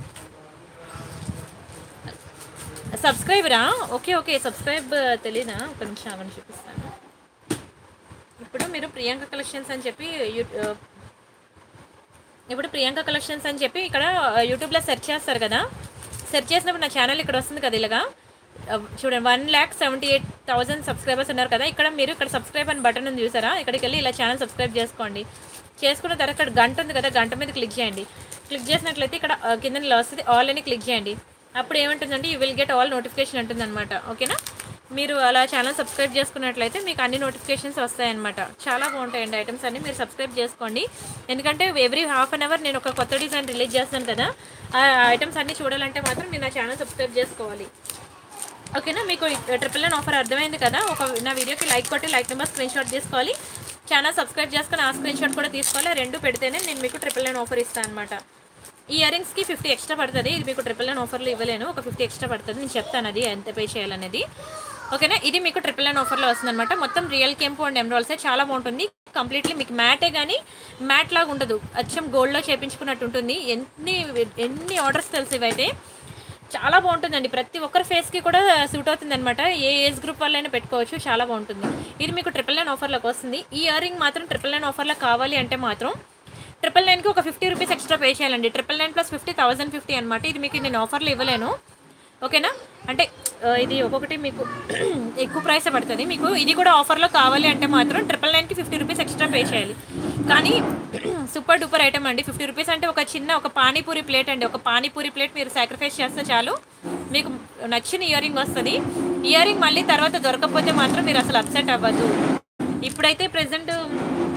సబ్స్క్రైబరా ఓకే ఓకే సబ్స్క్రైబ్ తెలీదా ఒక నిమిషం అవన్నీ చూపిస్తాను ఇప్పుడు మీరు ప్రియాంక కలెక్షన్స్ అని చెప్పి యూ- ఇప్పుడు ప్రియాంక కలెక్షన్స్ అని చెప్పి ఇక్కడ యూట్యూబ్లో సెర్చ్ చేస్తారు కదా సెర్చ్ చేసినప్పుడు నా ఛానల్ ఇక్కడ వస్తుంది కదా ఇలాగా ఆ, చూడండి one lakh seventy eight thousand subscribers ఉన్నారు కదా ఇక్కడ మీరు ఇక్కడ సబ్స్క్రైబ్ అని బటన్ ఉంది చూసారా ఇక్కడికి వెళ్ళి ఇలా ఛానల్ సబ్స్క్రైబ్ చేసుకోండి చేసుకున్న తర్వాత ఇక్కడ గంట ఉంది కదా గంట మీద క్లిక్ చేయండి క్లిక్ చేసినట్లయితే ఇక్కడ ఆ, కింద ఇలా వస్తుంది ఆల్ అని క్లిక్ చేయండి అప్పుడు ఏముంటుందంటే you will get all notification ఉంటుంది అనమాట ఓకేనా మీరు అలా ఛానల్ సబ్స్క్రైబ్ చేసుకున్నట్లయితే మీకు అన్ని నోటిఫికేషన్స్ వస్తాయన్నమాట చాలా బాగుంటాయండి ఐటమ్స్ అన్ని మీరు సబ్స్క్రైబ్ చేసుకోండి ఎందుకంటే ఎవ్రీ హాఫ్ అన్ అవర్ నేను ఒక కొత్త డిజైన్ రిలీజ్ చేస్తాను కదా ఆ ఐటమ్స్ అన్ని చూడాలంటే మాత్రం మీరు నా ఛానల్ సబ్స్క్రైబ్ చేసుకోవాలి ఓకేనా మీకు ట్రిపుల్ నైన్ ఆఫర్ అర్థమైంది కదా ఒక నా వీడియోకి లైక్ కొట్టి లైక్ నెంబర్ స్క్రీన్ షాట్ తీసుకోవాలి ఛానల్ సబ్స్క్రైబ్ చేసుకొని ఆ స్క్రీన్ షాట్ కూడా తీసుకోవాలి రెండు పెడితేనే నేను మీకు ట్రిపుల్ నైన్ ఆఫర్ ఇస్తాను అనమాట ఈ ఇయర్ రింగ్స్కి ఫిఫ్టీ ఎక్స్ట్రా పడుతుంది ఇది మీకు ట్రిపుల్ నైన్ ఆఫర్లో ఇవ్వలేను ఒక ఫిఫ్టీ ఎక్స్ట్రా పడుతుంది నేను చెప్తాను అది ఎంత పే చేయాలనేది ఓకేనా ఇది మీకు ట్రిపుల్ నైన్ ఆఫర్లో వస్తుందన్నమాట మొత్తం రియల్ కెంపు అండ్ ఎమరాల్సే చాలా బాగుంటుంది కంప్లీట్లీ మీకు మ్యాటే కానీ మ్యాట్ లాగా ఉండదు అచ్చం గోల్డ్లో చేపించుకున్నట్టు ఉంటుంది ఎన్ని ఎన్ని ఆర్డర్స్ తెలుసు ఇవైతే చాలా బాగుంటుందండి ప్రతి ఒక్కరి ఫేస్కి కూడా సూట్ అవుతుంది అనమాట ఏ ఏజ్ గ్రూప్ వాళ్ళైనా పెట్టుకోవచ్చు చాలా బాగుంటుంది ఇది మీకు ట్రిపుల్ నైన్ ఆఫర్లోకి వస్తుంది ఈ ఇయర్ రింగ్ మాత్రం ట్రిపుల్ నైన్ ఆఫర్లో కావాలి అంటే మాత్రం ట్రిపుల్ నైన్కి ఒక ఫిఫ్టీ రూపీస్ ఎక్స్ట్రా పే చేయాలండి triple nine plus fifty thousand fifty అనమాట ఇది మీకు నేను ఆఫర్లో ఇవ్వలేను ఓకేనా అంటే ఆ, ఇది ఒక్కొక్కటి మీకు ఎక్కువ ప్రైస్ పడుతుంది మీకు ఇది కూడా ఆఫర్లో కావాలి అంటే మాత్రం ట్రిపుల్ నైన్కి ఫిఫ్టీ రూపీస్ ఎక్స్ట్రా పే చేయాలి కానీ సూపర్ డూపర్ ఐటమ్ అండి ఫిఫ్టీ రూపీస్ అంటే ఒక చిన్న ఒక పానీపూరి ప్లేట్ అండి ఒక పానీపూరి ప్లేట్ మీరు సాక్రిఫైస్ చేస్తే చాలు మీకు నచ్చిన ఇయర్ రింగ్ వస్తుంది ఇయర్ రింగ్ మళ్ళీ తర్వాత దొరకకపోతే మాత్రం మీరు అసలు అప్సెట్ అవ్వద్దు ఇప్పుడైతే ప్రజెంట్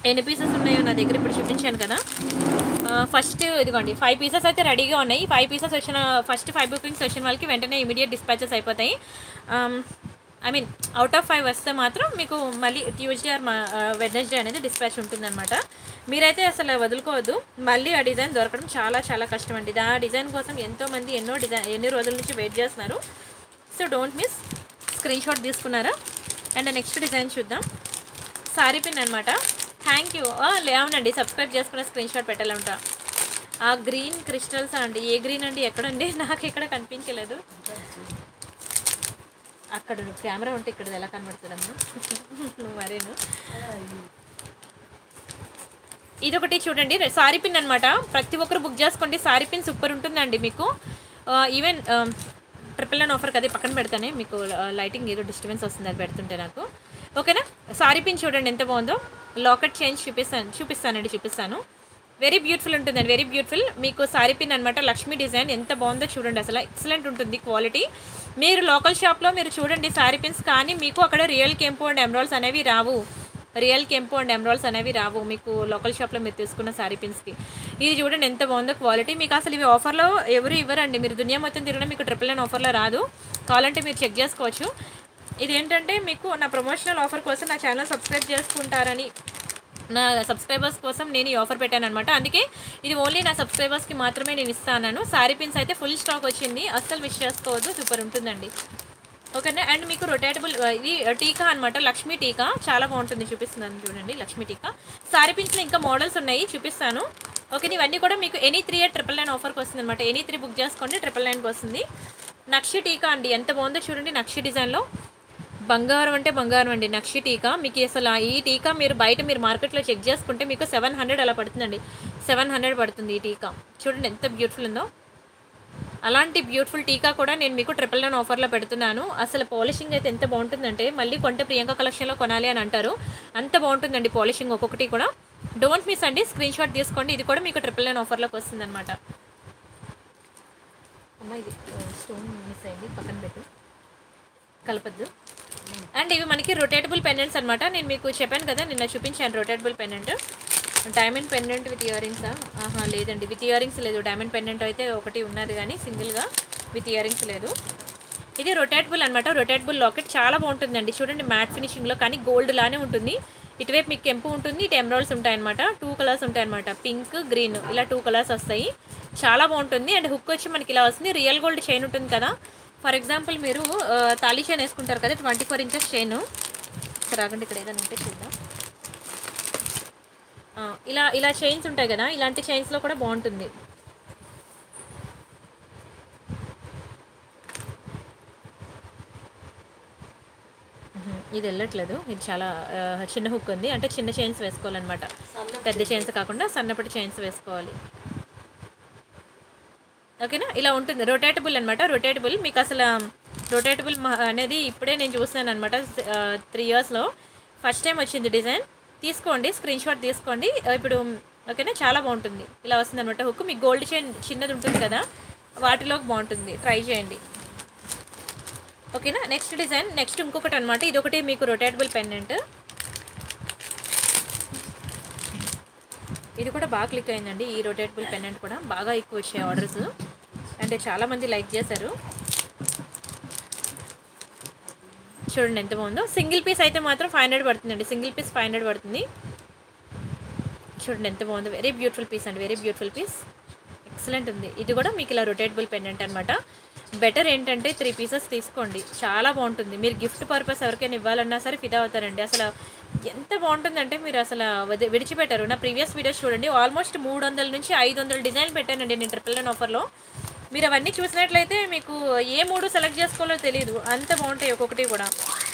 ఎన్ని పీసెస్ ఉన్నాయో నా దగ్గర ఇప్పుడు చూపించాను కదా ఫస్ట్ ఇదిగోండి ఫైవ్ పీసెస్ అయితే రెడీగా ఉన్నాయి ఫైవ్ పీసెస్ వచ్చిన ఫస్ట్ ఫైవ్ బుకింగ్స్ వచ్చిన వాళ్ళకి వెంటనే ఇమీడియట్ డిస్పాచెస్ అయిపోతాయి I mean out of five వస్తే మాత్రం మీకు మళ్ళీ ట్యూస్డే ఆర్ వెడ్నెస్డే అనేది డిస్పాచ్ ఉంటుందన్నమాట మీరైతే అసలు వదులుకోవద్దు మళ్ళీ ఆ డిజైన్ దొరకడం చాలా చాలా కష్టం అండి ఆ డిజైన్ కోసం ఎంతోమంది ఎన్నో డిజైన్ ఎన్ని రోజుల నుంచి వెయిట్ చేస్తున్నారు so don't miss screen shot తీసుకున్నారా అండ్ నెక్స్ట్ డిజైన్ చూద్దాం సారీ పిన్ అనమాట థ్యాంక్ యూ అవునండి సబ్స్క్రైబ్ చేసుకున్న స్క్రీన్ షాట్ పెట్టాలంట ఆ గ్రీన్ క్రిస్టల్స్ అండి ఏ గ్రీన్ అండి ఎక్కడండి నాకు ఎక్కడ కనిపించలేదు అక్కడ కెమెరా ఉంటే ఇక్కడ ఎలా కనబడుతుందమ్మా నువ్వు మరేను ఇదొకటి చూడండి సారీ పిన్ అనమాట ప్రతి ఒక్కరు బుక్ చేసుకోండి సారీ పిన్ సూపర్ ఉంటుందండి మీకు ఈవెన్ ట్రిపుల్ నైన్ ఆఫర్ కదా పక్కన పెడతానే మీకు లైటింగ్ ఏదో డిస్టర్బెన్స్ వస్తుంది అది పెడుతుంటే నాకు ఓకేనా సారీ పిన్ చూడండి ఎంత బాగుందో లాకెట్ చేంజ్ చూపిస్తాను చూపిస్తానండి చూపిస్తాను వెరీ బ్యూటిఫుల్ ఉంటుందండి వెరీ బ్యూటిఫుల్ మీకు సారీ పిన్ అనమాట లక్ష్మీ డిజైన్ ఎంత బాగుందో చూడండి అసలు ఎక్సలెంట్ ఉంటుంది క్వాలిటీ మీరు లోకల్ షాప్లో మీరు చూడండి సారీ పిన్స్ కానీ మీకు అక్కడ రియల్ కెంపు అండ్ ఎమరాల్స్ అనేవి రావు రియల్ కెంపు అండ్ ఎమరాల్స్ అనేవి రావు మీకు లోకల్ షాప్లో మీరు తీసుకున్న సారీ పిన్స్కి ఇది చూడండి ఎంత బాగుందో క్వాలిటీ మీకు అసలు ఇవి ఆఫర్లో ఎవరు ఇవ్వరండి మీరు దునియా మొత్తం తిరగడం మీకు ట్రిపుల్ నైన్ ఆఫర్లో రాదు కావాలంటే మీరు చెక్ చేసుకోవచ్చు ఇది ఏంటంటే మీకు నా ప్రమోషనల్ ఆఫర్ కోసం నా ఛానల్ సబ్స్క్రైబ్ చేసుకుంటారని నా సబ్స్క్రైబర్స్ కోసం నేను ఈ ఆఫర్ పెట్టాను అనమాట అందుకే ఇది ఓన్లీ నా సబ్స్క్రైబర్స్కి మాత్రమే నేను ఇస్తాను సారీ పిన్స్ అయితే ఫుల్ స్టాక్ వచ్చింది అస్సలు మిస్ చేసుకోవద్దు సూపర్ ఉంటుందండి ఓకేనా అండ్ మీకు రొటేటబుల్ ఇది టీకా అనమాట లక్ష్మీ టీకా చాలా బాగుంటుంది చూపిస్తున్నాను చూడండి లక్ష్మీ టీకా సారీ పిన్స్లో ఇంకా మోడల్స్ ఉన్నాయి చూపిస్తాను ఓకే ఇవన్నీ కూడా మీకు any three eight triple nine ఆఫర్కి వస్తుంది అనమాట ఎనీ త్రీ బుక్ చేసుకోండి ట్రిపుల్ నైన్కి వస్తుంది నక్షి టీకా అండి ఎంత బాగుందో చూడండి నక్షి డిజైన్లో బంగారం అంటే బంగారం అండి నక్షి టీకా మీకు అసలు ఆ ఈ టీకా మీరు బయట మీరు మార్కెట్లో చెక్ చేసుకుంటే మీకు సెవెన్ హండ్రెడ్ అలా పడుతుందండి సెవెన్ హండ్రెడ్ పడుతుంది ఈ టీకా చూడండి ఎంత బ్యూటిఫుల్ ఉందో అలాంటి బ్యూటిఫుల్ టీకా కూడా నేను మీకు ట్రిపుల్ నైన్ ఆఫర్లో పెడుతున్నాను అసలు పాలిషింగ్ అయితే ఎంత బాగుంటుందంటే మళ్ళీ కొంటే ప్రియాంక కలెక్షన్లో కొనాలి అని అంటారు అంత బాగుంటుందండి పాలిషింగ్ ఒక్కొక్కటి కూడా డోంట్ మిస్ అండి స్క్రీన్ షాట్ తీసుకోండి ఇది కూడా మీకు ట్రిపుల్ నైన్ ఆఫర్లోకి వస్తుంది అనమాట అమ్మ ఇది స్టోన్ మిస్ అయింది పక్కన పెట్టు కలపద్దు అండ్ ఇవి మనకి రొటేటబుల్ పెండెంట్స్ అనమాట నేను మీకు చెప్పాను కదా నిన్న చూపించాను rotatable pendant diamond pendant with ఇయరింగ్సా ఆహా లేదండి విత్ ఇయరింగ్స్ లేదు డైమండ్ పెండెంట్ అయితే ఒకటి ఉన్నది కానీ సింగిల్గా విత్ ఇయరింగ్స్ లేదు ఇది రొటేటబుల్ అనమాట రొటేటబుల్ లాకెట్ చాలా బాగుంటుందండి చూడండి మ్యాట్ ఫినిషింగ్లో కానీ గోల్డ్ లానే ఉంటుంది ఇటువైపు మీకు కెంపు ఉంటుంది ఇటు ఎమరాల్డ్స్ ఉంటాయన్నమాట టూ కలర్స్ ఉంటాయన్నమాట పింక్ గ్రీన్ ఇలా టూ కలర్స్ వస్తాయి చాలా బాగుంటుంది అండ్ హుక్ వచ్చి మనకి ఇలా వస్తుంది రియల్ గోల్డ్ చైన్ ఉంటుంది కదా ఫర్ ఎగ్జాంపుల్ మీరు ఆ, తాళీ చైన్ వేసుకుంటారు కదా ట్వంటీ ఫోర్ ఇంచెస్ చైన్ రాకండి ఇక్కడ ఏదైనా ఉంటే చూద్దాం ఆ, ఇలా ఇలా చైన్స్ ఉంటాయి కదా ఇలాంటి చైన్స్లో కూడా బాగుంటుంది మ్మ్. ఇది వెళ్ళట్లేదు ఇది చాలా ఆ, చిన్న హుక్ ఉంది అంటే చిన్న చైన్స్ వేసుకోవాలన్నమాట పెద్ద చైన్స్ కాకుండా సన్నపటి చైన్స్ వేసుకోవాలి ఓకేనా ఇలా ఉంటుంది రొటేటబుల్ అనమాట రొటేటబుల్ మీకు అసలు రొటేటబుల్ అనేది ఇప్పుడే నేను చూస్తున్నాను అనమాట త్రీ ఇయర్స్లో ఫస్ట్ టైం వచ్చింది డిజైన్ తీసుకోండి స్క్రీన్ షాట్ తీసుకోండి ఆ, ఇప్పుడు ఓకేనా చాలా బాగుంటుంది ఇలా వస్తుంది అనమాట హుక్ మీకు గోల్డ్ చైన్ చిన్నది ఉంటుంది కదా వాటిలోకి బాగుంటుంది ట్రై చేయండి ఓకేనా నెక్స్ట్ డిజైన్ నెక్స్ట్ ఇంకొకటి అనమాట ఇది ఒకటి మీకు రొటేటబుల్ పెండెంట్ ఇది కూడా బాగా క్లిక్ అయిందండి ఈ రొటేటబుల్ పెండెంట్ కూడా బాగా ఎక్కువ వచ్చాయి ఆర్డర్స్ అంటే చాలామంది లైక్ చేశారు చూడండి ఎంత బాగుందో సింగిల్ పీస్ అయితే మాత్రం ఫైవ్ హండ్రెడ్ పడుతుందండి సింగిల్ పీస్ ఫైవ్ హండ్రెడ్ పడుతుంది చూడండి ఎంత బాగుందో వెరీ బ్యూటిఫుల్ పీస్ అండి వెరీ బ్యూటిఫుల్ పీస్ ఎక్సలెంట్ ఉంది ఇది కూడా మీకు ఇలా రొటేటబుల్ పెండెంట్ అనమాట బెటర్ ఏంటంటే త్రీ పీసెస్ తీసుకోండి చాలా బాగుంటుంది మీరు గిఫ్ట్ పర్పస్ ఎవరికైనా ఇవ్వాలన్నా సరే ఫిదా అవుతారండి అసలు ఎంత బాగుంటుందంటే మీరు అసలు వది- విడిచిపెట్టారు నా ప్రీవియస్ వీడియోస్ చూడండి ఆల్మోస్ట్ మూడు వందల నుంచి ఐదు వందల డిజైన్ పెట్టానండి నేను ట్రిపుల్ నైన్ ఆఫర్లో మీరు అవన్నీ చూసినట్లయితే మీకు ఏ మూడు సెలెక్ట్ చేసుకోవాలో తెలియదు అంత బాగుంటాయి ఒక్కొక్కటి కూడా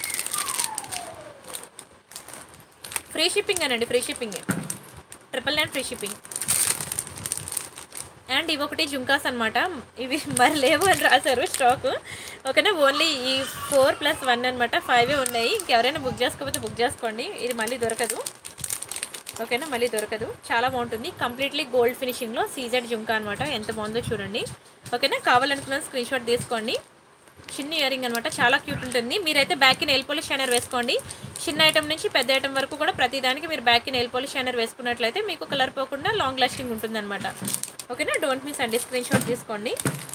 ఫ్రీ షిప్పింగ్ అనండి free shipping triple nine free shipping and ఇవి ఒకటి జుంకాస్ అనమాట ఇవి మరి లేవు అని రాశారు స్టాక్ ఓకేనా ఓన్లీ ఈ ఫోర్ ప్లస్ వన్ అనమాట ఫైవే ఉన్నాయి ఇంకెవరైనా బుక్ చేసుకోకపోతే బుక్ చేసుకోండి ఇది మళ్ళీ దొరకదు ఓకేనా మళ్ళీ దొరకదు చాలా బాగుంటుంది కంప్లీట్లీ గోల్డ్ ఫినిషింగ్లో సీజెడ్ జుంకా అనమాట ఎంత బాగుందో చూడండి ఓకేనా కావాలనుకున్న స్క్రీన్ షాట్ తీసుకోండి చిన్న ఇయరింగ్ అనమాట చాలా క్యూట్ ఉంటుంది మీరైతే బ్యాక్కి నెయిల్ పాలిష్ షైనర్ వేసుకోండి చిన్న ఐటమ్ నుంచి పెద్ద ఐటమ్ వరకు కూడా ప్రతి దానికి మీరు బ్యాక్కి నెయిల్ పాలిష్ షైనర్ వేసుకున్నట్లయితే మీకు కలర్ పోకుండా లాంగ్ లాస్టింగ్ ఉంటుంది అనమాట ఓకేనా డోంట్ మిస్ అండి స్క్రీన్ షాట్ తీసుకోండి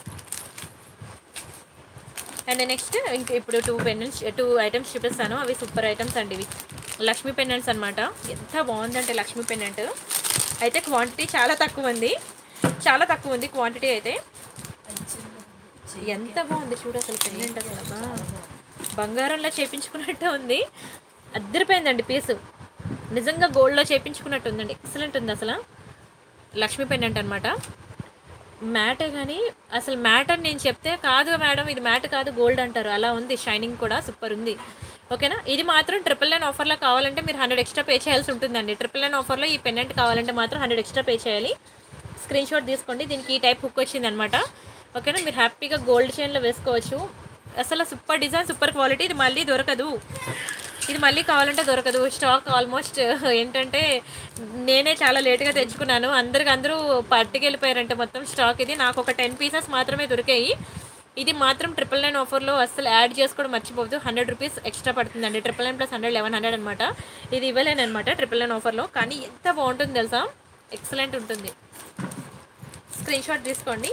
అండ్ నెక్స్ట్ ఇంకా ఇప్పుడు టూ పెండెంట్స్ టూ ఐటమ్స్ చూపిస్తాను అవి సూపర్ ఐటమ్స్ అండి ఇవి లక్ష్మీ పెండెంట్స్ అనమాట ఎంత బాగుందంటే లక్ష్మీ పెండెంట్ అయితే క్వాంటిటీ చాలా తక్కువ ఉంది చాలా తక్కువ ఉంది క్వాంటిటీ అయితే ఎంత బాగుంది చూడు అసలు పెండెంట్ అసలు అబ్బా. బంగారంలో చేపించుకున్నట్టు ఉంది అద్దరిపోయిందండి పీసు నిజంగా గోల్డ్లో చేపించుకున్నట్టు ఉందండి ఎక్సలెంట్ ఉంది అసలు లక్ష్మీ పెండెంట్ అనమాట మ్యాట్ కానీ అసలు మ్యాట్ అని నేను చెప్తే కాదు మేడం ఇది మ్యాట్ కాదు గోల్డ్ అంటారు అలా ఉంది షైనింగ్ కూడా సూపర్ ఉంది ఓకేనా ఇది మాత్రం ట్రిపుల్ నైన్ ఆఫర్లో కావాలంటే మీరు హండ్రెడ్ ఎక్స్ట్రా పే చేయాల్సి ఉంటుందండి ట్రిపుల్ నైన్ ఆఫర్లో ఈ పెండెంట్ కావాలంటే మాత్రం హండ్రెడ్ ఎక్స్ట్రా పే చేయాలి స్క్రీన్ షాట్ తీసుకోండి దీనికి ఈ టైప్ హుక్ వచ్చింది అనమాట ఓకేనా మీరు హ్యాపీగా గోల్డ్ చైన్లో వేసుకోవచ్చు అసలు సూపర్ డిజైన్ సూపర్ క్వాలిటీ ఇది మళ్ళీ దొరకదు ఇది మళ్ళీ కావాలంటే దొరకదు స్టాక్ ఆల్మోస్ట్ ఏంటంటే నేనే చాలా లేట్గా తెచ్చుకున్నాను అందరికి అందరూ పట్టుకెళ్ళిపోయారంటే మొత్తం స్టాక్ ఇది నాకు ఒక టెన్ పీసెస్ మాత్రమే దొరికాయి ఇది మాత్రం ట్రిపుల్ నైన్ ఆఫర్లో అసలు యాడ్ చేసుకోవడం మర్చిపోవద్దు హండ్రెడ్ రూపీస్ ఎక్స్ట్రా పడుతుందండి triple nine plus hundred eleven hundred అనమాట ఇది ఇవ్వలేను అనమాట ట్రిపుల్ నైన్ ఆఫర్లో కానీ ఎంత బాగుంటుంది తెలుసా ఎక్సలెంట్ ఉంటుంది స్క్రీన్ షాట్ తీసుకోండి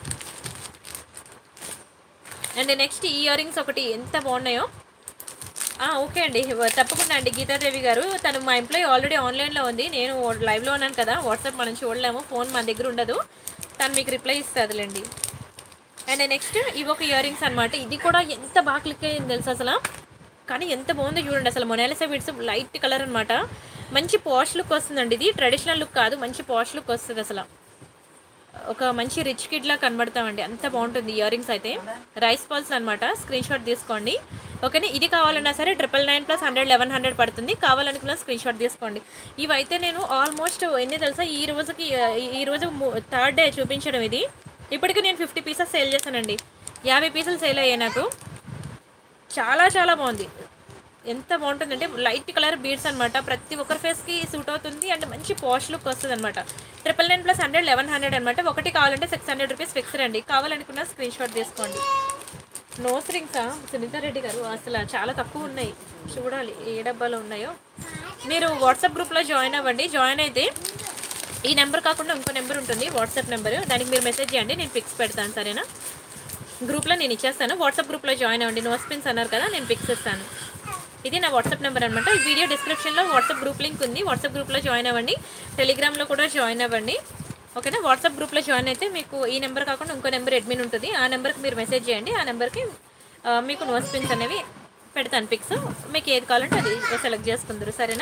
అండ్ నెక్స్ట్ ఈ ఇయర్ రింగ్స్ ఒకటి ఎంత బాగున్నాయో ఆ, ఓకే అండి తప్పకుండా అండి గీతాదేవి గారు తను మా ఎంప్లాయీ ఆల్రెడీ ఆన్లైన్లో ఉంది నేను లైవ్లో ఉన్నాను కదా వాట్సాప్ మనం చూడలేము ఫోన్ మన దగ్గర ఉండదు తను మీకు రిప్లై ఇస్తుందిలేండి అండ్ నెక్స్ట్ ఇవి ఒక ఇయర్ రింగ్స్ అనమాట ఇది కూడా ఎంత బాగా క్లిక్ అయ్యింది తెలుసు అసలు కానీ ఎంత బాగుందో చూడండి అసలు మొనాలిసా బిడ్స్ లైట్ కలర్ అనమాట మంచి పాష్ లుక్ వస్తుందండి ఇది ట్రెడిషనల్ లుక్ కాదు మంచి పాష్ లుక్ వస్తుంది అసలు ఒక మంచి రిచ్ కిడ్ లా కనబడతామండి అంత బాగుంటుంది ఇయర్ రింగ్స్ అయితే రైస్ పాల్స్ అనమాట స్క్రీన్ షాట్ తీసుకోండి ఓకేనా ఇది కావాలన్నా సరే triple nine plus hundred eleven hundred పడుతుంది కావాలనుకున్న స్క్రీన్ షాట్ తీసుకోండి ఇవైతే నేను ఆల్మోస్ట్ ఎన్ని తెలుసా ఈ రోజుకి ఈ- ఈ రోజు థర్డ్ డే చూపించడం ఇది ఇప్పటికి నేను ఫిఫ్టీ పీసెస్ సేల్ చేశానండి యాభై పీసులు సేల్ అయ్యాయి నాకు చాలా చాలా బాగుంది ఎంత బాగుంటుందంటే లైట్ కలర్ బీడ్స్ అనమాట ప్రతి ఒక్కరి ఫేస్కి సూట్ అవుతుంది అండ్ మంచి పాష్ లుక్ వస్తుంది అనమాట triple nine plus hundred eleven hundred అనమాట ఒకటి కావాలంటే సిక్స్ హండ్రెడ్ రూపీస్ ఫిక్స్డ్ అండి కావాలనుకున్న స్క్రీన్ షాట్ తీసుకోండి నోస్ రింగ్సా సునీతారెడ్డి గారు అసలు చాలా తక్కువ ఉన్నాయి చూడాలి ఏ డబ్బాలో ఉన్నాయో మీరు వాట్సాప్ గ్రూప్లో జాయిన్ అవ్వండి జాయిన్ అయితే ఈ నెంబర్ కాకుండా ఇంకో నెంబర్ ఉంటుంది వాట్సాప్ నెంబర్ దానికి మీరు మెసేజ్ చేయండి నేను పిక్స్ పెడతాను సరేనా గ్రూప్లో నేను ఇచ్చేస్తాను వాట్సాప్ గ్రూప్లో జాయిన్ అవ్వండి నో స్పిన్స్ అన్నారు కదా నేను పిక్స్ ఇస్తాను ఇది నా వాట్సాప్ నెంబర్ అనమాట ఈ వీడియో డిస్క్రిప్షన్లో వాట్సాప్ గ్రూప్ లింక్ ఉంది వాట్సాప్ గ్రూప్లో జాయిన్ అవ్వండి టెలిగ్రామ్లో కూడా జాయిన్ అవ్వండి ఓకేనా వాట్సాప్ గ్రూప్లో జాయిన్ అయితే మీకు ఈ నెంబర్ కాకుండా ఇంకో నెంబర్ అడ్మిన్ ఉంటుంది ఆ నెంబర్కి మీరు మెసేజ్ చేయండి ఆ నెంబర్కి ఆ, మీకు నో స్పిన్స్ అనేవి పెడతాను పిక్స్ మీకు ఏది కావాలంటే అది సెలెక్ట్ చేసుకుందరు సరేనా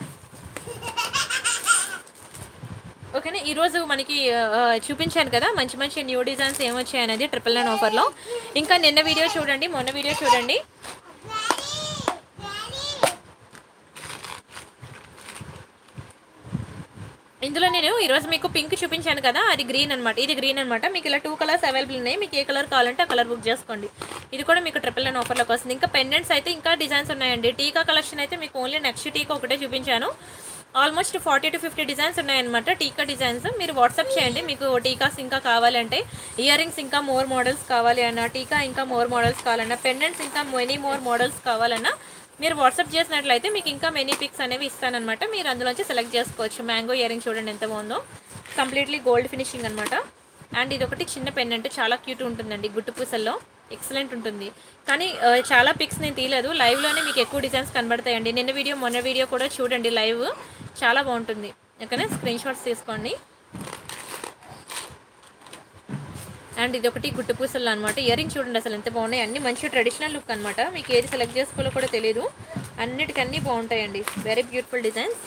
ఓకేనా ఈరోజు మనకి ఆ, చూపించాను కదా మంచి మంచి న్యూ డిజైన్స్ ఏమొచ్చాయి అనేది ట్రిపుల్ నైన్ ఆఫర్లో ఇంకా నిన్న వీడియో చూడండి మొన్న వీడియో చూడండి ఇందులో నేను ఈరోజు మీకు పింక్ చూపించాను కదా అది గ్రీన్ అనమాట ఇది గ్రీన్ అనమాట మీకు ఇలా టూ కలర్స్ అవైలబుల్ ఉన్నాయి మీకు ఏ కలర్ కావాలంటే ఆ కలర్ బుక్ చేసుకోండి ఇది కూడా మీకు ట్రిపుల్ నైన్ ఆఫర్లోకి వస్తుంది ఇంకా పెండెంట్స్ అయితే ఇంకా డిజైన్స్ ఉన్నాయండి టీకా కలెక్షన్ అయితే మీకు ఓన్లీ నెక్స్ట్ టీకా ఒకటే చూపించాను almost forty two fifty designs ఉన్నాయన్నమాట టీకా డిజైన్స్ మీరు వాట్సాప్ చేయండి మీకు టీకాస్ ఇంకా కావాలంటే ఇయర్ రింగ్స్ ఇంకా మోర్ మోడల్స్ కావాలి అన్న టీకా ఇంకా మోర్ మోడల్స్ కావాలన్నా పెండెంట్స్ ఇంకా మెనీ మోర్ మోడల్స్ కావాలన్నా మీరు వాట్సాప్ చేసినట్లయితే మీకు ఇంకా మెనీ పిక్స్ అనేవి ఇస్తానన్నమాట మీరు అందులోంచి సెలెక్ట్ చేసుకోవచ్చు మ్యాంగో ఇయర్ రింగ్ చూడండి ఎంత బాగుందో కంప్లీట్లీ గోల్డ్ ఫినిషింగ్ అనమాట అండ్ ఇది ఒకటి చిన్న పెండెంట్ చాలా క్యూట్ ఉంటుందండి గుట్టు పూసల్లో ఎక్సలెంట్ ఉంటుంది కానీ ఆ, చాలా పిక్స్ నేను తీయలేదు లైవ్లోనే మీకు ఎక్కువ డిజైన్స్ కనబడతాయండి నిన్న వీడియో మొన్న వీడియో కూడా చూడండి లైవ్ చాలా బాగుంటుంది ఓకేనా స్క్రీన్ షాట్స్ తీసుకోండి అండ్ ఇది ఒకటి గుట్టు పూసలు అనమాట ఇయర్ రింగ్ చూడండి అసలు ఎంత బాగున్నాయి అన్ని మంచి ట్రెడిషనల్ లుక్ అనమాట మీకు ఏది సెలెక్ట్ చేసుకోవాలో కూడా తెలియదు అన్నిటికన్నీ బాగుంటాయండి వెరీ బ్యూటిఫుల్ డిజైన్స్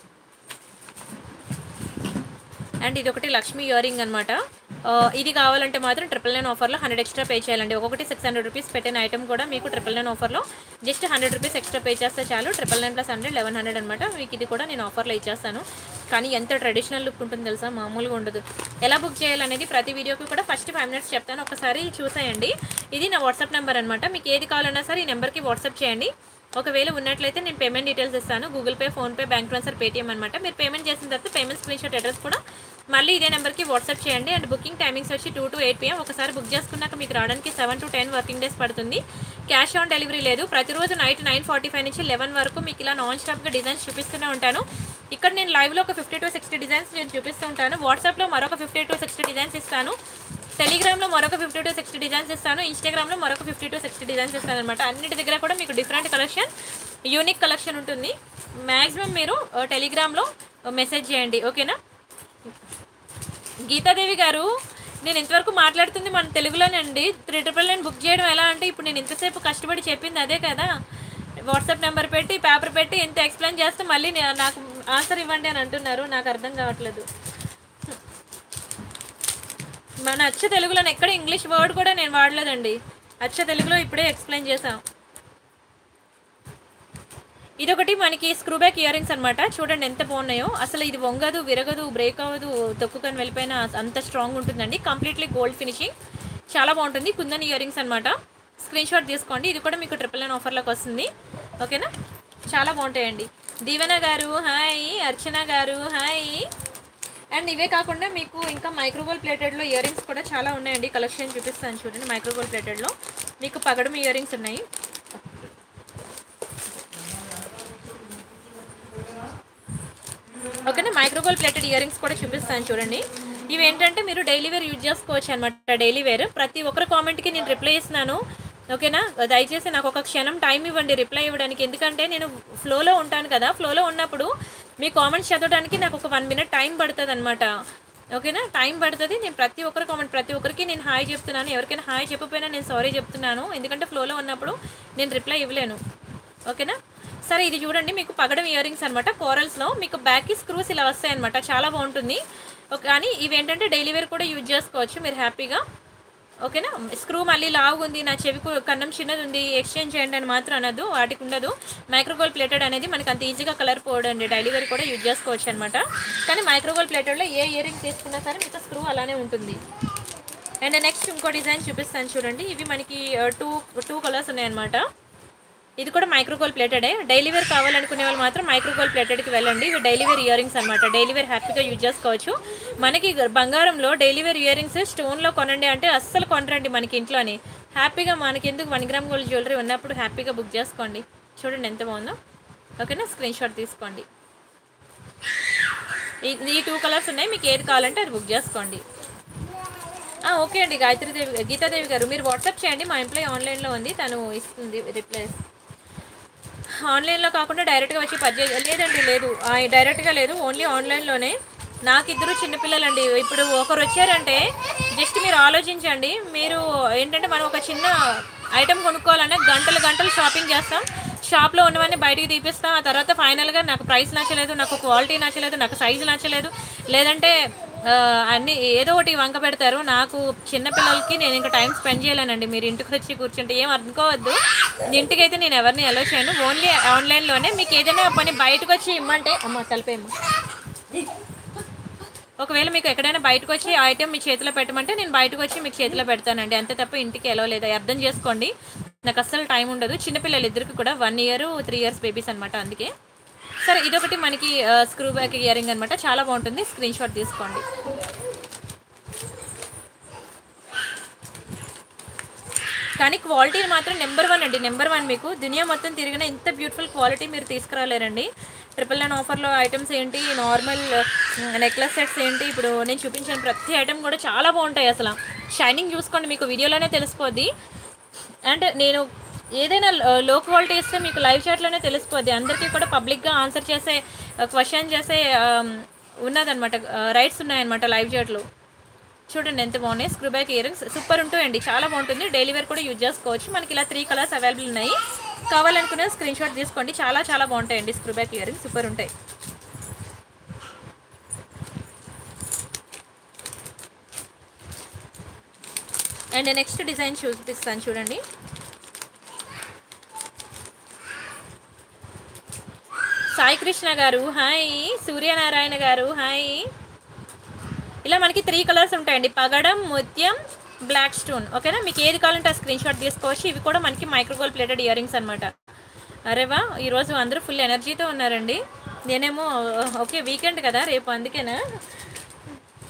అండ్ ఇది ఒకటి లక్ష్మీ ఇయర్ రింగ్ అనమాట ఇది కావాలంటే మాత్రం ట్రిపుల్ నైన్ ఆఫర్లో హండ్రెడ్ ఎక్స్ట్రా పే చేయాలండి ఒక్కొక్కటి సిక్స్ హండ్రెడ్ రూపీస్ పెట్టిన ఐటమ్ కూడా మీకు ట్రిపుల్ నైన్ ఆఫర్లో just hundred rupees extra pay చేస్తే చాలు triple nine plus hundred eleven hundred అనమాట మీకు ఇది కూడా నేను ఆఫర్లో ఇచ్చేస్తాను కానీ ఎంత ట్రెడిషనల్ లుక్ ఉంటుంది తెలుసా మామూలుగా ఉండదు ఎలా బుక్ చేయాలనేది ప్రతి వీడియోకి కూడా ఫస్ట్ ఫైవ్ మినిట్స్ చెప్తాను ఒకసారి చూసేయండి ఇది నా వాట్సాప్ నెంబర్ అనమాట మీకు ఏది కావాలన్నా సరే ఈ నెంబర్కి వాట్సాప్ చేయండి ఒకవేళ ఉన్నట్లయితే నేను పేమెంట్ డీటెయిల్స్ ఇస్తాను Google Pay PhonePe bank transfer Paytm అనమాట మీరు పేమెంట్ చేసిన తర్వాత పేమెంట్ స్క్రీన్ షాట్ అడ్రస్ కూడా మళ్ళీ ఇదే నెంబర్కి వాట్సాప్ చేయండి అండ్ బుకింగ్ టైమింగ్స్ వచ్చి టూ టు ఎయిట్ పిఎం ఒకసారి బుక్ చేసుకున్నాక మీకు రావడానికి seven to ten working days పడుతుంది క్యాష్ ఆన్ డెలివరీ లేదు ప్రతిరోజు నైట్ నైన్ ఫార్టీ ఫైవ్ నుంచి లెవెన్ వరకు మీకు ఇలా నాన్ స్టాప్గా డిజైన్స్ చూపిస్తూనే ఉంటాను ఇక్కడ నేను లైవ్లో ఒక ఫిఫ్టీ టు సిక్స్టీ డిజైన్స్ నేను చూపిస్తూ ఉంటాను వాట్సాప్లో మరొక ఫిఫ్టీ టు సిక్స్టీ డిజైన్స్ ఇస్తాను టెలిగ్రామ్లో మరొక ఫిఫ్టీ టు సిక్స్టీ డిజైన్స్ ఇస్తాను ఇన్స్టాగ్రామ్లో మరొక ఫిఫ్టీ టు సిక్స్టీ డిజైన్స్ ఇస్తాను అనమాట అన్నిటి దగ్గర కూడా మీకు డిఫరెంట్ కలెక్షన్ యూనిక్ కలెక్షన్ ఉంటుంది మ్యాక్సిమం మీరు ఆ, టెలిగ్రామ్లో మెసేజ్ చేయండి ఓకేనా గీతాదేవి గారు నేను ఇంతవరకు మాట్లాడుతుంది మన తెలుగులోనండి త్రీ ట్రిపుల్ నైన్ బుక్ చేయడం ఎలా అంటే ఇప్పుడు నేను ఇంతసేపు కష్టపడి చెప్పింది అదే కదా వాట్సాప్ నెంబర్ పెట్టి పేపర్ పెట్టి ఇంత ఎక్స్ప్లెయిన్ చేస్తే మళ్ళీ నే- నాకు ఆన్సర్ ఇవ్వండి అని అంటున్నారు నాకు అర్థం కావట్లేదు మన అచ్చ తెలుగులో ఎక్కడ ఇంగ్లీష్ వర్డ్ కూడా నేను వాడలేదండి అచ్చ తెలుగులో ఇప్పుడే ఎక్స్ప్లెయిన్ చేసాం ఇదొకటి మనకి స్క్రూ బ్యాక్ ఇయర్ రింగ్స్ అనమాట చూడండి ఎంత బాగున్నాయో అసలు ఇది వంగదు విరగదు బ్రేక్ అవ్వదు తొక్కుకొని వెళ్ళిపోయినా అంత స్ట్రాంగ్ ఉంటుందండి కంప్లీట్లీ గోల్డ్ ఫినిషింగ్ చాలా బాగుంటుంది కుందన్ ఇయర్ రింగ్స్ అనమాట స్క్రీన్ షాట్ తీసుకోండి ఇది కూడా మీకు ట్రిపుల్ నైన్ ఆఫర్లోకి వస్తుంది ఓకేనా చాలా బాగుంటాయండి దీవెన గారు హాయ్ అర్చన గారు హాయ్ అండ్ ఇవే కాకుండా మీకు ఇంకా మైక్రోగోల్ ప్లేటెడ్లో ఇయర్ రింగ్స్ కూడా చాలా ఉన్నాయండి కలెక్షన్ చూపిస్తాను చూడండి మైక్రోగోల్ ప్లేటెడ్లో మీకు పగడం ఇయర్ రింగ్స్ ఉన్నాయి ఓకేనా మైక్రోగోల్ ప్లేటెడ్ ఇయర్ రింగ్స్ కూడా చూపిస్తాను చూడండి ఇవి ఏంటంటే మీరు డైలీ వేర్ యూజ్ చేసుకోవచ్చు అనమాట డైలీ వేర్ ప్రతి ఒక్కరి కామెంట్కి నేను రిప్లై ఇస్తున్నాను ఓకేనా దయచేసి నాకు ఒక క్షణం టైం ఇవ్వండి రిప్లై ఇవ్వడానికి ఎందుకంటే నేను ఫ్లోలో ఉంటాను కదా ఫ్లోలో ఉన్నప్పుడు మీ కామెంట్స్ చదవడానికి నాకు ఒక వన్ మినిట్ టైం పడుతుంది అనమాట ఓకేనా టైం పడుతుంది నేను ప్రతి ఒక్కరి కామెంట్ ప్రతి ఒక్కరికి నేను హాయ్ చెప్తున్నాను ఎవరికైనా హాయ్ చెప్పకపోయినా నేను సారీ చెప్తున్నాను ఎందుకంటే ఫ్లోలో ఉన్నప్పుడు నేను రిప్లై ఇవ్వలేను ఓకేనా సరే ఇది చూడండి మీకు పగడం ఇయర్ రింగ్స్ అనమాట కోరల్స్లో మీకు బ్యాక్కి స్క్రూస్ ఇలా వస్తాయి అనమాట చాలా బాగుంటుంది ఓకే కానీ ఇవి ఏంటంటే డైలీ వేర్ కూడా యూజ్ చేసుకోవచ్చు మీరు హ్యాపీగా ఓకేనా స్క్రూ మళ్ళీ లావుగా ఉంది నా చెవి కు- కన్నం చిన్నది ఉంది ఎక్స్చేంజ్ చేయండి అని మాత్రం అనదు వాటికి ఉండదు మైక్రోగోల్ ప్లేటెడ్ అనేది మనకి అంత ఈజీగా కలర్ పోవడండి డైలీ వేర్ కూడా యూజ్ చేసుకోవచ్చు అనమాట కానీ మైక్రోగోల్ ప్లేటెడ్లో ఏ ఇయర్ రింగ్ తీసుకున్నా సరే మీకు స్క్రూ అలానే ఉంటుంది అండ్ నెక్స్ట్ ఇంకో డిజైన్ చూపిస్తాను చూడండి ఇవి మనకి టూ టూ కలర్స్ ఉన్నాయన్నమాట ఇది కూడా మైక్రోగోల్ ప్లేటెడే డైలీ వేర్ కావాలనుకునే వాళ్ళు మాత్రం మైక్రోగోల్ ప్లేటెడ్కి వెళ్ళండి ఇవి డైలీ వేర్ ఇయర్ రింగ్స్ అనమాట డైలీ వేర్ హ్యాపీగా యూజ్ చేసుకోవచ్చు మనకి బంగారంలో డైలీ వేర్ ఇయర్ రింగ్స్ స్టోన్లో కొనండి అంటే అస్సలు కొనరండి మనకి ఇంట్లోని హ్యాపీగా మనకి ఎందుకు వన్ గ్రామ్ గోల్డ్ జ్యువెలరీ ఉన్నప్పుడు హ్యాపీగా బుక్ చేసుకోండి చూడండి ఎంత బాగుందో ఓకేనా స్క్రీన్ షాట్ తీసుకోండి ఈ- ఈ టూ కలర్స్ ఉన్నాయి మీకు ఏది కావాలంటే అది బుక్ చేసుకోండి ఆ, ఓకే అండి గాయత్రీదేవి గీతాదేవి గారు మీరు వాట్సాప్ చేయండి మా ఎంప్లాయీ ఆన్లైన్లో ఉంది తను ఇస్తుంది రిప్లై ఆన్లైన్లో కాకుండా డైరెక్ట్గా వచ్చి పర్చేజ్ లేదండి లేదు ఆ, డైరెక్ట్గా లేదు ఓన్లీ ఆన్లైన్లోనే నాకు ఇద్దరు చిన్నపిల్లలండి ఇప్పుడు ఒకరు వచ్చారంటే జస్ట్ మీరు ఆలోచించండి మీరు ఏంటంటే మనం ఒక చిన్న ఐటెం కొనుక్కోవాలన్నా గంటలు గంటలు షాపింగ్ చేస్తాం షాప్లో ఉన్నవన్నీ బయటికి తీపిస్తాం ఆ తర్వాత ఫైనల్గా నాకు ప్రైస్ నచ్చలేదు నాకు క్వాలిటీ నచ్చలేదు నాకు సైజు నచ్చలేదు లేదంటే ఆ, అన్ని ఏదో ఒకటి వంక పెడతారు నాకు చిన్నపిల్లలకి నేను ఇంకా టైం స్పెండ్ చేయలేనండి మీరు ఇంటికి వచ్చి కూర్చుంటే ఏం అనుకోవద్దు ఇంటికి అయితే నేను ఎవరిని అలో చేయను ఓన్లీ ఆన్లైన్లోనే మీకు ఏదైనా పని బయటకు వచ్చి ఇమ్మంటే అమ్మ తలపేమో ఒకవేళ మీకు ఎక్కడైనా బయటకు వచ్చి ఆ ఐటెం మీ చేతిలో పెట్టమంటే నేను బయటకు వచ్చి మీకు చేతిలో పెడతానండి అంతే తప్ప ఇంటికి ఎలా లేదా అర్థం చేసుకోండి నాకు అస్సలు టైం ఉండదు చిన్నపిల్లలు ఇద్దరికి కూడా one year three years babies అనమాట అందుకే సరే ఇదొకటి మనకి స్క్రూ బ్యాక్ ఇయర్ రింగ్ అనమాట చాలా బాగుంటుంది స్క్రీన్ షాట్ తీసుకోండి కానీ క్వాలిటీ మాత్రం నెంబర్ వన్ అండి నెంబర్ వన్ మీకు దునియా మొత్తం తిరిగిన ఇంత బ్యూటిఫుల్ క్వాలిటీ మీరు తీసుకురాలేరండి ట్రిపుల్ నైన్ ఆఫర్లో ఐటమ్స్ ఏంటి నార్మల్ నెక్లెస్ సెట్స్ ఏంటి ఇప్పుడు నేను చూపించిన ప్రతి ఐటమ్ కూడా చాలా బాగుంటాయి అసలు షైనింగ్ చూసుకోండి మీకు వీడియోలోనే తెలిసిపోద్ది అండ్ నేను ఏదైనా లో క్వాలిటీ ఇస్తే మీకు లైవ్ చాట్లోనే తెలిసిపోద్ది అందరికీ కూడా పబ్లిక్గా ఆన్సర్ చేసే క్వశ్చన్ చేసే um, ఉన్నదన్నమాట రైట్స్ ఉన్నాయన్నమాట లైవ్ చాట్లో చూడండి ఎంత బాగున్నాయి screw back earrings super ఉంటాయండి చాలా బాగుంటుంది డైలీ వేర్ కూడా యూజ్ చేసుకోవచ్చు మనకి ఇలా త్రీ కలర్స్ అవైలబుల్ ఉన్నాయి కావాలనుకునే స్క్రీన్ షాట్ తీసుకోండి చాలా చాలా బాగుంటాయండి screw back earrings super ఉంటాయి అండ్ నెక్స్ట్ డిజైన్ చూపిస్తాను చూడండి సాయి కృష్ణ గారు హాయ్ సూర్యనారాయణ గారు హాయ్ ఇలా మనకి త్రీ కలర్స్ ఉంటాయండి పగడం ముత్యం బ్లాక్ స్టోన్ ఓకేనా మీకు ఏది కావాలంటే ఆ స్క్రీన్ షాట్ తీసుకోవచ్చు ఇవి కూడా మనకి మైక్రోగోల్ ప్లేటెడ్ ఇయర్ రింగ్స్ అనమాట అరేవా ఈరోజు అందరూ ఫుల్ ఎనర్జీతో ఉన్నారండి నేనేమో ఓకే వీకెండ్ కదా రేపు అందుకేనా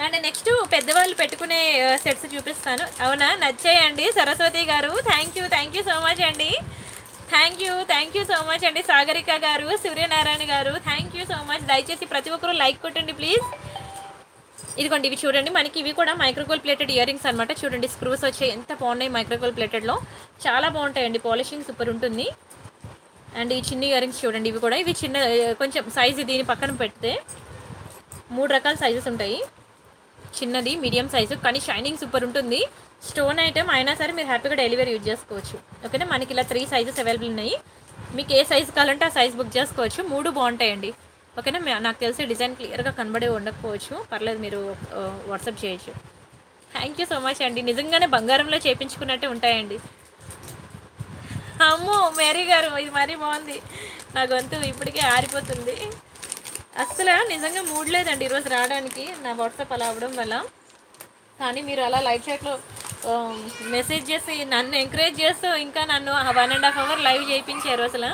అండ్ నెక్స్ట్ పెద్దవాళ్ళు పెట్టుకునే సెట్స్ చూపిస్తాను అవునా నచ్చాయండి సరస్వతి గారు thank you thank you so much అండి thank you thank you so much అండి సాగరిక గారు సూర్యనారాయణ గారు థ్యాంక్ యూ సో మచ్ దయచేసి ప్రతి ఒక్కరూ లైక్ కొట్టండి ప్లీజ్ ఇదిగోండి ఇవి చూడండి మనకి ఇవి కూడా మైక్రోగోల్ ప్లేటెడ్ ఇయర్ రింగ్స్ అనమాట చూడండి స్క్రూస్ వచ్చాయి ఎంత బాగున్నాయి మైక్రోగోల్ ప్లేటెడ్లో చాలా బాగుంటాయండి పాలిషింగ్ సూపర్ ఉంటుంది అండ్ ఈ చిన్న ఇయర్ రింగ్స్ చూడండి ఇవి కూడా ఇవి చిన్న కొంచెం సైజు దీని పక్కన పెడితే మూడు రకాల సైజెస్ ఉంటాయి చిన్నది మీడియం సైజు కానీ షైనింగ్ సూపర్ ఉంటుంది స్టోన్ ఐటమ్ అయినా సరే మీరు హ్యాపీగా డెలివరీ యూజ్ చేసుకోవచ్చు ఓకేనా మనకి ఇలా త్రీ సైజెస్ అవైలబుల్ ఉన్నాయి మీకు ఏ సైజ్ కావాలంటే ఆ సైజ్ బుక్ చేసుకోవచ్చు మూడు బాగుంటాయండి ఓకేనా మే- నాకు తెలిసి డిజైన్ క్లియర్గా కనబడే ఉండకపోవచ్చు పర్లేదు మీరు వాట్సాప్ చేయొచ్చు థ్యాంక్ యూ సో మచ్ అండి నిజంగానే బంగారంలో చేపించుకున్నట్టే ఉంటాయండి అమ్మో మేరీ గారు ఇది మరీ బాగుంది నా గొంతు ఇప్పటికే ఆరిపోతుంది అస్సలు నిజంగా మూడ్ లేదండి ఈరోజు రావడానికి నా వాట్సాప్ అలా అవ్వడం వల్ల కానీ మీరు అలా లైవ్ చాట్లో మెసేజ్ చేసి నన్ను ఎంకరేజ్ చేస్తూ ఇంకా నన్ను one and half hour live చేయించారు అసలు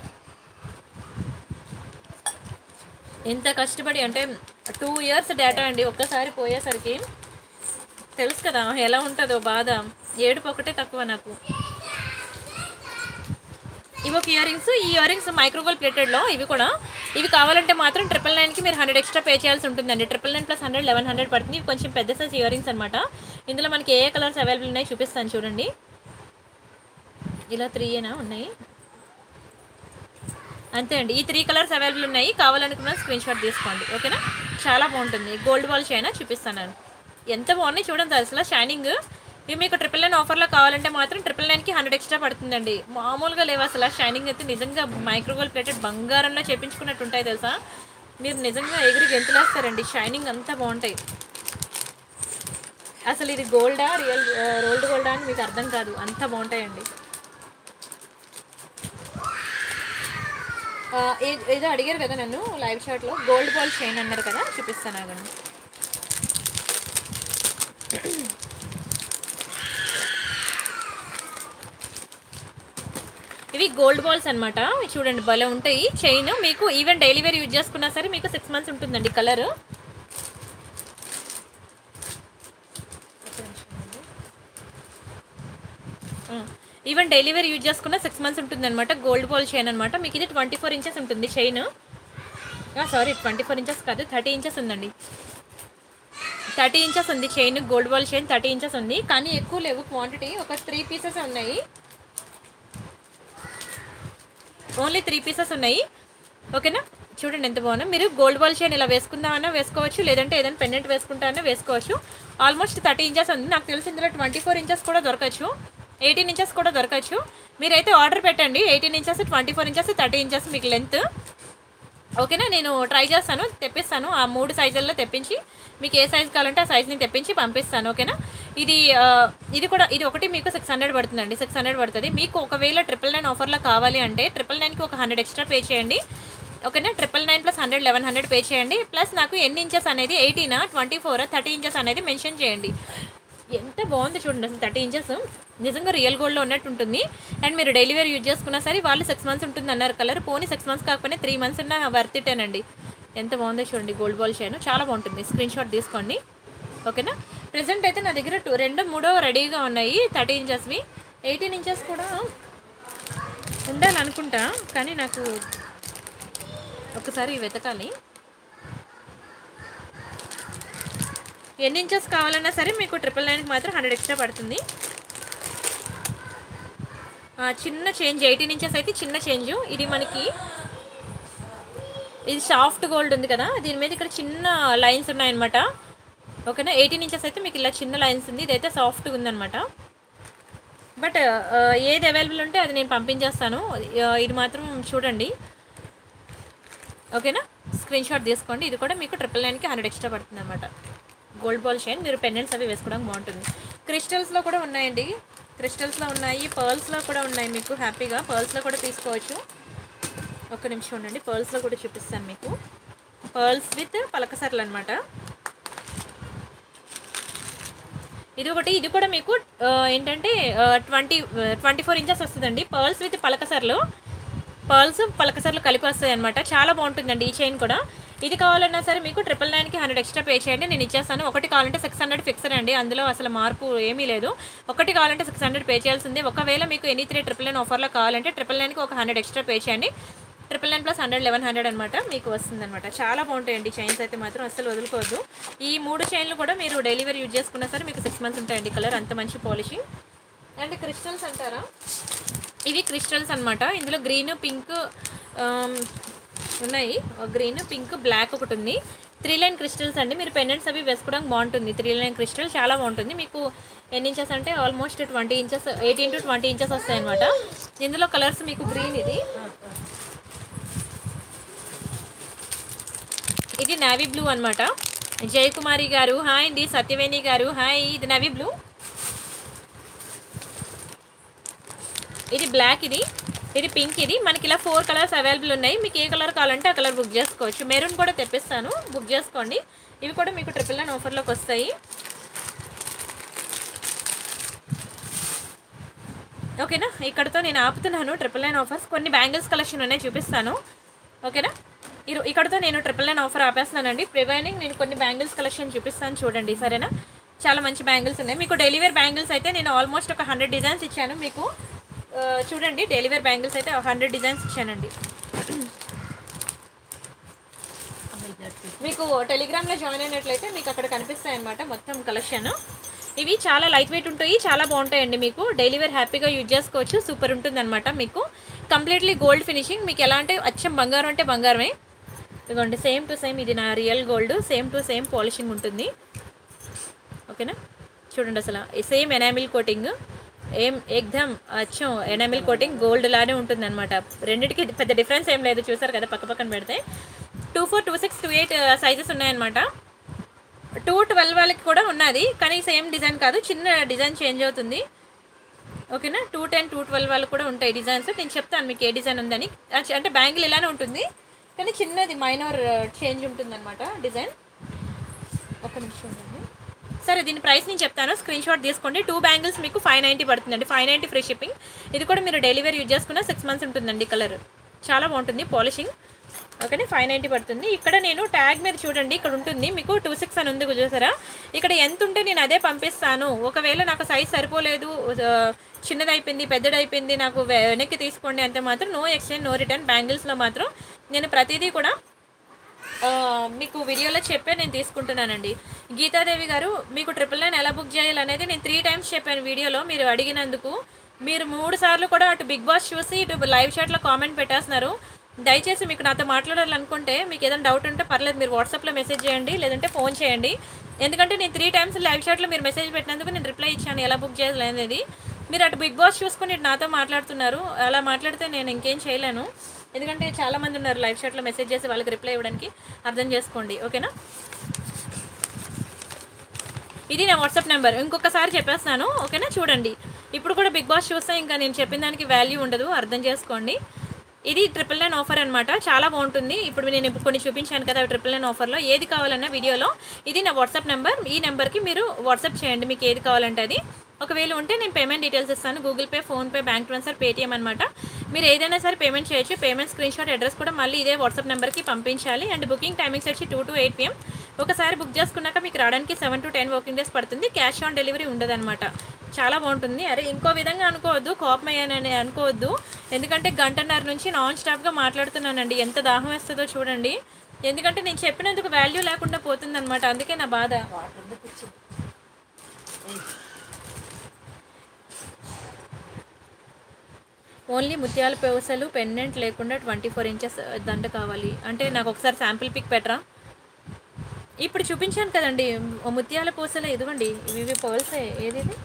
ఎంత కష్టపడి అంటే టూ ఇయర్స్ డేటా అండి ఒక్కసారి పోయేసరికి తెలుసు కదా ఎలా ఉంటుందో బాధ ఏడుపు ఒకటే తక్కువ నాకు ఇవి ఒక ఇయర్ రింగ్స్ ఈ ఇయర్ రింగ్స్ మైక్రోగోల్ ప్లేటెడ్లో ఇవి కూడా ఇవి కావాలంటే మాత్రం ట్రిపుల్ నైన్కి మీరు హండ్రెడ్ ఎక్స్ట్రా పే చేయాల్సి ఉంటుందండి triple nine plus hundred eleven hundred పడుతుంది ఇవి కొంచెం పెద్ద సైజ్ ఇయర్ రింగ్స్ అనమాట ఇందులో మనకి ఏ ఏ కలర్స్ అవైలబుల్ ఉన్నాయి చూపిస్తాను చూడండి ఇలా త్రీ ఏనా ఉన్నాయి అంతే అండి ఈ త్రీ కలర్స్ అవైలబుల్ ఉన్నాయి కావాలనుకున్న స్క్రీన్ షాట్ తీసుకోండి ఓకేనా చాలా బాగుంటుంది గోల్డ్ బాల్ చైనా చూపిస్తాను నేను. ఎంత బాగున్నాయి చూడండి అసలు షైనింగ్ ఇవి మీకు ట్రిపుల్ నైన్ ఆఫర్లో కావాలంటే మాత్రం ట్రిపుల్ నైన్కి హండ్రెడ్ ఎక్స్ట్రా పడుతుందండి మామూలుగా లేవు అసలు షైనింగ్ అయితే నిజంగా మైక్రోగోల్ ప్లేటెడ్ బంగారంలో చేపించుకున్నట్టు ఉంటాయి తెలుసా మీరు నిజంగా ఎగిరి గెంతులేస్తారండి షైనింగ్ అంతా బాగుంటాయి అసలు ఇది గోల్డా రియల్ రోల్డ్ గోల్డా అని మీకు అర్థం కాదు అంత బాగుంటాయండి ఆ, ఏ- ఏదో అడిగారు కదా నన్ను లైవ్ షాట్లో గోల్డ్ బాల్ చైన్ అన్నారు కదా చూపిస్తాను ఆగండి ఇవి గోల్డ్ బాల్స్ అనమాట చూడండి భలే ఉంటాయి చైన్ మీకు ఈవెన్ డైలీ వేర్ యూజ్ చేసుకున్నా సరే మీకు సిక్స్ మంత్స్ ఉంటుందండి colour even daily wear use చేసుకున్న సిక్స్ మంత్స్ ఉంటుంది అనమాట గోల్డ్ బాల్ చైన్ అనమాట మీకు ఇది ట్వంటీ ఫోర్ ఇంచెస్ ఉంటుంది chain sorry twenty four inches కాదు థర్టీ ఇంచెస్ ఉందండి థర్టీ ఇంచెస్ ఉంది chain gold ball chain thirty inches ఉంది కానీ ఎక్కువ లేవు క్వాంటిటీ ఒక త్రీ పీసెస్ ఉన్నాయి ఓన్లీ త్రీ పీసెస్ ఉన్నాయి ఓకేనా చూడండి ఎంత బాగున్నా మీరు గోల్డ్ బాల్ చైన్ ఇలా వేసుకుందామన్నా వేసుకోవచ్చు లేదంటే ఏదైనా పెండెంట్ వేసుకుంటామన్నా వేసుకోవచ్చు ఆల్మోస్ట్ థర్టీ ఇంచెస్ ఉంది నాకు తెలిసి ఇందులో ట్వంటీ ఫోర్ ఇంచెస్ కూడా దొరకచ్చు ఎయిటీన్ ఇంచెస్ కూడా దొరకచ్చు మీరైతే ఆర్డర్ పెట్టండి eighteen inches twenty four inches thirty inches మీకు లెంత్ ఓకేనా నేను ట్రై చేస్తాను తెప్పిస్తాను ఆ మూడు సైజుల్లో తెప్పించి మీకు ఏ సైజ్ కావాలంటే ఆ సైజ్ని తెప్పించి పంపిస్తాను ఓకేనా ఇది ఆ, ఇది కూడా ఇది ఒకటి మీకు సిక్స్ హండ్రెడ్ పడుతుందండి సిక్స్ హండ్రెడ్ పడుతుంది మీకు ఒకవేళ ట్రిపుల్ నైన్ ఆఫర్లో కావాలి అంటే ట్రిపుల్ నైన్కి ఒక హండ్రెడ్ ఎక్స్ట్రా పే చేయండి ఓకేనా triple nine plus hundred eleven hundred pay చేయండి ప్లస్ నాకు ఎన్ని ఇంచెస్ అనేది ఎయిటీనా ట్వంటీ ఫోర్ థర్టీ ఇంచెస్ అనేది మెన్షన్ చేయండి ఎంత బాగుంది చూడండి అసలు థర్టీ ఇంచెస్ నిజంగా రియల్ గోల్డ్లో ఉన్నట్టు ఉంటుంది అండ్ మీరు డైలీ వేర్ యూజ్ చేసుకున్నా సరే వాళ్ళు సిక్స్ మంత్స్ ఉంటుంది అన్నారు కలర్ పోనీ సిక్స్ మంత్స్ కాకపోయినా త్రీ మంత్స్ ఉన్న వర్త్ ఇటేనండి ఎంత బాగుందో చూడండి గోల్డ్ బాల్ చైన్ చాలా బాగుంటుంది స్క్రీన్ షాట్ తీసుకోండి ఓకేనా ప్రెసెంట్ అయితే నా దగ్గర టూ రెండు మూడో రెడీగా ఉన్నాయి థర్టీ ఇంచెస్వి ఎయిటీన్ ఇంచెస్ కూడా ఉండాలనుకుంటా కానీ నాకు ఒకసారి వెతకాలి ఎన్ని ఇంచెస్ కావాలన్నా సరే మీకు ట్రిపుల్ నైన్కి మాత్రం హండ్రెడ్ ఎక్స్ట్రా పడుతుంది ఆ, చిన్న చేంజ్ ఎయిటీన్ ఇంచెస్ అయితే చిన్న చేంజ్ ఇది మనకి ఇది సాఫ్ట్ గోల్డ్ ఉంది కదా దీని మీద ఇక్కడ చిన్న లైన్స్ ఉన్నాయన్నమాట ఓకేనా ఎయిటీన్ ఇంచెస్ అయితే మీకు ఇలా చిన్న లైన్స్ ఉంది ఇదైతే సాఫ్ట్గా ఉందన్నమాట బట్ ఆ, ఏది అవైలబుల్ ఉంటే అది నేను పంపించేస్తాను ఆ, ఇది మాత్రం చూడండి ఓకేనా స్క్రీన్ షాట్ తీసుకోండి ఇది కూడా మీకు ట్రిపుల్ నైన్కి హండ్రెడ్ ఎక్స్ట్రా పడుతుంది అనమాట గోల్డ్ బాల్ చైన్ మీరు పెండెంట్స్ అవి వేసుకోవడానికి బాగుంటుంది క్రిస్టల్స్లో కూడా ఉన్నాయండి క్రిస్టల్స్లో ఉన్నాయి పర్ల్స్లో కూడా ఉన్నాయి మీకు హ్యాపీగా పర్ల్స్లో కూడా తీసుకోవచ్చు ఒక్క నిమిషం ఉండండి పర్ల్స్లో కూడా చూపిస్తాను మీకు పర్ల్స్ విత్ పలకసర్లు అనమాట ఇది ఒకటి ఇది కూడా మీకు ఆ, ఏంటంటే ట్వంటీ ట్వంటీ ఫోర్ ఇంచెస్ వస్తుందండి పర్ల్స్ విత్ పలకసర్లు పర్ల్స్ పలకసర్లు కలిపి వస్తాయి అనమాట చాలా బాగుంటుందండి ఈ చైన్ కూడా ఇది కావాలన్నా సరే మీకు ట్రిపుల్ నైన్కి హండ్రెడ్ ఎక్స్ట్రా పే చేయండి నేను ఇచ్చేస్తాను ఒకటి కావాలంటే సిక్స్ హండ్రెడ్ ఫిక్స్డ్ అండి అందులో అసలు మార్పు ఏమీ లేదు ఒకటి కావాలంటే సిక్స్ హండ్రెడ్ పే చేయాల్సిందే ఒకవేళ మీకు ఎనీ త్రీ ట్రిపుల్ నైన్ ఆఫర్లో కావాలంటే ట్రిపుల్ నైన్కి ఒక హండ్రెడ్ ఎక్స్ట్రా పే చేయండి triple nine plus hundred eleven hundred అనమాట మీకు వస్తుందన్నమాట చాలా బాగుంటాయండి చైన్స్ అయితే మాత్రం అస్సలు వదులుకోవద్దు ఈ మూడు చైన్లు కూడా మీరు డెలివరీ యూజ్ చేసుకున్నా సరే మీకు సిక్స్ మంత్స్ ఉంటాయండి కలర్ అంత మంచి పాలిషింగ్ అండ్ క్రిస్టల్స్ అంటారా ఇవి క్రిస్టల్స్ అన్నమాట ఇందులో గ్రీన్ పింక్ ఉన్నాయి గ్రీన్ పింక్ బ్లాక్ ఒకటి ఉంది త్రీ లైన్ క్రిస్టల్స్ అండి మీరు పెండెంట్స్ అవి వేసుకోవడానికి బాగుంటుంది త్రీ లైన్ క్రిస్టల్ చాలా బాగుంటుంది మీకు ఎన్ని ఇంచెస్ అంటే almost twenty inches eighteen to twenty inches వస్తాయి అనమాట ఇందులో కలర్స్ మీకు గ్రీన్ ఇది ఇది నావీ బ్లూ అనమాట జయకుమారి గారు హాయ్ అండి సత్యవేణి గారు హాయ్ ఇది నావీ బ్లూ ఇది బ్లాక్ ఇది ఇది పింక్ ఇది మనకి ఇలా ఫోర్ కలర్స్ అవైలబుల్ ఉన్నాయి మీకు ఏ కలర్ కావాలంటే ఆ కలర్ బుక్ చేసుకోవచ్చు మెరూన్ కూడా తెప్పిస్తాను బుక్ చేసుకోండి ఇవి కూడా మీకు ట్రిపుల్ నైన్ ఆఫర్లోకి వస్తాయి ఓకేనా ఇక్కడతో నేను ఆపుతున్నాను ట్రిపుల్ నైన్ ఆఫర్స్ కొన్ని బ్యాంగిల్స్ కలెక్షన్ ఉన్నాయి చూపిస్తాను ఓకేనా ఇరు ఇక్కడతో నేను ట్రిపుల్ నైన్ ఆఫర్ ఆపేస్తానండి ప్రివైనింగ్ నేను కొన్ని బ్యాంగిల్స్ కలెక్షన్ చూపిస్తాను చూడండి సరేనా చాలా మంచి బ్యాంగిల్స్ ఉన్నాయి మీకు డెలివరీ బ్యాంగిల్స్ అయితే నేను ఆల్మోస్ట్ ఒక హండ్రెడ్ డిజైన్స్ ఇచ్చాను మీకు ఆ, చూడండి డెలివరీ బ్యాంగిల్స్ అయితే హండ్రెడ్ డిజైన్స్ ఇచ్చానండి మీకు టెలిగ్రామ్లో జాయిన్ అయినట్లయితే మీకు అక్కడ కనిపిస్తాయి అనమాట మొత్తం కలెక్షన్ ఇవి చాలా లైట్ వెయిట్ ఉంటాయి చాలా బాగుంటాయండి మీకు డైలీ వేర్ హ్యాపీగా యూజ్ చేసుకోవచ్చు సూపర్ ఉంటుంది అనమాట మీకు కంప్లీట్లీ గోల్డ్ ఫినిషింగ్ మీకు ఎలా అంటే అచ్చం బంగారం అంటే బంగారమే ఇదిగోండి సేమ్ టు సేమ్ ఇది నా real gold same to same polishing ఉంటుంది ఓకేనా చూడండి అసలు సేమ్ ఎనామిల్ కోటింగ్ ఏం ఎగ్దమ్ అచ్చం ఎనామిల్ కోటింగ్ గోల్డ్ లానే ఉంటుంది అనమాట రెండింటికి పెద్ద డిఫరెన్స్ ఏం లేదు చూసారు కదా పక్క పక్కన పెడితే two four two six two eight sizes ఉన్నాయన్నమాట టూ ట్వెల్వ్ వాళ్ళకి కూడా ఉన్నది కానీ సేమ్ డిజైన్ కాదు చిన్న డిజైన్ చేంజ్ అవుతుంది ఓకేనా టూ టెన్ టూ ట్వెల్వ్ వాళ్ళకి కూడా ఉంటాయి డిజైన్స్ నేను చెప్తాను మీకు ఏ డిజైన్ ఉందని అచ్చ- అంటే బ్యాంగిల్ ఇలానే ఉంటుంది కానీ చిన్నది మైనర్ చేంజ్ ఉంటుంది అనమాట డిజైన్ ఒక నిమిషం ఉండండి సరే దీని ప్రైస్ నేను చెప్తాను స్క్రీన్ షాట్ తీసుకోండి టూ బ్యాంగిల్స్ మీకు ఫైవ్ నైంటీ పడుతుందండి ఫైవ్ నైంటీ ఫ్రీ షిప్పింగ్ ఇది కూడా మీరు డెలివరీ యూజ్ చేసుకున్న సిక్స్ మంత్స్ ఉంటుందండి కలర్ చాలా బాగుంటుంది పాలిషింగ్ ఓకేనా ఫైవ్ నైంటీ పడుతుంది ఇక్కడ నేను ట్యాగ్ మీద చూడండి ఇక్కడ ఉంటుంది మీకు టూ సిక్స్ అని ఉంది చూసారా ఇక్కడ ఎంత ఉంటే నేను అదే పంపిస్తాను ఒకవేళ నాకు సైజ్ సరిపోలేదు ఆ, చిన్నది అయిపోయింది పెద్దది అయిపోయింది నాకు వె- వెనక్కి తీసుకోండి అంటే మాత్రం నో ఎక్స్చేంజ్ నో రిటర్న్ బ్యాంగిల్స్లో మాత్రం నేను ప్రతిదీ కూడా ఆ, మీకు వీడియోలో చెప్పే నేను తీసుకుంటున్నానండి గీతాదేవి గారు మీకు ట్రిపుల్ నైన్ ఎలా బుక్ చేయాలనేది నేను త్రీ టైమ్స్ చెప్పాను వీడియోలో మీరు అడిగినందుకు మీరు మూడు సార్లు కూడా అటు బిగ్ బాస్ చూసి ఇటు లైవ్ చాట్లో కామెంట్ పెట్టేస్తున్నారు దయచేసి మీకు నాతో మాట్లాడాలనుకుంటే మీకు ఏదైనా డౌట్ ఉంటే పర్లేదు మీరు వాట్సాప్లో మెసేజ్ చేయండి లేదంటే ఫోన్ చేయండి ఎందుకంటే నేను త్రీ టైమ్స్ లైవ్ చాట్లో మీరు మెసేజ్ పెట్టినందుకు నేను రిప్లై ఇచ్చాను ఎలా బుక్ చేయాలి అనేది మీరు అటు బిగ్ బాస్ చూసుకుని ఇటు నాతో మాట్లాడుతున్నారు అలా మాట్లాడితే నేను ఇంకేం చేయలేను ఎందుకంటే చాలా మంది ఉన్నారు లైవ్ చాట్లో మెసేజ్ చేసి వాళ్ళకి రిప్లై ఇవ్వడానికి అర్థం చేసుకోండి ఓకేనా ఇది నా వాట్సాప్ నెంబర్ ఇంకొకసారి చెప్పేస్తాను ఓకేనా చూడండి ఇప్పుడు కూడా బిగ్ బాస్ చూస్తే ఇంకా నేను చెప్పిన దానికి వాల్యూ ఉండదు అర్థం చేసుకోండి ఇది ట్రిపుల్ నైన్ ఆఫర్ అనమాట చాలా బాగుంటుంది ఇప్పుడు నేను ఇప్పుడు కొన్ని చూపించాను కదా ట్రిపుల్ నైన్ ఆఫర్లో ఏది కావాలన్నా వీడియోలో ఇది నా వాట్సాప్ నెంబర్ ఈ నెంబర్కి మీరు వాట్సాప్ చేయండి మీకు ఏది కావాలంటే అది ఒకవేళ ఉంటే నేను పేమెంట్ డీటెయిల్స్ ఇస్తాను Google Pay PhonePe bank transfer Paytm అనమాట మీరు ఏదైనా సరే పేమెంట్ చేయొచ్చు పేమెంట్ స్క్రీన్ షాట్ అడ్రస్ కూడా మళ్ళీ ఇదే వాట్సాప్ నెంబర్కి పంపించాలి అండ్ బుకింగ్ టైమింగ్స్ వచ్చి టూ టు ఎయిట్ పిఎం ఒకసారి బుక్ చేసుకున్నాక మీకు రావడానికి seven to ten working days పడుతుంది క్యాష్ ఆన్ డెలివరీ ఉండదన్నమాట చాలా బాగుంటుంది అరే ఇంకో విధంగా అనుకోవద్దు కోపం అయ్యానని అనుకోవద్దు ఎందుకంటే గంటన్నర నుంచి నాన్ స్టాప్గా మాట్లాడుతున్నానండి ఎంత దాహం వేస్తుందో చూడండి ఎందుకంటే నేను చెప్పినందుకు వాల్యూ లేకుండా పోతుందన్నమాట అందుకే నా బాధ ఓన్లీ ముత్యాల పూసలు పెండెంట్ లేకుండా ట్వంటీ ఫోర్ ఇంచెస్ దండ కావాలి అంటే నాకు ఒకసారి శాంపిల్ పిక్ పెట్టరా ఇప్పుడు చూపించాను కదండి ఓ ముత్యాల పూసలు ఇదిగోండి ఇవి ఇవి పర్ల్సే ఏది ఇది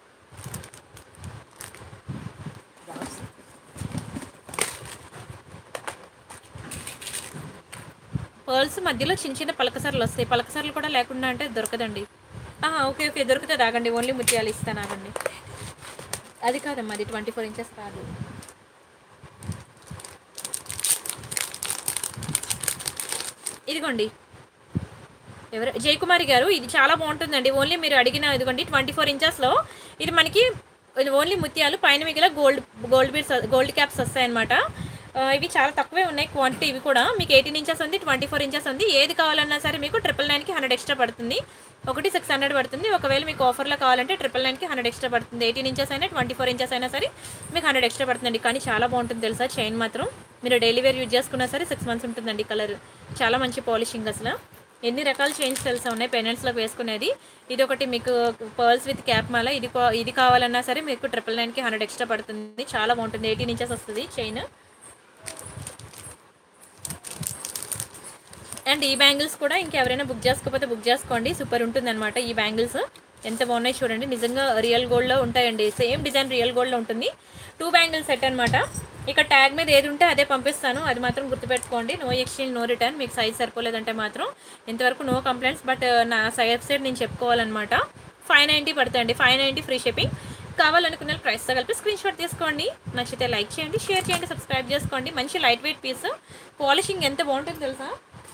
పర్ల్స్ మధ్యలో చిన్న చిన్న పలకసర్లు వస్తాయి పలకసర్లు కూడా లేకుండా అంటే దొరకదండి ఆహా, ఓకే ఓకే దొరుకుతుంది ఆగండి ఓన్లీ ముత్యాలు ఇస్తాను ఆగండి అది కాదమ్మా అది ట్వంటీ ఫోర్ ఇంచెస్ కాదు ఇదిగోండి ఎవరు జయకుమారి గారు ఇది చాలా బాగుంటుందండి ఓన్లీ మీరు అడిగిన ఇదిగోండి ట్వంటీ ఫోర్ ఇంచెస్లో ఇది మనకి ఇది ఓన్లీ ముత్యాలు పైన మిగిలిన gold gold beads gold caps వస్తాయన్నమాట ఆ, ఇవి చాలా తక్కువే ఉన్నాయి క్వాంటిటీ ఇవి కూడా మీకు ఎయిటీన్ ఇంచెస్ ఉంది ట్వంటీ ఫోర్ ఇంచెస్ ఉంది ఏది కావాలన్నా సరే మీకు ట్రిపుల్ నైన్కి హండ్రెడ్ ఎక్స్ట్రా పడుతుంది ఒకటి సిక్స్ హండ్రెడ్ పడుతుంది ఒకవేళ మీకు ఆఫర్లో కావాలంటే ట్రిపుల్ నైన్కి హండ్రెడ్ ఎక్స్ట్రా పడుతుంది ఎయిటీన్ ఇంచెస్ అయినా ట్వంటీ ఫోర్ ఇంచెస్ అయినా సరే మీకు హండ్రెడ్ ఎక్స్ట్రా పడుతుందండి కానీ చాలా బాగుంటుంది తెలుసా చైన్ మాత్రం మీరు డైలీ వేర్ యూజ్ చేసుకున్నా సరే సిక్స్ మంత్స్ ఉంటుందండి కలర్ చాలా మంచి పాలిషింగ్ అసలు ఎన్ని రకాల చైన్స్ తెలుసా ఉన్నాయి పెనెంట్స్లోకి వేసుకునేది ఇది ఒకటి మీకు పర్ల్స్ విత్ క్యాప్ మాల ఇది కో- ఇది కావాలన్నా సరే మీకు ట్రిపుల్ నైన్కి హండ్రెడ్ ఎక్స్ట్రా పడుతుంది చాలా బాగుంటుంది ఎయిటీన్ ఇంచెస్ వస్తుంది చైన్ అండ్ ఈ బ్యాంగిల్స్ కూడా ఇంకెవరైనా బుక్ చేసుకోకపోతే బుక్ చేసుకోండి సూపర్ ఉంటుంది అనమాట ఈ బ్యాంగిల్స్ ఎంత బాగున్నాయి చూడండి నిజంగా రియల్ గోల్డ్లో ఉంటాయండి సేమ్ డిజైన్ రియల్ గోల్డ్లో ఉంటుంది టూ బ్యాంగిల్ సెట్ అనమాట ఇక ట్యాగ్ మీద ఏది ఉంటే అదే పంపిస్తాను అది మాత్రం గుర్తుపెట్టుకోండి నో ఎక్స్చేంజ్ నో రిటర్న్ మీకు సైజ్ సరిపోలేదంటే మాత్రం ఇంతవరకు నో కంప్లైంట్స్ బట్ నా సైజ్ సైడ్ నేను చెప్పుకోవాలన్నమాట ఫైవ్ నైంటీ పడుతుంది ఫైవ్ నైంటీ ఫ్రీ షిప్పింగ్ కావాలనుకున్న ప్రైస్తో కలిపి స్క్రీన్ షాట్ తీసుకోండి నచ్చితే లైక్ చేయండి షేర్ చేయండి సబ్స్క్రైబ్ చేసుకోండి మంచి లైట్ వెయిట్ పీస్ పాలిషింగ్ ఎంత బాగుంటుంది తెలుసా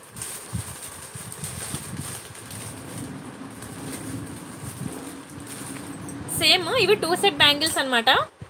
సేమ్ ఇవి టూ సెట్ బ్యాంగిల్స్ అనమాట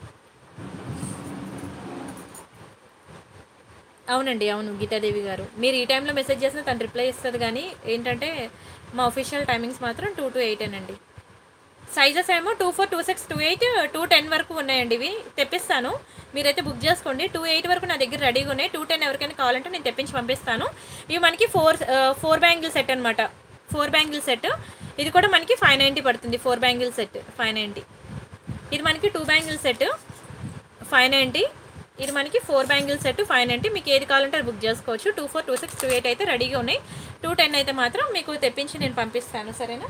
అవునండి అవును గీతాదేవి గారు మీరు ఈ టైంలో మెసేజ్ చేసినా తను రిప్లై ఇస్తుంది కానీ ఏంటంటే మా అఫీషియల్ టైమింగ్స్ మాత్రం టూ టు ఎయిట్ అండి సైజెస్ ఏమో two four two six two eight two ten వరకు ఉన్నాయండి ఇవి తెప్పిస్తాను మీరైతే బుక్ చేసుకోండి టూ ఎయిట్ వరకు నా దగ్గర రెడీగా ఉన్నాయి టూ టెన్ ఎవరికైనా కావాలంటే నేను తెప్పించి పంపిస్తాను ఇవి మనకి ఫోర్ ఫోర్ బ్యాంగిల్ సెట్ అనమాట ఫోర్ బ్యాంగిల్ సెట్ ఇది కూడా మనకి ఫైవ్ నైంటీ పడుతుంది four bangle set five ninety ఇది మనకి two bangle set five ninety ఇది మనకి four bangle set five ninety మీకు ఏది కావాలంటే అది బుక్ చేసుకోవచ్చు two four two six two eight అయితే రెడీగా ఉన్నాయి టూ టెన్ అయితే మాత్రం మీకు తెప్పించి నేను పంపిస్తాను సరేనా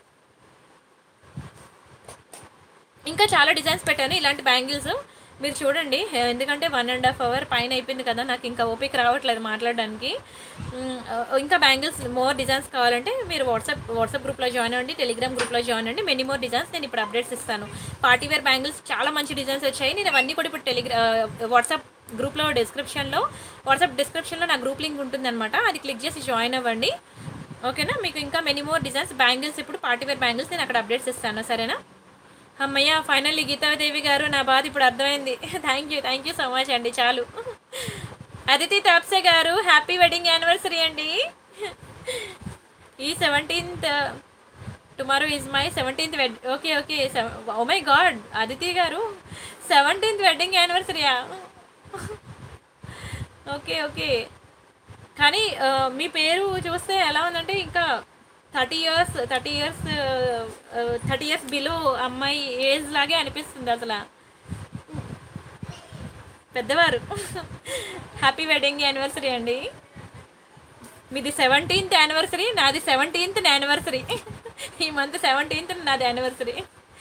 ఇంకా చాలా డిజైన్స్ పెట్టాను ఇలాంటి బ్యాంగిల్స్ మీరు చూడండి ఎందుకంటే వన్ అండ్ హాఫ్ అవర్ పైన అయిపోయింది కదా నాకు ఇంకా ఓపిక రావట్లేదు మాట్లాడడానికి మ్, ఇంకా బ్యాంగిల్స్ మోర్ డిజైన్స్ కావాలంటే మీరు వాట్సాప్ వాట్సాప్ గ్రూప్లో జాయిన్ అవ్వండి టెలిగ్రామ్ గ్రూప్లో జాయిన్ అవ్వండి మెనీ మోర్ డిజైన్స్ నేను ఇప్పుడు అప్డేట్స్ ఇస్తాను పార్టీ వేర్ బ్యాంగిల్స్ చాలా మంచి డిజైన్స్ వచ్చాయి నేను అవన్నీ కూడా ఇప్పుడు టెలిగ్రా వాట్సాప్ గ్రూప్లో డిస్క్రిప్షన్లో వాట్సాప్ డిస్క్రిప్షన్లో నా గ్రూప్ లింక్ ఉంటుందన్నమాట అది క్లిక్ చేసి జాయిన్ అవ్వండి ఓకేనా మీకు ఇంకా మెనీ మోర్ డిజైన్స్ బ్యాంగిల్స్ ఇప్పుడు పార్టీ వేర్ బ్యాంగిల్స్ నేను అక్కడ అప్డేట్స్ ఇస్తాను సరేనా అమ్మయ్య ఫైనల్లీ గీతాదేవి గారు నా బాధ ఇప్పుడు అర్థమైంది thank you thank you so much అండి చాలు అదితి తాప్సే గారు హ్యాపీ వెడ్డింగ్ యానివర్సరీ అండి ఈ seventeenth tomorrow is my seventeenth wed okay okay oh my God Aditi గారు సెవెంటీన్త్ వెడ్డింగ్ యానివర్సరీయా ఓకే ఓకే కానీ ఆ, మీ పేరు చూస్తే ఎలా ఉందంటే ఇంకా thirty years thirty years thirty years below అమ్మాయి ఏజ్ లాగే అనిపిస్తుంది అసలు పెద్దవారు హ్యాపీ వెడ్డింగ్ యానివర్సరీ అండి మీది సెవెంటీన్త్ యానివర్సరీ నాది సెవెంటీన్త్ యానివర్సరీ ఈ మంత్ సెవెంటీన్త్ నాది యానివర్సరీ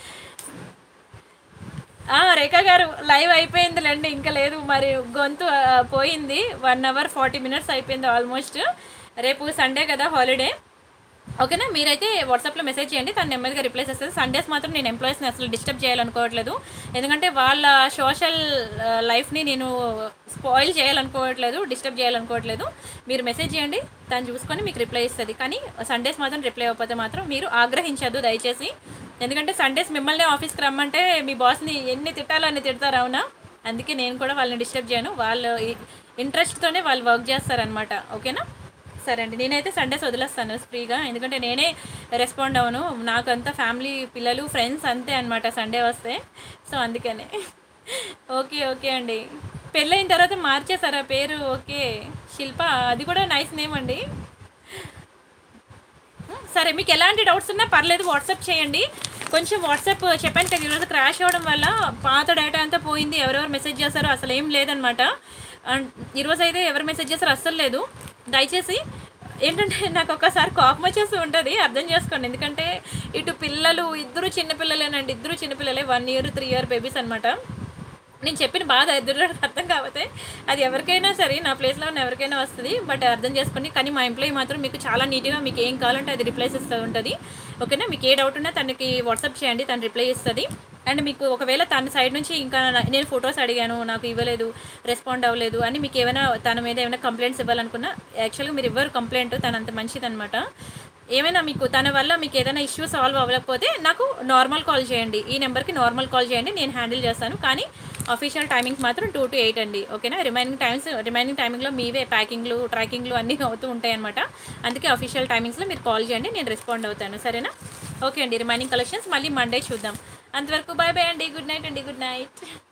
ఆ, రేఖా గారు లైవ్ అయిపోయిందిలేండి ఇంకా లేదు మరి గొంతు ఆ, పోయింది వన్ అవర్ ఫార్టీ మినిట్స్ అయిపోయింది ఆల్మోస్ట్ రేపు సండే కదా హాలిడే ఓకేనా మీరైతే వాట్సాప్లో మెసేజ్ చేయండి తను నెమ్మదిగా రిప్లై చేస్తుంది సండేస్ మాత్రం నేను ఎంప్లాయీస్ని అసలు డిస్టర్బ్ చేయాలనుకోవట్లేదు ఎందుకంటే వాళ్ళ సోషల్ లైఫ్ని నేను స్పాయిల్ చేయాలనుకోవట్లేదు డిస్టర్బ్ చేయాలనుకోవట్లేదు మీరు మెసేజ్ చేయండి తను చూసుకొని మీకు రిప్లై ఇస్తుంది కానీ సండేస్ మాత్రం రిప్లై అవ్వకపోతే మాత్రం మీరు ఆగ్రహించద్దు దయచేసి ఎందుకంటే సండేస్ మిమ్మల్ని ఆఫీస్కి రమ్మంటే మీ బాస్ని ఎన్ని తిట్టాలో అన్ని తిడతారు అవునా అందుకే నేను కూడా వాళ్ళని డిస్టర్బ్ చేయను వాళ్ళు ఇంట్రెస్ట్తోనే వాళ్ళు వర్క్ చేస్తారనమాట ఓకేనా సరే అండి నేనైతే సండేస్ వదిలేస్తాను ఫ్రీగా ఎందుకంటే నేనే రెస్పాండ్ అవను నాకు అంతా ఫ్యామిలీ పిల్లలు ఫ్రెండ్స్ అంతే అనమాట సండే వస్తే సో అందుకనే ఓకే ఓకే అండి పెళ్ళైన తర్వాత మార్చేసారా పేరు ఓకే శిల్ప అది కూడా నైస్ నేమ్ అండి సరే మీకు ఎలాంటి డౌట్స్ ఉన్నా పర్లేదు వాట్సాప్ చేయండి కొంచెం వాట్సాప్ చెప్పాను కదా ఈరోజు క్రాష్ అవ్వడం వల్ల పాత డేటా అంతా పోయింది ఎవరెవరు మెసేజ్ చేశారో అసలు ఏం లేదనమాట అండ్ ఈరోజు అయితే ఎవరు మెసేజ్ చేశారో అస్సలు లేదు దయచేసి ఏంటంటే నాకు ఒక్కసారి కోపం వచ్చేసి ఉంటుంది అర్థం చేసుకోండి ఎందుకంటే ఇటు పిల్లలు ఇద్దరు చిన్నపిల్లలేనండి ఇద్దరు చిన్నపిల్లలే one year three year babies అనమాట నేను చెప్పిన బాధ ఎదురు అర్థం కాకపోతే అది ఎవరికైనా సరే నా ప్లేస్లో ఉన్న ఎవరికైనా వస్తుంది బట్ అర్థం చేసుకోండి కానీ మా ఎంప్లాయీ మాత్రం మీకు చాలా నీట్గా మీకు ఏం కావాలంటే అది రిప్లైస్ ఇస్తూ ఉంటుంది ఓకేనా మీకు ఏ డౌట్ ఉన్నా తనకి వాట్సాప్ చేయండి తను రిప్లై ఇస్తుంది అండ్ మీకు ఒకవేళ తన సైడ్ నుంచి ఇంకా నా- నేను ఫొటోస్ అడిగాను నాకు ఇవ్వలేదు రెస్పాండ్ అవ్వలేదు అని మీకు ఏమైనా తన మీద ఏమైనా కంప్లైంట్స్ ఇవ్వాలనుకున్నా యాక్చువల్గా మీరు ఇవ్వరు కంప్లైంట్ తను అంత మంచిదన్నమాట ఏమైనా మీకు తన వల్ల మీకు ఏదైనా ఇష్యూ సాల్వ్ అవ్వకపోతే నాకు నార్మల్ కాల్ చేయండి ఈ నెంబర్కి నార్మల్ కాల్ చేయండి నేను హ్యాండిల్ చేస్తాను కానీ అఫీషియల్ టైమింగ్స్ మాత్రం టూ టు ఎయిట్ అండి ఓకేనా రిమైనింగ్ టైమ్స్ రిమైనింగ్ టైమింగ్లో మీవే ప్యాకింగ్లు ట్రాకింగ్లు అన్నీ అవుతూ ఉంటాయి అనమాట అందుకే అఫీషియల్ టైమింగ్స్లో మీరు కాల్ చేయండి నేను రెస్పాండ్ అవుతాను సరేనా ఓకే అండి రిమైనింగ్ కలెక్షన్స్ మళ్ళీ మండే చూద్దాం అంతవరకు బాయ్ బాయ్ అండి గుడ్ నైట్ అండి గుడ్ నైట్